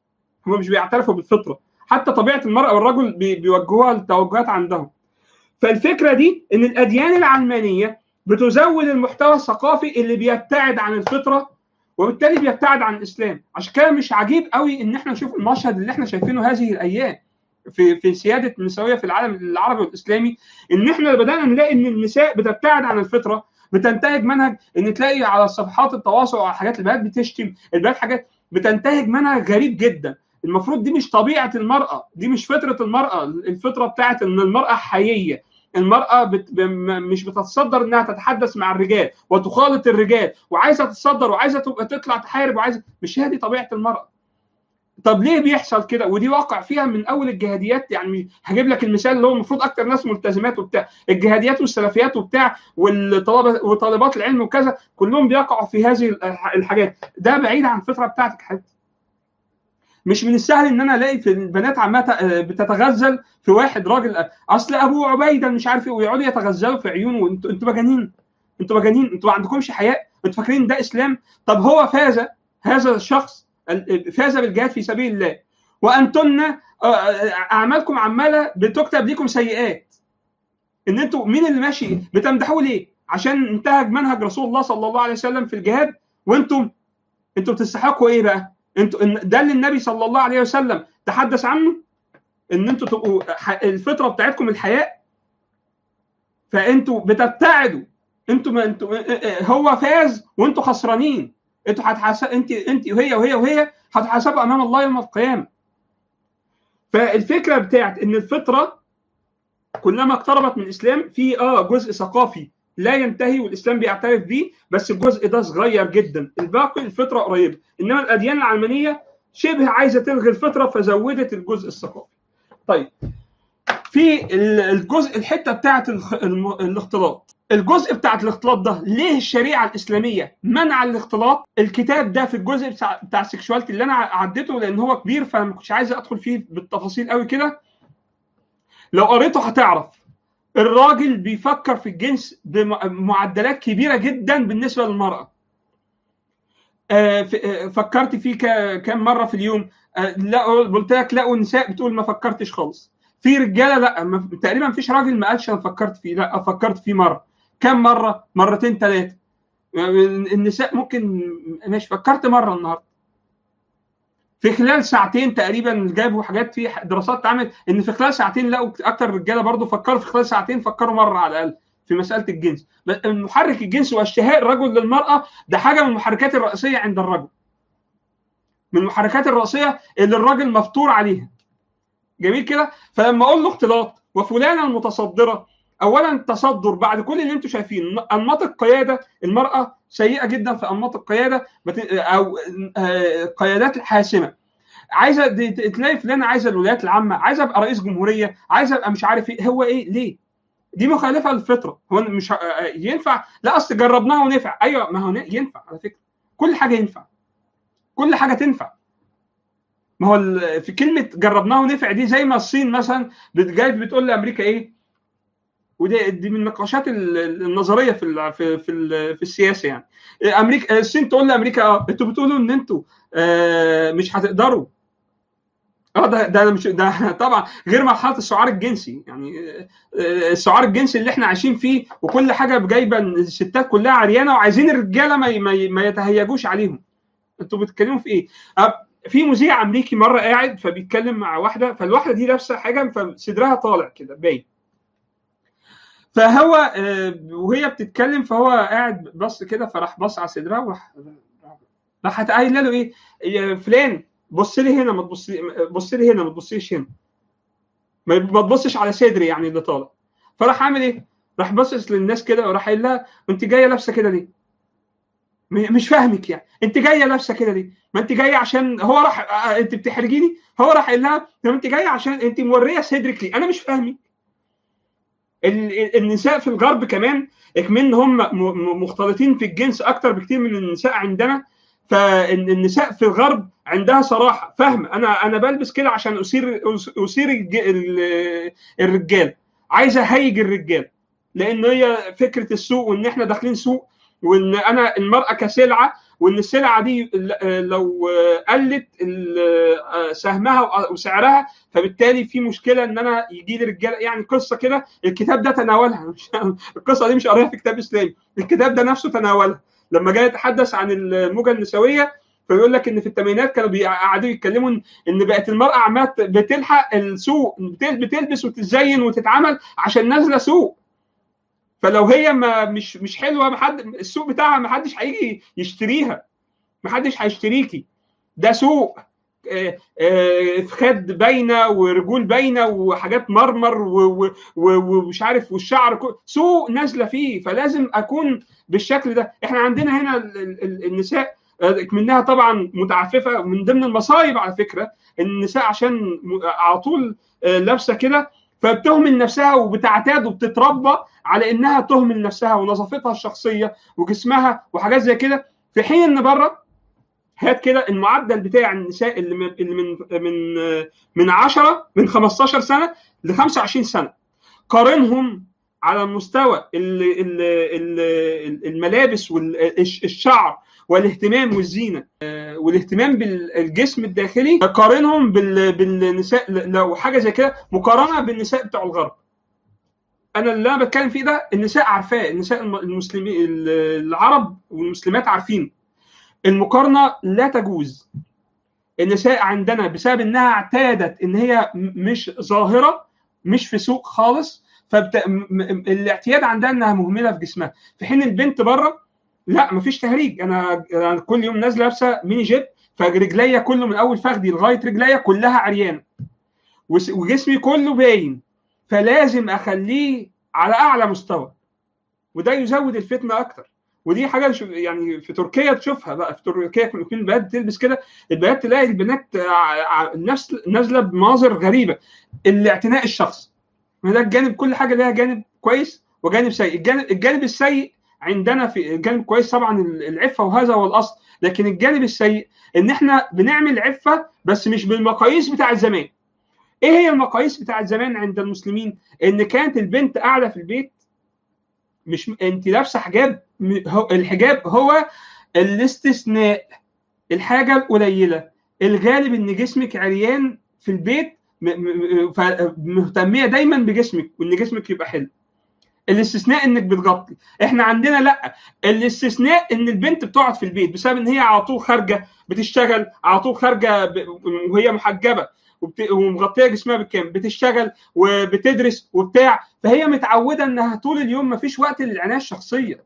هم مش بيعترفوا بالفطره حتى طبيعه المراه والرجل بيوجهوها التوجهات عندهم فالفكره دي ان الاديان العلمانيه بتزود المحتوى الثقافي اللي بيبتعد عن الفطره وبالتالي بيبتعد عن الاسلام عشان كده مش عجيب قوي ان احنا نشوف المشهد اللي احنا شايفينه هذه الايام في في سياده النسويه في العالم العربي والاسلامي ان احنا بدانا نلاقي ان النساء بتبتعد عن الفطره بتنتهج منهج ان تلاقي على صفحات التواصل على حاجات البنات بتشتم البنات حاجات بتنتهج منهج غريب جدا المفروض دي مش طبيعه المراه دي مش فطره المراه الفطره بتاعت ان المراه حييه المرأة بت... مش بتتصدر انها تتحدث مع الرجال وتخالط الرجال وعايزة تتصدر وعايزة تبقى تطلع تحارب وعايزة مش هي دي طبيعة المرأة طب ليه بيحصل كده ودي واقع فيها من اول الجهاديات يعني هجيب لك المثال اللي هو المفروض اكتر ناس ملتزمات وبتاع الجهاديات والسلفيات وبتاع والطلبه وطالبات العلم وكذا كلهم بيقعوا في هذه الحاجات ده بعيد عن الفطره بتاعتك حتى مش من السهل ان انا الاقي في البنات عماله بتتغزل في واحد راجل اصل ابو عبيده مش عارف ايه ويقعدوا يتغزلوا في عيونه انتوا انتوا مجانين انتوا مجانين انتوا ما عندكمش حياء انتوا فاكرين ده اسلام طب هو فاز هذا الشخص فاز بالجهاد في سبيل الله وانتن اعمالكم عماله بتكتب ليكم سيئات ان انتوا مين اللي ماشي بتمدحوه ليه عشان انتهج منهج رسول الله صلى الله عليه وسلم في الجهاد وانتم انتوا بتستحقوا ايه بقى انتوا ده اللي النبي صلى الله عليه وسلم تحدث عنه ان انتوا تبقوا الفطره بتاعتكم الحياء فانتوا بتبتعدوا انتوا ما انتوا هو فاز وانتوا خسرانين انتوا هتحاسب انت انت وهي وهي وهي هتحاسبوا امام الله يوم القيامه فالفكره بتاعت ان الفطره كلما اقتربت من الاسلام في اه جزء ثقافي لا ينتهي والاسلام بيعترف بيه بس الجزء ده صغير جدا الباقي الفطره قريبه انما الاديان العلمانيه شبه عايزه تلغي الفطره فزودت الجزء الثقافي طيب في الجزء الحته بتاعت الاختلاط الجزء بتاعت الاختلاط ده ليه الشريعه الاسلاميه منع الاختلاط الكتاب ده في الجزء بتاع, بتاع السكشواليتي اللي انا عديته لان هو كبير فانا ما كنتش عايز ادخل فيه بالتفاصيل قوي كده لو قريته هتعرف الراجل بيفكر في الجنس بمعدلات كبيره جدا بالنسبه للمراه فكرت فيه كام مره في اليوم لا قلت لك لقوا النساء بتقول ما فكرتش خالص في رجاله لا تقريبا ما فيش راجل ما قالش انا فكرت فيه لا فكرت فيه مره كم مره مرتين ثلاثه النساء ممكن مش فكرت مره النهارده في خلال ساعتين تقريبا جابوا حاجات في دراسات اتعملت ان في خلال ساعتين لقوا اكتر رجاله برضو فكروا في خلال ساعتين فكروا مره على الاقل في مساله الجنس محرك الجنس واشتهاء الرجل للمراه ده حاجه من المحركات الرئيسيه عند الرجل من المحركات الرئيسيه اللي الراجل مفطور عليها جميل كده فلما اقول له اختلاط وفلانه المتصدره اولا التصدر بعد كل اللي انتم شايفين انماط القياده المراه سيئه جدا في انماط القياده او قيادات الحاسمه عايزه تلاقي فلانه عايزه الولايات العامه عايزه ابقى رئيس جمهوريه عايزه ابقى مش عارف ايه هو ايه ليه دي مخالفه للفطره هو مش ينفع لا اصل جربناها ونفع ايوه ما هو ينفع على فكره كل حاجه ينفع كل حاجه تنفع ما هو في كلمه جربناها ونفع دي زي ما الصين مثلا جايه بتقول لامريكا ايه ودي دي من النقاشات النظريه في في في, في السياسه يعني امريكا الصين تقول لامريكا اه انتوا بتقولوا ان انتوا آه مش هتقدروا اه ده ده مش ده طبعا غير مرحله السعار الجنسي يعني السعار الجنسي اللي احنا عايشين فيه وكل حاجه جايبه الستات كلها عريانه وعايزين الرجاله ما ما يتهيجوش عليهم انتوا بتتكلموا في ايه؟ في مذيع امريكي مره قاعد فبيتكلم مع واحده فالواحده دي لابسه حاجه فصدرها طالع كده باين فهو وهي بتتكلم فهو قاعد بص كده فراح بص على صدرها وراح راحت قايله له ايه يا فلان بص لي هنا ما تبص بص لي هنا ما تبصيش هنا ما تبصش على صدري يعني اللي طالع فراح عامل ايه؟ راح باصص للناس كده وراح قايل لها انت جايه لابسه كده ليه؟ مش فاهمك يعني انت جايه لابسه كده ليه؟ ما انت جايه عشان هو راح انت بتحرجيني هو راح قايل لها طب انت جايه عشان انت موريه صدرك ليه؟ انا مش فاهمك النساء في الغرب كمان اكمن هم مختلطين في الجنس اكتر بكتير من النساء عندنا فالنساء في الغرب عندها صراحه فهم انا انا بلبس كده عشان اثير اثير الرجال عايزه اهيج الرجال لان هي فكره السوق وان احنا داخلين سوق وان انا المراه كسلعه وان السلعه دي لو قلت سهمها وسعرها فبالتالي في مشكله ان انا يجي لي رجاله يعني قصه كده الكتاب ده تناولها القصه دي مش قاريها في كتاب اسلامي الكتاب ده نفسه تناولها لما جاي يتحدث عن الموجه النسويه فيقول لك ان في الثمانينات كانوا قاعدين يتكلموا ان بقت المراه عماله بتلحق السوق بتلبس وتتزين وتتعمل عشان نازله سوق فلو هي ما مش مش حلوه محد السوق بتاعها ما حدش هيجي يشتريها ما حدش هيشتريكي ده سوق خد باينه ورجول باينه وحاجات مرمر ومش عارف والشعر سوق نازله فيه فلازم اكون بالشكل ده احنا عندنا هنا النساء منها طبعا متعففه من ضمن المصايب على فكره النساء عشان على طول لابسه كده فبتهمل نفسها وبتعتاد وبتتربى على انها تهمل نفسها ونظافتها الشخصيه وجسمها وحاجات زي كده في حين ان بره هات كده المعدل بتاع النساء اللي من اللي من من من 10 من 15 سنه ل 25 سنه قارنهم على مستوى الملابس والشعر والاهتمام والزينه والاهتمام بالجسم الداخلي قارنهم بالنساء لو حاجه زي كده مقارنه بالنساء بتوع الغرب انا اللي انا بتكلم فيه ده النساء عارفاه النساء المسلمين العرب والمسلمات عارفين المقارنه لا تجوز النساء عندنا بسبب انها اعتادت ان هي مش ظاهره مش في سوق خالص فالاعتياد عندها انها مهمله في جسمها في حين البنت بره لا مفيش تهريج انا أنا كل يوم نازله لابسه ميني جيب فرجليا كله من اول فخدي لغايه رجليا كلها عريانه وس- وجسمي كله باين فلازم اخليه على اعلى مستوى وده يزود الفتنه اكتر ودي حاجه شو- يعني في تركيا تشوفها بقى في تركيا كل كل البنات بتلبس كده البنات تلاقي البنات ع- ع- نفس نازله بمناظر غريبه الاعتناء الشخصي ما ده الجانب كل حاجه لها جانب كويس وجانب سيء الجانب الجانب السيء عندنا في الجانب كويس طبعا العفه وهذا هو الاصل لكن الجانب السيء ان احنا بنعمل عفه بس مش بالمقاييس بتاع زمان ايه هي المقاييس بتاعت زمان عند المسلمين ان كانت البنت قاعده في البيت مش انت لابسه حجاب م- هو الحجاب هو الاستثناء الحاجه القليله الغالب ان جسمك عريان في البيت م- م- ف- مهتميه دايما بجسمك وان جسمك يبقى حلو الاستثناء انك بتغطي احنا عندنا لا الاستثناء ان البنت بتقعد في البيت بسبب ان هي على طول خارجه بتشتغل على طول خارجه ب- وهي محجبه وبت- ومغطيه جسمها بالكامل بتشتغل وبتدرس وبتاع فهي متعوده انها طول اليوم ما فيش وقت للعنايه الشخصيه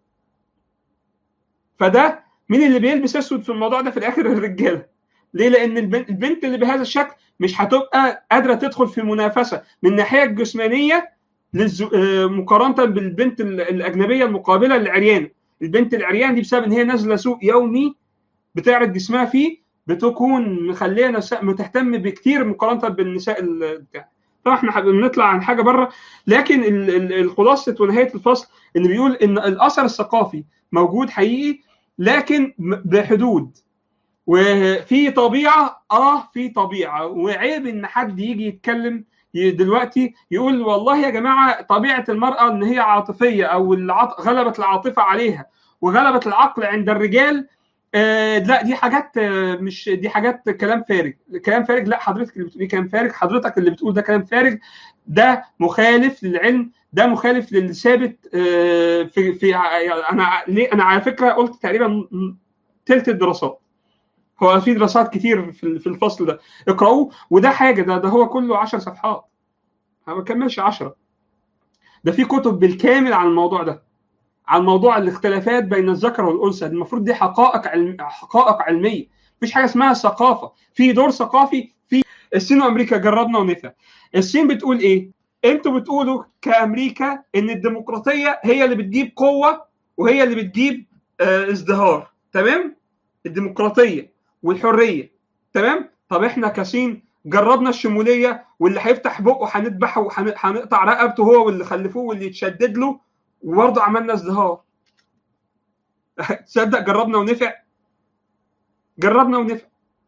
فده مين اللي بيلبس اسود في الموضوع ده في الاخر الرجاله ليه لان البنت, البنت اللي بهذا الشكل مش هتبقى قادره تدخل في منافسه من الناحيه الجسمانيه للزو... آه، مقارنه بالبنت ال- الاجنبيه المقابله للعريانه البنت العريان دي بسبب ان هي نازله سوق يومي بتعرض جسمها فيه بتكون مخليه نساء متهتم بكتير مقارنه بالنساء ال- بتاع طبعا احنا حابين نطلع عن حاجه بره لكن ال- ال- الخلاصه ونهايه الفصل ان بيقول ان الاثر الثقافي موجود حقيقي لكن م- بحدود وفي طبيعه اه في طبيعه وعيب ان حد يجي يتكلم ي- دلوقتي يقول والله يا جماعه طبيعه المراه ان هي عاطفيه او العط... غلبت العاطفه عليها وغلبت العقل عند الرجال آه لا دي حاجات آه مش دي حاجات كلام فارغ كلام فارغ لا حضرتك اللي بتقوليه كلام فارغ حضرتك اللي بتقول ده كلام فارغ ده مخالف للعلم ده مخالف للثابت آه في في ع- انا ليه انا على فكره قلت تقريبا ثلث الدراسات هو في دراسات كتير في في الفصل ده اقرأوه وده حاجه ده ده هو كله 10 صفحات ما بكملش 10 ده في كتب بالكامل عن الموضوع ده عن موضوع الاختلافات بين الذكر والانثى المفروض دي حقائق علم حقائق علميه مفيش حاجه اسمها ثقافه في دور ثقافي في الصين وامريكا جربنا ونفع الصين بتقول ايه انتوا بتقولوا كامريكا ان الديمقراطيه هي اللي بتجيب قوه وهي اللي بتجيب آه ازدهار تمام الديمقراطيه والحريه تمام طب احنا كصين جربنا الشموليه واللي هيفتح بقه هنذبحه وهنقطع رقبته هو واللي خلفوه واللي يتشدد له وبرضه عملنا ازدهار تصدق جربنا ونفع جربنا ونفع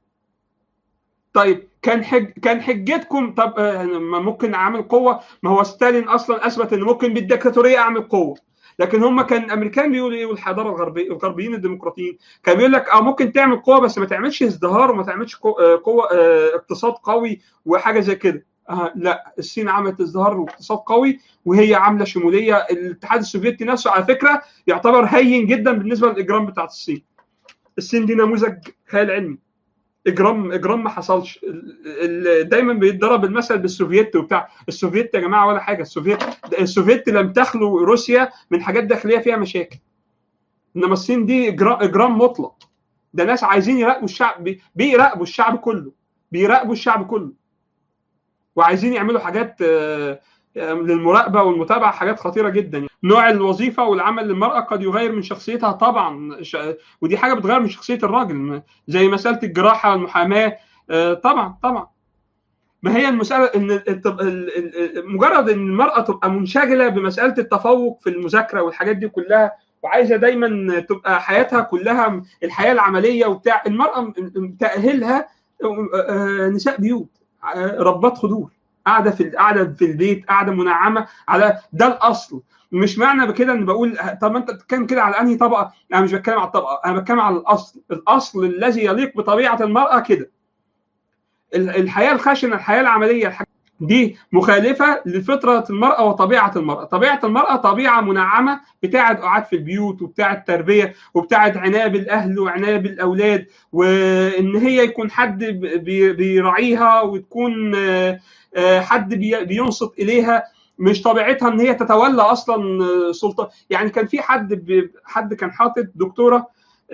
طيب كان حج كان حجتكم طب آه، ما ممكن اعمل قوه ما هو ستالين اصلا اثبت ان ممكن بالدكتاتوريه اعمل قوه لكن هم كان الامريكان بيقولوا ايه والحضاره الغربيه الغربيين الديمقراطيين كان بيقول لك اه ممكن تعمل قوه بس ما تعملش ازدهار وما تعملش قو- آه، قوه آه، اقتصاد قوي وحاجه زي كده آه لا الصين عملت ازدهار واقتصاد قوي وهي عامله شموليه الاتحاد السوفيتي نفسه على فكره يعتبر هين جدا بالنسبه للاجرام بتاعت الصين الصين دي نموذج خيال علمي اجرام اجرام ما حصلش ال- ال- دايما بيتضرب المثل بالسوفيت وبتاع السوفيت يا جماعه ولا حاجه السوفيت السوفيت لم تخلو روسيا من حاجات داخليه فيها مشاكل انما الصين دي اجرام اجرام مطلق ده ناس عايزين يراقبوا الشعب بي- بيراقبوا الشعب كله بيراقبوا الشعب كله وعايزين يعملوا حاجات آه، آه، للمراقبه والمتابعه حاجات خطيره جدا نوع الوظيفه والعمل للمراه قد يغير من شخصيتها طبعا ش- ودي حاجه بتغير من شخصيه الراجل زي مساله الجراحه والمحاماه آه، طبعا طبعا ما هي المساله ان الت- ال- ال- ال- مجرد ان المراه تبقى منشغله بمساله التفوق في المذاكره والحاجات دي كلها وعايزه دايما تبقى حياتها كلها الحياه العمليه وبتاع المراه م- م- تاهلها آه، آه، نساء بيوت آه، ربات خدور قاعده في قاعده في البيت قاعده منعمه على ده الاصل مش معنى بكده ان بقول طب ما انت بتتكلم كده على انهي طبقه انا مش بتكلم على الطبقه انا بتكلم على الاصل الاصل الذي يليق بطبيعه المراه كده ال- الحياه الخشنه الحياه العمليه الح- دي مخالفه لفطره المراه وطبيعه المراه طبيعه المراه طبيعه منعمه بتاعه قعاد في البيوت وبتاعه تربيه وبتاعه عنايه بالاهل وعنايه بالاولاد وان هي يكون حد بي- بيراعيها وتكون آه، آه، حد بي- بينصت اليها مش طبيعتها ان هي تتولى اصلا سلطه يعني كان في حد ب... حد كان حاطط دكتوره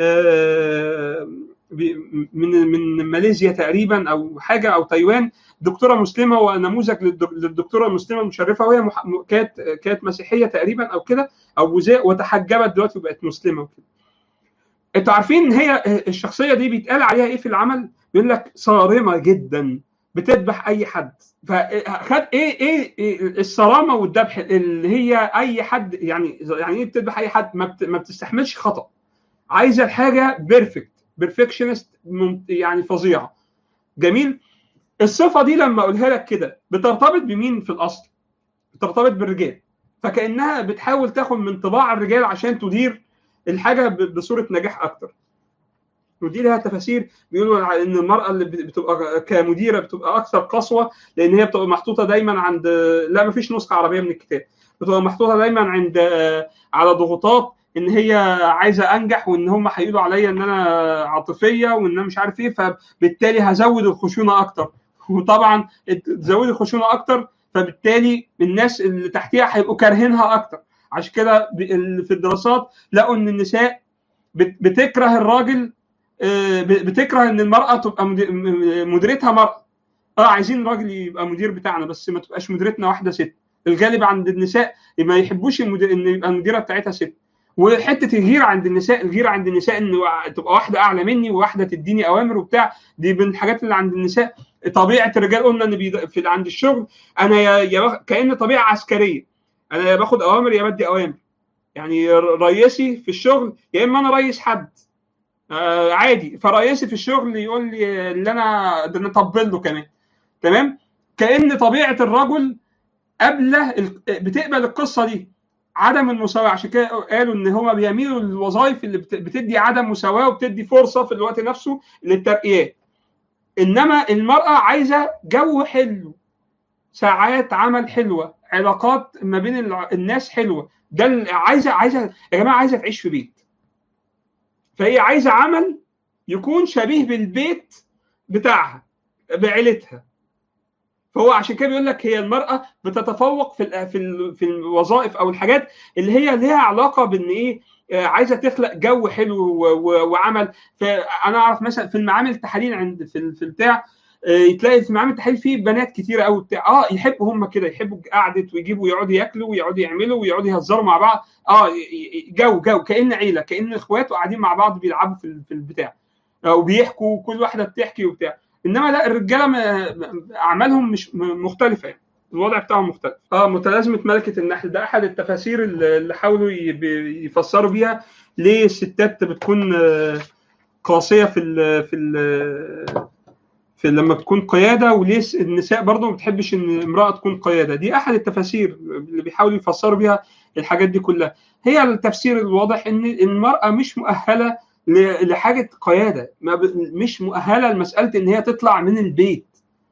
من من ماليزيا تقريبا او حاجه او تايوان دكتوره مسلمه ونموذج للدكتوره المسلمه المشرفه وهي مح... كانت كانت مسيحيه تقريبا او كده او بوذاء وتحجبت دلوقتي وبقت مسلمه وكده انتوا عارفين ان هي الشخصيه دي بيتقال عليها ايه في العمل؟ بيقول لك صارمه جدا بتذبح اي حد فخد ايه ايه, إيه الصرامه والذبح اللي هي اي حد يعني يعني ايه بتذبح اي حد ما, بت ما بتستحملش خطا عايزه الحاجه بيرفكت بيرفكشنست يعني فظيعه جميل الصفه دي لما اقولها لك كده بترتبط بمين في الاصل بترتبط بالرجال فكانها بتحاول تاخد من طباع الرجال عشان تدير الحاجه بصوره نجاح اكتر ودي لها تفاسير بيقولوا ان المراه اللي بتبقى كمديره بتبقى اكثر قسوه لان هي بتبقى محطوطه دايما عند لا ما فيش نسخه عربيه من الكتاب بتبقى محطوطه دايما عند على ضغوطات ان هي عايزه انجح وان هم هيقولوا عليا ان انا عاطفيه وان انا مش عارف ايه فبالتالي هزود الخشونه اكتر وطبعا تزودي الخشونه اكتر فبالتالي الناس اللي تحتيها هيبقوا كارهينها اكتر عشان كده في الدراسات لقوا ان النساء بتكره الراجل بتكره ان المراه تبقى مديرتها مراه اه عايزين راجل يبقى مدير بتاعنا بس ما تبقاش مديرتنا واحده ست الغالب عند النساء ما يحبوش المدير ان يبقى المديره بتاعتها ست وحته الغيره عند النساء الغيره عند النساء ان تبقى واحده اعلى مني وواحده تديني اوامر وبتاع دي من الحاجات اللي عند النساء طبيعه الرجال قلنا ان في عند الشغل انا يا, يا كان طبيعه عسكريه انا يا باخد اوامر يا بدي اوامر يعني رئيسي في الشغل يا اما انا رئيس حد آه عادي فرئيسي في الشغل يقول لي اللي انا ده نطبل له كمان تمام كان طبيعه الرجل قبله بتقبل القصه دي عدم المساواه عشان كده قالوا ان هم بيميلوا للوظائف اللي بتدي عدم مساواه وبتدي فرصه في الوقت نفسه للترقيات انما المراه عايزه جو حلو ساعات عمل حلوه علاقات ما بين الناس حلوه ده عايزه عايزه يا جماعه عايزه تعيش في بيت فهي عايزه عمل يكون شبيه بالبيت بتاعها بعيلتها فهو عشان كده بيقول لك هي المراه بتتفوق في في في الوظائف او الحاجات اللي هي ليها علاقه بان ايه عايزه تخلق جو حلو وعمل فانا اعرف مثلا في المعامل التحاليل عند في في البتاع تلاقي في معامل التحاليل في بنات كتيره قوي بتاع اه يحبوا هم كده يحبوا قعده ويجيبوا يقعدوا ياكلوا ويقعدوا يعملوا ويقعدوا يهزروا مع بعض اه جو جو كان عيله كان اخوات وقاعدين مع بعض بيلعبوا في في البتاع وبيحكوا وكل واحده بتحكي وبتاع انما لا الرجاله اعمالهم مش مختلفه يعني الوضع بتاعهم مختلف اه متلازمه ملكه النحل ده احد التفاسير اللي حاولوا يفسروا بيها ليه الستات بتكون قاسيه في ال في ال في لما بتكون قياده وليه النساء برضه ما بتحبش ان امراه تكون قياده دي احد التفاسير اللي بيحاولوا يفسروا بيها الحاجات دي كلها هي التفسير الواضح ان المراه مش مؤهله لحاجه قياده مش مؤهله لمساله ان هي تطلع من البيت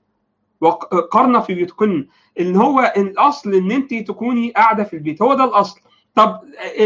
وقرنا في بيوتكن ان هو الاصل ان انت تكوني قاعده في البيت هو ده الاصل طب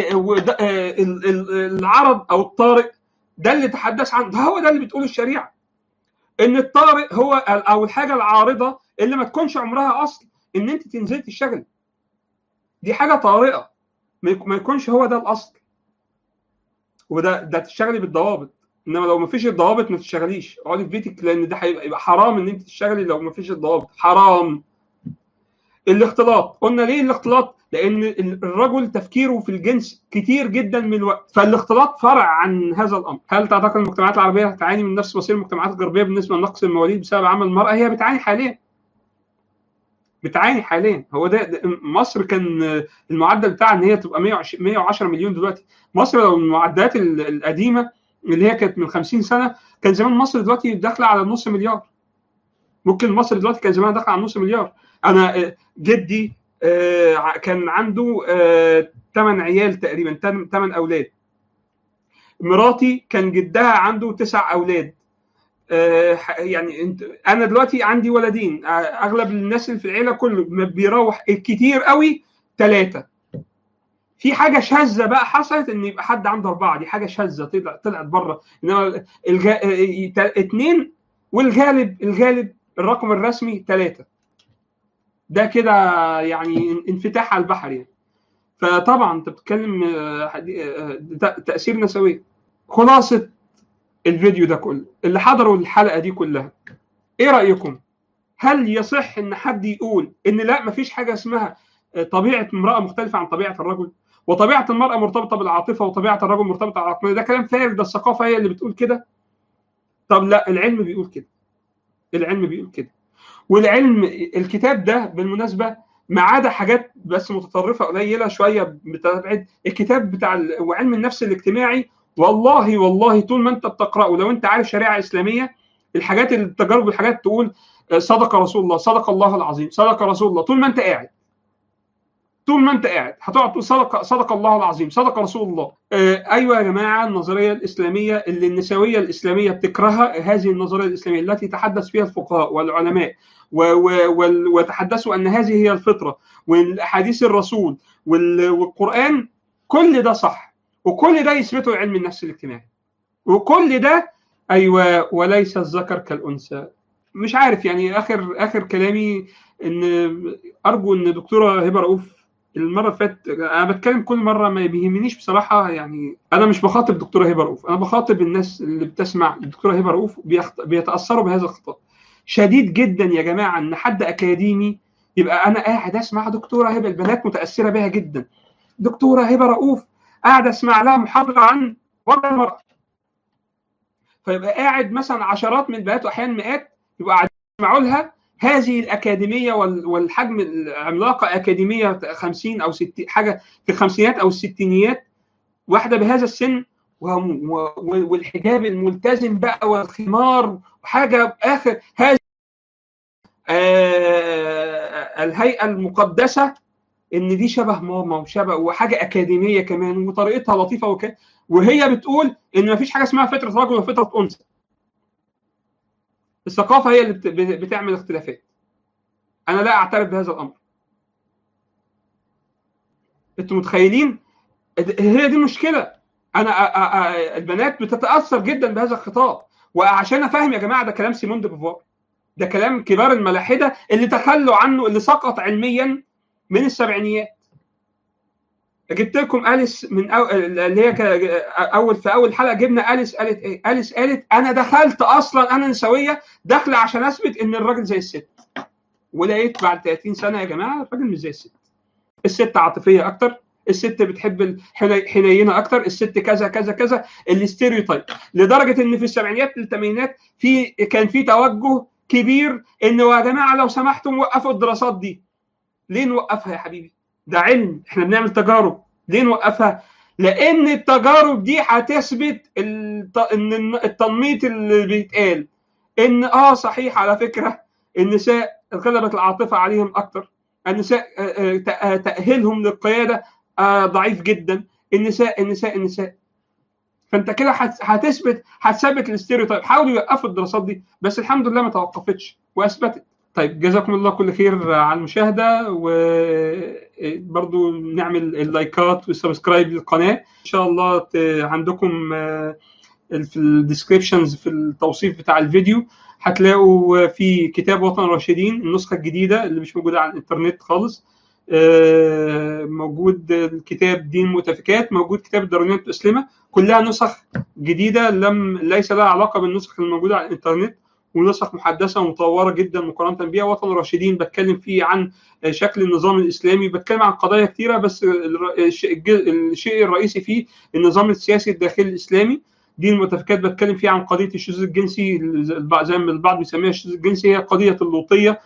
العرض او الطارئ ده اللي تحدث عنه ده هو ده اللي بتقوله الشريعه ان الطارئ هو او الحاجه العارضه اللي ما تكونش عمرها اصل ان انت تنزلي تشتغلي دي حاجه طارئه ما يكونش هو ده الاصل وده ده تشتغلي بالضوابط انما لو ما فيش الضوابط ما تشتغليش اقعدي في بيتك لان ده هيبقى حرام ان انت تشتغلي لو ما فيش الضوابط حرام الاختلاط قلنا ليه الاختلاط لان الرجل تفكيره في الجنس كتير جدا من الوقت فالاختلاط فرع عن هذا الامر هل تعتقد المجتمعات العربيه تعاني من نفس مصير المجتمعات الغربيه بالنسبه لنقص المواليد بسبب عمل المراه هي بتعاني حاليا بتعاني حاليا هو ده, ده مصر كان المعدل بتاعها ان هي تبقى 110 مليون دلوقتي مصر لو المعدات القديمه اللي هي كانت من 50 سنه كان زمان مصر دلوقتي داخله على نص مليار ممكن مصر دلوقتي كان زمان داخله على نص مليار انا جدي كان عنده 8 عيال تقريبا 8 اولاد مراتي كان جدها عنده تسع اولاد يعني انا دلوقتي عندي ولدين اغلب الناس اللي في العيله كله بيروح الكتير قوي ثلاثه في حاجه شاذه بقى حصلت ان يبقى حد عنده اربعه دي حاجه شاذه طلعت طلعت بره انما الجا... اثنين والغالب الغالب الرقم الرسمي ثلاثه ده كده يعني انفتاح على البحر يعني فطبعا انت بتتكلم تاثير نسوي خلاصه الفيديو ده كله اللي حضروا الحلقه دي كلها ايه رايكم هل يصح ان حد يقول ان لا مفيش حاجه اسمها طبيعه امراه مختلفه عن طبيعه الرجل وطبيعه المراه مرتبطه بالعاطفه وطبيعه الرجل مرتبطه بالعقل ده كلام فارغ ده الثقافه هي اللي بتقول كده طب لا العلم بيقول كده العلم بيقول كده والعلم الكتاب ده بالمناسبه ما عدا حاجات بس متطرفه قليله شويه بتبعد الكتاب بتاع وعلم النفس الاجتماعي والله والله طول ما انت بتقراه لو انت عارف شريعه اسلاميه الحاجات التجارب والحاجات تقول صدق رسول الله صدق الله العظيم صدق رسول الله طول ما انت قاعد طول ما انت قاعد هتقعد تقول صدق صدق الله العظيم صدق رسول الله آه ايوه يا جماعه النظريه الاسلاميه اللي النسويه الاسلاميه بتكرهها هذه النظريه الاسلاميه التي تحدث فيها الفقهاء والعلماء وتحدثوا ان هذه هي الفطره واحاديث الرسول والقران كل ده صح وكل ده يثبته علم النفس الاجتماعي وكل ده ايوه وليس الذكر كالانثى مش عارف يعني اخر اخر كلامي ان ارجو ان دكتوره هبه رؤوف المره اللي فاتت انا بتكلم كل مره ما بيهمنيش بصراحه يعني انا مش بخاطب دكتوره هبه رؤوف انا بخاطب الناس اللي بتسمع الدكتوره هبه رؤوف بيتاثروا بهذا الخطاب شديد جدا يا جماعه ان حد اكاديمي يبقى انا قاعد اسمع دكتوره هبه البنات متاثره بها جدا دكتوره هبه رؤوف قاعد اسمع لها محاضره عن وضع المراه فيبقى قاعد مثلا عشرات من البنات واحيانا مئات يبقى قاعدين يسمعوا لها هذه الأكاديمية والحجم العملاقة أكاديمية 50 أو 60 حاجة في الخمسينات أو الستينيات واحدة بهذا السن والحجاب الملتزم بقى والخمار وحاجة آخر هذه آه الهيئة المقدسة إن دي شبه ماما وشبه وحاجة أكاديمية كمان وطريقتها لطيفة وكده وهي بتقول إن مفيش حاجة اسمها فطرة رجل وفطرة أنثى الثقافه هي اللي بتعمل اختلافات انا لا اعترف بهذا الامر انتوا متخيلين هي دي المشكله انا البنات بتتاثر جدا بهذا الخطاب وعشان افهم يا جماعه ده كلام سيمون دي بوفوار ده كلام كبار الملاحده اللي تخلوا عنه اللي سقط علميا من السبعينيات جبت لكم اليس من أو... اللي هي اول في اول حلقه جبنا اليس قالت ايه؟ اليس قالت انا دخلت اصلا انا نسويه داخله عشان اثبت ان الراجل زي الست ولقيت بعد 30 سنه يا جماعه الراجل مش زي الست الست عاطفيه اكتر الست بتحب الحنينه اكتر الست كذا كذا كذا الاستيريوتايب لدرجه ان في السبعينيات للثمانينات في كان في توجه كبير ان يا جماعه لو سمحتم وقفوا الدراسات دي ليه نوقفها يا حبيبي ده علم احنا بنعمل تجارب ليه نوقفها لان التجارب دي هتثبت ان التنميط اللي بيتقال ان اه صحيح على فكره النساء غلبت العاطفه عليهم اكتر النساء تاهيلهم للقياده ضعيف جدا النساء النساء النساء فانت كده هتثبت هتثبت الاستيريوتايب حاولوا يوقفوا الدراسات دي بس الحمد لله ما توقفتش واثبتت طيب جزاكم الله كل خير على المشاهده وبرضو نعمل اللايكات والسبسكرايب للقناه ان شاء الله عندكم في الديسكريبشنز في التوصيف بتاع الفيديو هتلاقوا في كتاب وطن الراشدين النسخه الجديده اللي مش موجوده على الانترنت خالص موجود الكتاب دين متفكات موجود كتاب الدارونية المسلمة كلها نسخ جديدة لم ليس لها علاقة بالنسخ الموجودة على الإنترنت ونسخ محدثة ومطورة جدا مقارنة بها وطن الراشدين بتكلم فيه عن شكل النظام الإسلامي بتكلم عن قضايا كثيرة بس الشيء الرئيسي فيه النظام السياسي الداخلي الإسلامي دي المتفكات بتكلم فيها عن قضيه الشذوذ الجنسي زي ما البعض بيسميها الشذوذ الجنسي هي قضيه اللوطيه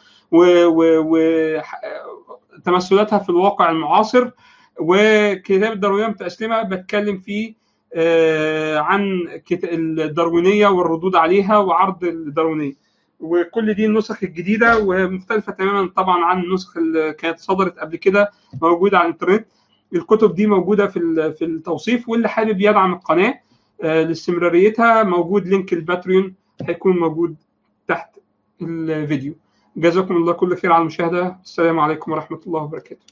وتمثلاتها في الواقع المعاصر وكتاب الداروينيه المتأسلمة بتكلم فيه عن الداروينيه والردود عليها وعرض الداروينيه وكل دي النسخ الجديده ومختلفه تماما طبعا عن النسخ اللي كانت صدرت قبل كده موجوده على الانترنت الكتب دي موجوده في في التوصيف واللي حابب يدعم القناه لاستمراريتها موجود لينك الباتريون هيكون موجود تحت الفيديو جزاكم الله كل خير على المشاهده السلام عليكم ورحمه الله وبركاته